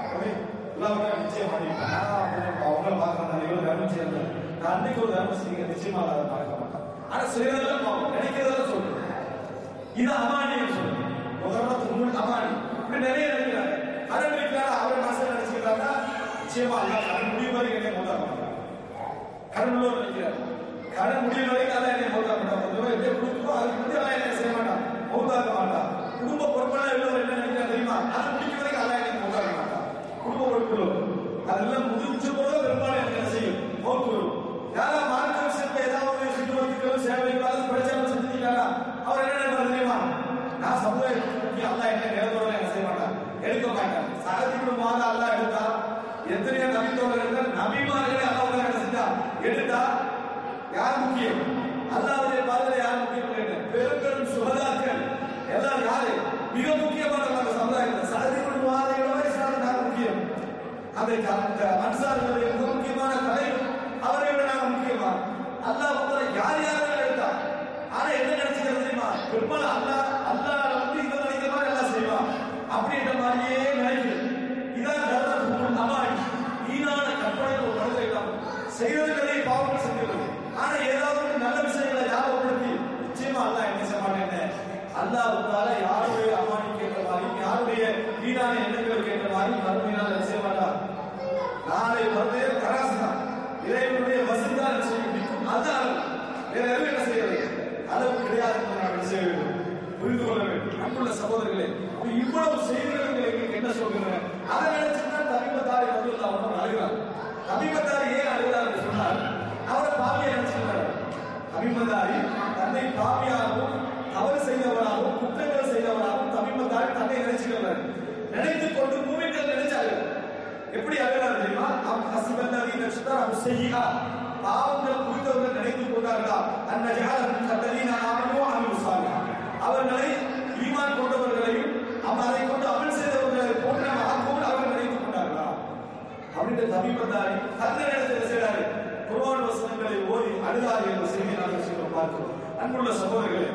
எல்லாம் நிச்சயம் பண்ணிருக்கேன் அவங்கள பார்க்கறேன் இவ்வளவு தர்மம் செய்யறது நான் அன்னைக்கு ஒரு தர்மம் செய்ய நிச்சயமா அதை மறக்க மாட்டேன் ஆனா செய்யறதெல்லாம் பாவம் நினைக்கிறதெல்லாம் சொல்றேன் இது அமானியம் சொல்றேன் உதாரணத்துக்கு முன்னாடி அமானி இப்படி நிறைய நினைக்கிறாங்க கடன் இருக்கிறாங்க அவரை மனசுல நினைச்சுக்கிறாங்க நிச்சயமா அல்ல கடன் முடியும் வரைக்கும் என்னை மோத மாட்டாங்க கடன் உள்ளவர் நினைக்கிறார் கடன் முடியும் வரைக்கும் அல்ல என்னை மோத மாட்டான் ஒரு ரூபாய் எப்படி கொடுத்துருக்கோ அதுக்கு முந்தைய அல்ல என்ன செய்ய மாட்டான் மௌதாக மாட்டான் குடும்ப பொறுப்பெல்லாம் உள்ளவர் என்ன நினைக்கிறா தெரியுமா அது முடிக்கும் வரைக்கும் அல்ல என்னை மௌதாக மாட்டான் குடும்ப பொறுப்புகளோ அதெல்லாம் முடிஞ்ச போல பெரும்பாலும் எனக்கு என்ன செய்யும் மௌத்து வரும் யாரா மார்க்க விஷயத்துல ஏதாவது சுற்றுவத்துக்களோ சேவைகளோ அது பிரச்சாரம் செஞ்சுட்டீங்களா அவர் என்ன நினைப்பார் தெரியுமா நான் சமுதாயத்துக்கு அல்லா என்ன நேரத்தோட என்ன செய்ய மாட்டான் எடுக்க மாட்டான் சகதிக்கு மாத அல்லா எடுத்தா எத்தனையோ நபித்தோழர்கள் நபிமார்களே அல்லாஹ் என்ன செஞ்சா எடுத்தா யார் முக்கியம் அல்லாவுடைய பார்வையில யார் முக்கியம் இல்லை பெரும் பெரும் சுகதாக்கள் எல்லாம் யாரு மிக முக்கியமானவங்க அந்த சமுதாயத்தில் சகதிக்கு மாதையோட சார் நான் முக்கியம் அந்த அந்த அன்சார்களுடைய மிக முக்கியமான தலைவர் அவரை விட நாங்க முக்கியமா அல்லாஹ் வந்து யார் யாரும் எடுத்தா ஆனா என்ன நினைச்சுக்கிறது தெரியுமா பெரும்பாலும் அல்லாஹ் அல்லாஹ் வந்து இதை நினைக்கிற மாதிரி எல்லாம் செய்வான் அப்படின்ற மாதிரியே நினைக்கிறது இதான் தர்மத்துக்கு அமானி வீணான கற்பனை ஒரு மனதில் இல்லாமல் செய்வதற்கே பாவங்கள் செஞ்சிருக்கிறது ஆனா ஏதாவது ஒரு நல்ல விஷயங்களை ஞாபகப்படுத்தி நிச்சயமா அல்லாஹ் என்ன செய்ய மாட்டேன் அல்லாஹ்வுக்கால யாருடைய அமானிக்கு ஏற்ற மாதிரி யாருடைய வீணான எண்ணங்களுக்கு ஏற்ற மாதிரி மறுமையினால் என்ன செய்ய மாட்டார் நாளை வந்து கராசு தான் இறைவனுடைய வசதிதான் என்ன செய்ய முடியும் அதுதான் வேற எதுவும் என்ன செய்யறது அளவு கிடையாது என்று நாம் என்ன செய்ய வேண்டும் புரிந்து கொள்ள வேண்டும் அன்புள்ள சகோதரர்களே அப்ப இவ்வளவு செய்திகள் எங்களுக்கு என்ன சொல்கிறேன் அதை நினைச்சுதான் தமிழத்தாரி வந்து அவன் அழுகிறார் தமிழத்தாரி ஏன் அழுகிறார் என்று சொன்னால் அவரை பாவியை நினைச்சுக்கிறார் தமிழந்தாரி தன்னை பாவியாகவும் தவறு செய்தவராகவும் குற்றங்கள் செய்தவராகவும் தமிழத்தாரி தன்னை நினைச்சுக்கிறார் நினைத்துக் கொண்டு மூவிகள் நினைச்சார்கள் எப்படி அழுகிறார் தெரியுமா அம் ஹசிபல்லதீன ஷ்தரஹு ஸய்யிஆ பாவங்கள் புரிந்தவர்கள் நினைத்துக் கொண்டார்களா அன்ன ஜஅலஹும் கல்லதீன ஆமனு வ அமிலு ஸாலிஹா அவர்களை ஈமான் கொண்டவர்களையும் அவ- அதை கொண்டு அமல் செய்தவர்களை போன்ற ஆக்குவோம் அவர்கள் நினைத்துக் கொண்டார்களா அப்படின்ற தமிழ்பந்தாரி தந்த நேரத்தில் செய்கிறாரு குர்ஆன் வசனங்களை ஓதி அழுதாரி என்ற செய்தி நாங்கள் சொல்ல பார்க்கிறோம் அன்புள்ள சகோதரர்களே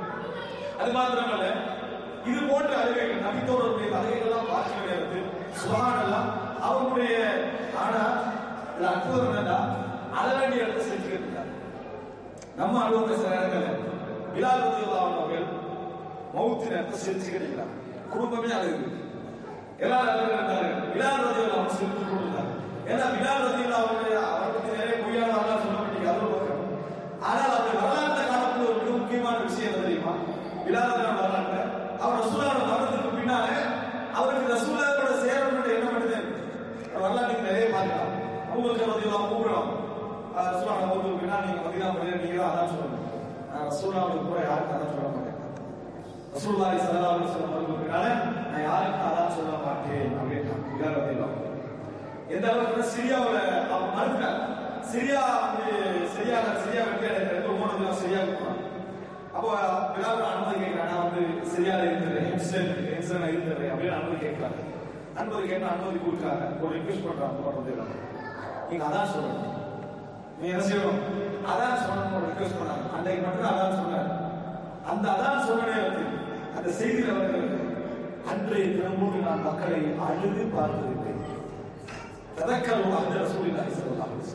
அது மாத்திரமல்ல இது போன்ற அழுகைகள் நபித்தோருடைய அழுகைகள்லாம் பார்க்கிற நேரத்தில் சுகானெல்லாம் அவங்களுடைய ஆனா இதுல அற்புதம் என்னன்னா அழ வேண்டிய இடத்தை செஞ்சுக்கிட்டு இருந்தார் நம்ம அனுபவத்தை சில இடங்கள்ல பிலால் ரதியுல்லாஹு அவர்கள் மௌத்து நேரத்தை செஞ்சுக்கிட்டு இருக்கிறார் குடும்பமே அழுகுது எல்லாரும் அழுகு இருந்தார்கள் பிலால் ரதியுல்லாஹு அவங்க செஞ்சு கொடுத்தார் ஏன்னா பிலால் ரதியுல்லாஹு அவருடைய அவரை பத்தி நிறைய பொய்யான வரலாறு சொல்ல வேண்டிய அது ஒரு பக்கம் ஆனால் அவர் வரலாற்றை காலத்துல ஒரு மிக முக்கியமான விஷயம் என்ன தெரியுமா பிலால் வரலாற்று அவர் ரசூலாவோட மரணத்துக்கு பின்னாலே அவருக்கு ரசூலாவோட சேரணுன்ற எண்ணம் பண்ணுது வரலாற்றுக்கு நிறைய பார்க்கலாம் அவங்களுக்கு ரதியுல்லாஹு கூப்பிடுறோம் ரசூலா மௌத்துக்கு பின்னால் நீங்க மதினா மதினா நீங்க தான் அதான் சொல்லணும் நான் ரசூலாவோட கூட யாருக்கும் அதான் சொல்ல மாட்டேன் ரசூலுல்லாஹி ஸல்லல்லாஹு அலைஹி வஸல்லம் அவர்களுக்குனால நான் யாருக்கும் அதான் சொல்ல மாட்டேன் அப்படின்னு பிலால் ரதியுல்லாஹு எந்த அளவுக்கு சிரியாவுல அவங்க மறுத்தாங்க சிரியா வந்து சிரியா சிரியா வெற்றி அடைந்த மூணு தினம் சிரியா போனான் அப்போ பிலால் அனுமதி கேட்கிறான் நான் வந்து சிரியால இருந்துறேன் ஹிம்சன் ஹிம்சன் இருந்துறேன் அப்படின்னு அனுமதி கேட்கிறாங்க அனுமதி கேட்டா அனுமதி கொடுக்குறாங்க ஒரு ரிக்வெஸ்ட் பண்றாங்க போறது நீங்க அதான் சொல்லணும் நீ என்ன செய்யணும் அதான் சொல்லணும் ஒரு ரிக்வெஸ்ட் பண்ணாங்க அன்றைக்கு மட்டும் அதான் சொன்னார் அந்த அதான் சொன்ன நேரத்தில் அந்த செய்தியில் அவர்களுக்கு அன்றைய தினமோடு நான் மக்களை அழுது பார்த்து விட்டேன் ததக்கரு அந்த ரசூலில்லாஹி ஸல்லல்லாஹு அலைஹி வஸல்லம்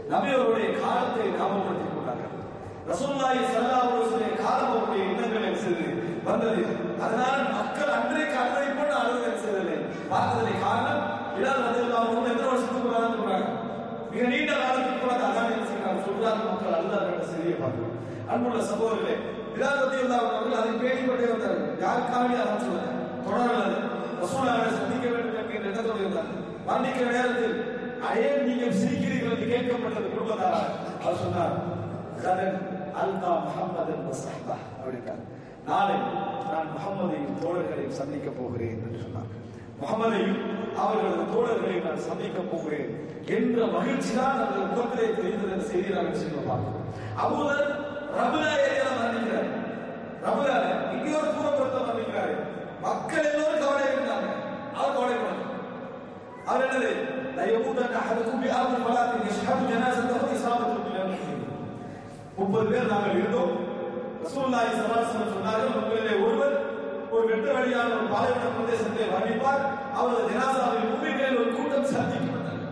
நபி அவருடைய காலத்தை ஞாபகப்படுத்திக் கொண்டார்கள் ரசூலுல்லாஹி ஸல்லல்லாஹு அலைஹி வஸல்லம் காலம் அவருடைய எண்ணங்கள் என்ன செய்தது வந்தது அதனால் மக்கள் அன்றைக்கு அழுதை போல அழுது என்ன செய்ததில்லை பார்த்ததில்லை காரணம் பிலால் ரலியல்லாஹு அன்ஹு எத்தனை வருஷத்துக்கு முன்னாடி சொல்றாங்க மிக நீண்ட காலத்துக்கு கூட அதான் என்ன செய்யறாங்க சொல்றாங்க மக்கள் அழுதார்கள் என்ற செய்தியை பார்க்கிறோம் அன்புள்ள சகோதரர்களே பிலால் ரலியல்லாஹு அன்ஹு அவர்கள் அதை பேணிக்கொண்டே வந்தார்கள் யாருக்காக அதான் சொல்லுங்க தொடரல ரசூலாவை சந்திக்க வேண்டும் என்கிற எண்ணத்தோடு இருந்தார் மரணிக்கிற நேரத்தில் ஏன் நீங்கள் சிரிக்கிறீர்கள் என்று கேட்கப்பட்டது குடும்பத்தாரா அவர் சொன்னார் கதன் அல்கா முகமது சஹபா அப்படின்றார் நாளை நான் முகமதையும் தோழர்களையும் சந்திக்க போகிறேன் என்று சொன்னார் முகமதையும் அவர்களது தோழர்களையும் நான் சந்திக்க போகிறேன் என்ற மகிழ்ச்சி தான் அவர்கள் முகத்திலே தெரிந்தது என்ற செய்தியை நாங்கள் செய்ய பார்க்கிறோம் அபூதர் ரபுலா ஏரியாவில் மரணிக்கிறார் ரபுலா இங்கே ஒரு தூரப்படுத்த மரணிக்கிறாரு மக்கள் எல்லோரும் கவலை இருந்தாங்க அவர் கவலைப்படாது அவர் என்னது لا يموتن احدكم بارض فلا يشهد جنازته اصابه بالامر முப்பது பேர் நாங்கள் இருந்தோம் ரசூலுல்லாஹி ஸல்லல்லாஹு அலைஹி வஸல்லம் சொன்னார்கள் உங்களிலே ஒருவர் ஒரு வெட்ட வழியான ஒரு பாலைவன பிரதேசத்தை வர்ணிப்பார் அவரது ஜனாசாவில் மும்மின்களில் ஒரு கூட்டம் சந்திக்கப்பட்டது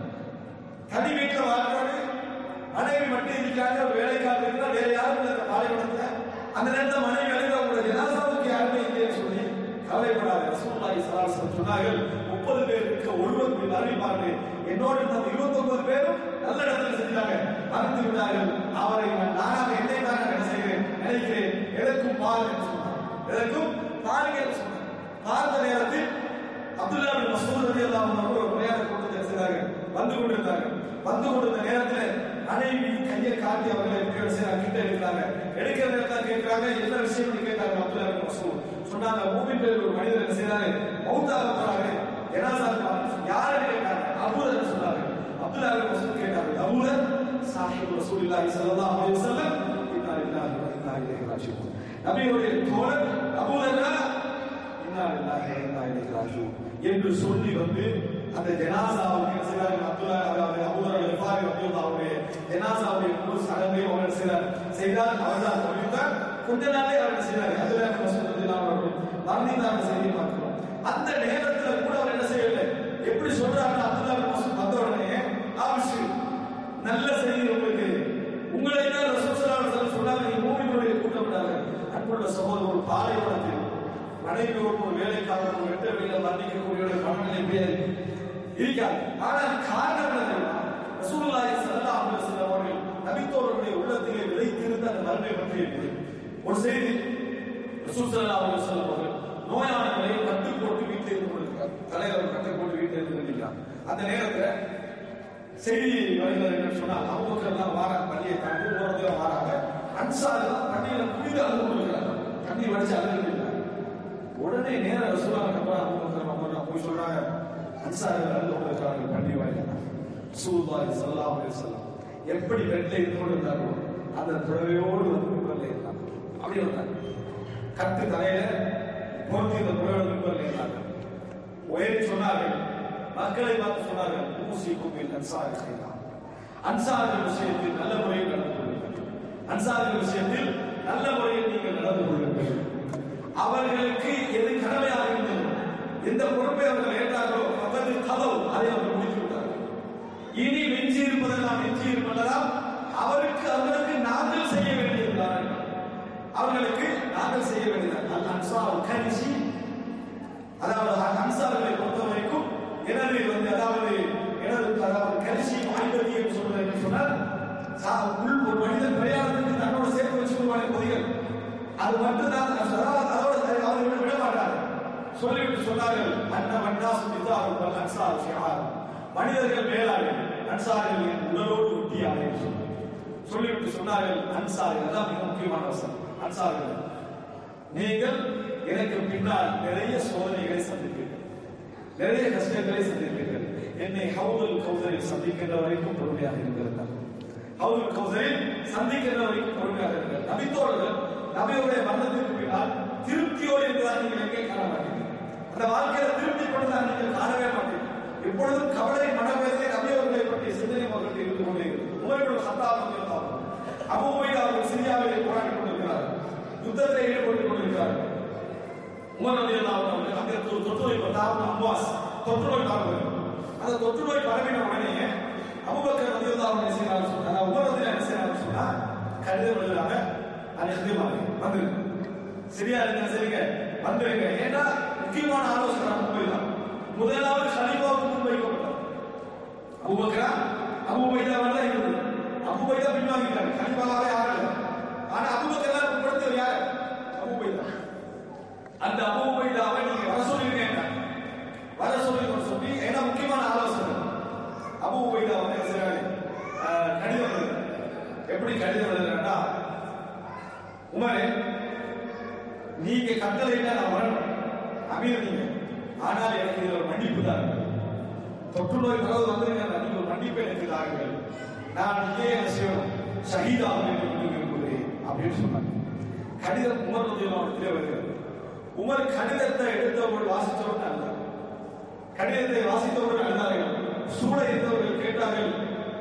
தனி வீட்டில் வாழ்றாரு மனைவி மட்டும் இருக்காங்க ஒரு வேலைக்காரர் இருக்கிறா வேற யாரும் இல்லை அந்த பாலைவனத்துல அந்த நேரத்தில் மனைவி அழுகிற உங்களோட ஜனாசாவுக்கு யாருமே இல்லைன்னு சொல்லி கவலைப்படாத ரசூலுல்லாஹி ஸல்லல்லாஹு அலைஹி வஸல்லம் சொன்னார்கள் முப்பது பேர் இருக்க ஒருவர் போய் அறிவிப்பார்கள் என்னோடு இருந்த இருபத்தொன்பது பேரும் நல்ல இடத்துல செஞ்சாங்க மறந்து விட்டார்கள் அவரை நான் நானாக என்னை தான் நான் செய்கிறேன் நினைக்கிறேன் எதற்கும் பாருங்க என்று சொன்னார் எதற்கும் பாருங்க என்று சொன்னார் பார்த்த நேரத்தில் அப்துல்லா பின் மசூத் ரலியல்லாஹு அன்ஹு ஒரு பிரயாண கூட்டத்தை செய்தார்கள் வந்து கொண்டிருந்தார்கள் வந்து கொண்டிருந்த நேரத்தில் மனைவி கையை காட்டி அவர்களை எப்படி செய்யறாங்க கிட்ட இருக்கிறாங்க எடுக்கிற நேரத்தில் கேட்கிறாங்க என்ன விஷயம் கேட்டாங்க அப்துல்லா பின் மசூத் சொன்னாங்க மூமின் பேர் ஒரு மனிதர் என்ன செய்யறாரு மௌத்தாக போறாரு ஜனாசா யாருன்னு கேட்டாங்க அபூதர் சொன்னாங்க அப்துல்லா பின் மசூத் கேட்டாங்க அபூதர் சாஹிப் ரசூலுல்லாஹி ஸல்லல்லாஹு அலைஹி வஸல்லம் இன்னா லில்லாஹி வ இன்னா இலைஹி ராஜிஊன் நபியுடைய தோழர் அபூதர் இன்னா லில்லாஹி வ இன்னா இலைஹி ராஜிஊன் என்று சொல்லி வந்து அந்த ஜனாசாவுக்கு என்ன செய்தார்கள் அப்துல்லா அதாவது அபூதர் அல்-ஃபாரி ரலியல்லாஹுடைய ஜனாசாவுடைய முழு சடங்கை அவர் செய்தார் செய்தார் அவர்தான் முடித்தார் கொஞ்ச நாளே அவர் செய்தார் அப்துல்லா பின் மசூத் ரலியல்லாஹு அவர்கள் மரணித்தார் செய்தி பார்க்கிறோம் அந்த நேரத்துல கூட அவர் என்ன செய்யவில்லை எப்படி சொல்றாங்க அப்துல்லா பின் மசூத் வந்த உடனே ஆபிஷு நல்ல செய்தி உங்களுக்கு உங்களை தான் ரசூல் ஸல்லல்லாஹு அலைஹி வஸல்லம் சொன்னாங்க நீ மூமின்களுடைய கூட்டப்பட்டாங்க அன்புள்ள சகோதரர் ஒரு பாலைவனத்தில் மனைவியோடு ஒரு வேலைக்காரர் ஒரு வெட்ட வெளியில மரணிக்கக்கூடிய ஒரு மனநிலை எப்படியாது இருக்காது ஆனால் காரணம் என்ன தெரியுமா ரசூலுல்லாஹி ஸல்லல்லாஹு அலைஹி வஸல்லம் அவர்கள் நபித்தோர்களுடைய உள்ளத்திலே விதைத்திருந்த அந்த மருமை பற்றி இருக்குது ஒரு செய்தி ரசூல் ஸல்லல்லாஹு அலைஹி வஸல்லம் அவர்கள் நோயாளிகளை கட்டு போட்டு வீட்டில் இருந்து கொண்டிருக்கிறார் தலையில ஒரு கட்டை போட்டு வீட்டில் இருந்து கொண்டிருக்கிறார் அந்த நேரத்துல செய்தி வருகிறது என்ன சொன்னா அவங்க தான் வாராங்க பள்ளியை தாண்டி போறதுல வாராங்க அன்சார் தான் பள்ளியில புனித அழுது கொண்டிருக்கிறாங்க தண்ணி வடிச்சு அழுது உடனே நேர ரசூலாங்க அப்புறம் அவங்க அம்மா போய் சொல்றாங்க அன்சார்கள் அழுது கொண்டிருக்கிறார்கள் பள்ளி வாயில ரசூலுல்லாஹி ஸல்லல்லாஹு அலைஹி வஸல்லம் எப்படி வெட்டில இருந்து கொண்டிருந்தாரோ அந்த புடவையோடு வந்து மிம்பர்ல இருந்தாங்க அப்படி வந்தாங்க கட்டு தலையில போர்த்தி இந்த புடவையோட மிம்பர்ல இருந்தாங்க உயர்த்தி சொன்னார்கள் மக்களை பார்த்து சொன்னார்கள் ஊசி கும்பில் அன்சாரி செய்யலாம் அன்சாரிகள் விஷயத்தில் நல்ல முறையில் நடந்து கொள்ளுங்கள் அன்சாரிகள் விஷயத்தில் நல்ல முறையில் நீங்கள் நடந்து கொள்ளுங்கள் அவர்களுக்கு எது கடமையாக இருந்தது எந்த பொறுப்பை அவர்கள் ஏற்றார்களோ பக்கத்து கதவு அதை அவர்கள் முடித்து விட்டார்கள் இனி மிஞ்சி இருப்பதெல்லாம் மிஞ்சி இருப்பதெல்லாம் அவருக்கு அவர்களுக்கு நாங்கள் செய்ய வேண்டியதுதான் அவர்களுக்கு நாங்கள் செய்ய வேண்டியது அல் அன்சார் கரிசி அதாவது அன்சார்களை பொறுத்த வரைக்கும் எனது வந்து அதாவது எனது அதாவது கரிசி ஐம்பத்தி என்று சொல்றது என்று சொன்னால் சா- உள் ஒரு மனிதன் பிரயாணத்துக்கு தன்னோட சேர்த்து வச்சுக்கொள்வானே பொதிகள் அது மட்டும்தான் அதாவது அதோட சரி, அவர்கள் விட மாட்டார்கள் சொல்லிவிட்டு சொன்னார்கள் அன்னம் அன்னாசு பிதாருங்கள் அன்சார் ஷிஆர் மனிதர்கள் மேலாளர்கள் அன்சாரிகளின் உடலோடு ஒட்டியாக என்று சொன்னார் சொல்லிவிட்டு சொன்னார்கள் அன்சாரி அதான் மிக முக்கியமான வசனம் அன்சாரிகள் நீங்கள் எனக்கு பின்னால் நிறைய சோதனைகளை சந்திப்பீர்கள் நிறைய கஷ்டங்களை சந்திப்பீர்கள் என்னை ஹவுல் கௌதரில் சந்திக்கின்ற வரைக்கும் பொறுமையாக இருக்கிறார் ஹவுல் கௌதரில் சந்திக்கின்ற வரைக்கும் பொறுமையாக இருக்கிறார் நபித்தோழர்கள் நபியுடைய மரணத்திற்கு பின்னால் திருப்தியோடு இருக்கிறார் நீங்கள் எங்கே காண மாட்டீங்க அந்த வாழ்க்கையில திருப்தி கொண்டுதான் நீங்கள் காணவே மாட்டீங்க எப்பொழுதும் கவலை மனவேதனை நபியவர்களை பற்றிய சிந்தனை அவர்களுக்கு இருந்து கொண்டே இருக்கும் உமர்கள் சத்தாபம் இருந்தார் அபு உபைதா அவர்கள் சிரியாவிலே போராடி கொண்டிருக்கிறார் யுத்தத்தில் ஈடுபட்டுக் கொண்டிருக்கிறார் உமர் ரலியல்லாஹு அன்ஹு அங்கே ஒரு தொற்று நோய் வந்தார் அம்பாஸ் தொற்று நோய் பரவுது அந்த தொற்று நோய் பரவின உடனே அபூபக்கர் ரலியல்லாஹு அன்ஹு என்ன செய்யறாங்க சொன்னா உமர் ரலியல்லாஹு என்ன செய்யறாங்க சொன்னா கடிதம் எழுதுறாங்க அது ஹிதமாங்க வந்து சரியா இருக்க சரிங்க வந்துருங்க ஏன்னா முக்கியமான ஆலோசனை முன்பைதான் முதலாவது ஹலீஃபாவுக்கு முன்வைக்கப்பட்டார் அபூபக்கரா அபூபைதா தான் இருந்தது அபூபைதா பின்வாங்கிட்டாங்க ஹலீஃபாவாக யாரும் இல்லை ஆனா அபூபக்கரா முன்படுத்தவர் யார் அபூபைதா அந்த அபூபைதாவை நீங்க வர சொல்லிருக்கேன் வர சொல்லி வர சொல்லி ஏன்னா முக்கியமான ஆலோசனை அபூபைதா வந்து என்ன செய்றாரு? அஹ், கடிதம் எழுதுறாரு. எப்படி கடிதம் எழுதுறா உமரே நீங்க கட்டளையிட்டா நான் வரணும் அமீர் நீங்க ஆனால் எனக்கு இதுல ஒரு மன்னிப்பு தாருங்கள் தொற்று நோய் பரவது வந்திருக்க நீங்க ஒரு மன்னிப்பு எனக்கு தாருங்கள் நான் இதே என்ன செய்யணும் ஷஹீதாக வேண்டும் என்று விரும்புகிறேன் அப்படின்னு சொன்னாங்க கடிதம் உமர் ரதியல்லாஹு வருகிறது உமர் கடிதத்தை எடுத்தவர்கள் வாசித்தவர்கள் அழுதார் கடிதத்தை வாசித்தவர்கள் அழுதார்கள் சூழ இருந்தவர்கள் கேட்டார்கள்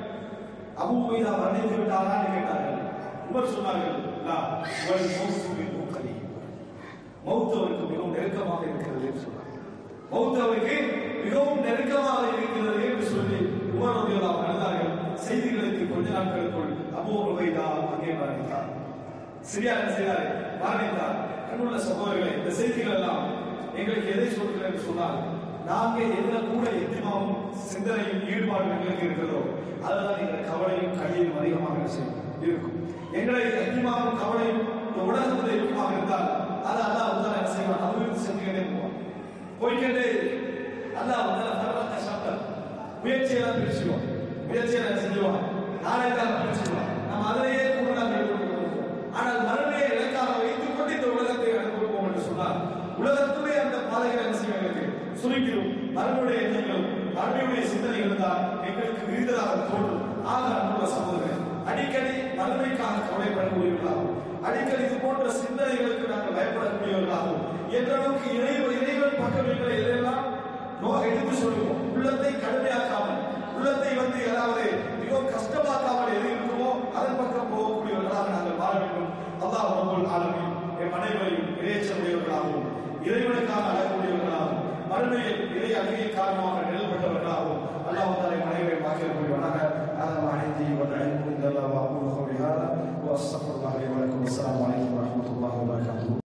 அபூ உபைதா மரணித்து விட்டாரான்னு கேட்டார்கள் உமர் சொன்னார்கள் லா வல் மௌத்து மின்ஹு கரீப் மௌத் அவருக்கு மிகவும் நெருக்கமாக இருக்கிறது என்று சொன்னார் மௌத் அவருக்கு மிகவும் நெருக்கமாக இருக்கிறது என்று சொல்லி உமர் ரலியல்லாஹு அழுதார்கள் செய்திகளுக்கு கொஞ்ச நாட்களுக்குள் அபூ உபைதா அங்கே மரணித்தார் சிரியா என்ன செய்தார் மரணித்தார் அன்புள்ள சகோதரர்களே இந்த செய்திகள் எல்லாம் எங்களுக்கு எதை சொல்கிறேன் என்று சொன்னால் நாங்க எதுல கூட எத்திமாவும் சிந்தனையும் ஈடுபாடும் எங்களுக்கு இருக்கிறதோ அதுதான் எங்களை கவலையும் கழியும் அதிகமாக செய்யும் இருக்கும் எங்களை எத்திமாவும் கவலையும் இந்த உலகத்தில் இருக்குமாக இருந்தால் அது அல்லாஹ் வந்து என்ன செய்வான் அபிவிருத்தி செஞ்சுக்கிட்டே போவான் போய்கிட்டே அல்லாஹ் வந்து பரவாயில்ல கஷ்டம் முயற்சியெல்லாம் பிரிச்சுடுவான் முயற்சியெல்லாம் செஞ்சுவான் நாளைக்காக பிரிச்சுடுவான் நம்ம அதிலேயே கூட நாம் ஈடுபட்டு ஆனால் மறுமையை இலக்காக வைத்துக் கொண்டு இந்த உலகத்தை அனுபவிப்போம் என்று சொன்னார் உலகத்துடைய அந்த பாதைகளை என்ன செய்யும் எங்களுக்கு சுருக்கிடும் மறுமையுடைய எண்ணங்களும் மறுமையுடைய சிந்தனைகள் தான் எங்களுக்கு விரிந்ததாக தோன்றும் ஆக அன்புள்ள சகோதரர்கள் அடிக்கடி மறுமைக்காக கவலைப்படக்கூடியவர்களாகும் அடிக்கடி இது போன்ற சிந்தனைகளுக்கு நாங்கள் பயப்படக்கூடியவர்களாகும் என்ற அளவுக்கு இறைவன் இறைவன் பக்கம் எங்களை எதையெல்லாம் நோ எடுத்து சொல்லுவோம் உள்ளத்தை கடுமையாக்காமல் உள்ளத்தை வந்து ஏதாவது மிகவும் கஷ்டமாக்காமல் எது இருக்குமோ அதன் பக்கம் போகக்கூடியவர்களாக நாங்கள் வாழ வேண்டும் அல்லாஹ் ரப்பல் ஆலமீன் என் அனைவரையும் இறைச்சலுடையவர்களாகவும் இறைவனுக்காக அழக்கூடியவர்களாகவும் மறுமையில் இறை அழகிய காரணமாக நிழல்பட்டவர்களாகவும் அல்லாஹ் தாலை அனைவரையும் வாக்கிய புரிவானாக هذا ما عندي والعلم عند الله واقول قولي هذا واستغفر الله لي ولكم والسلام عليكم ورحمه الله وبركاته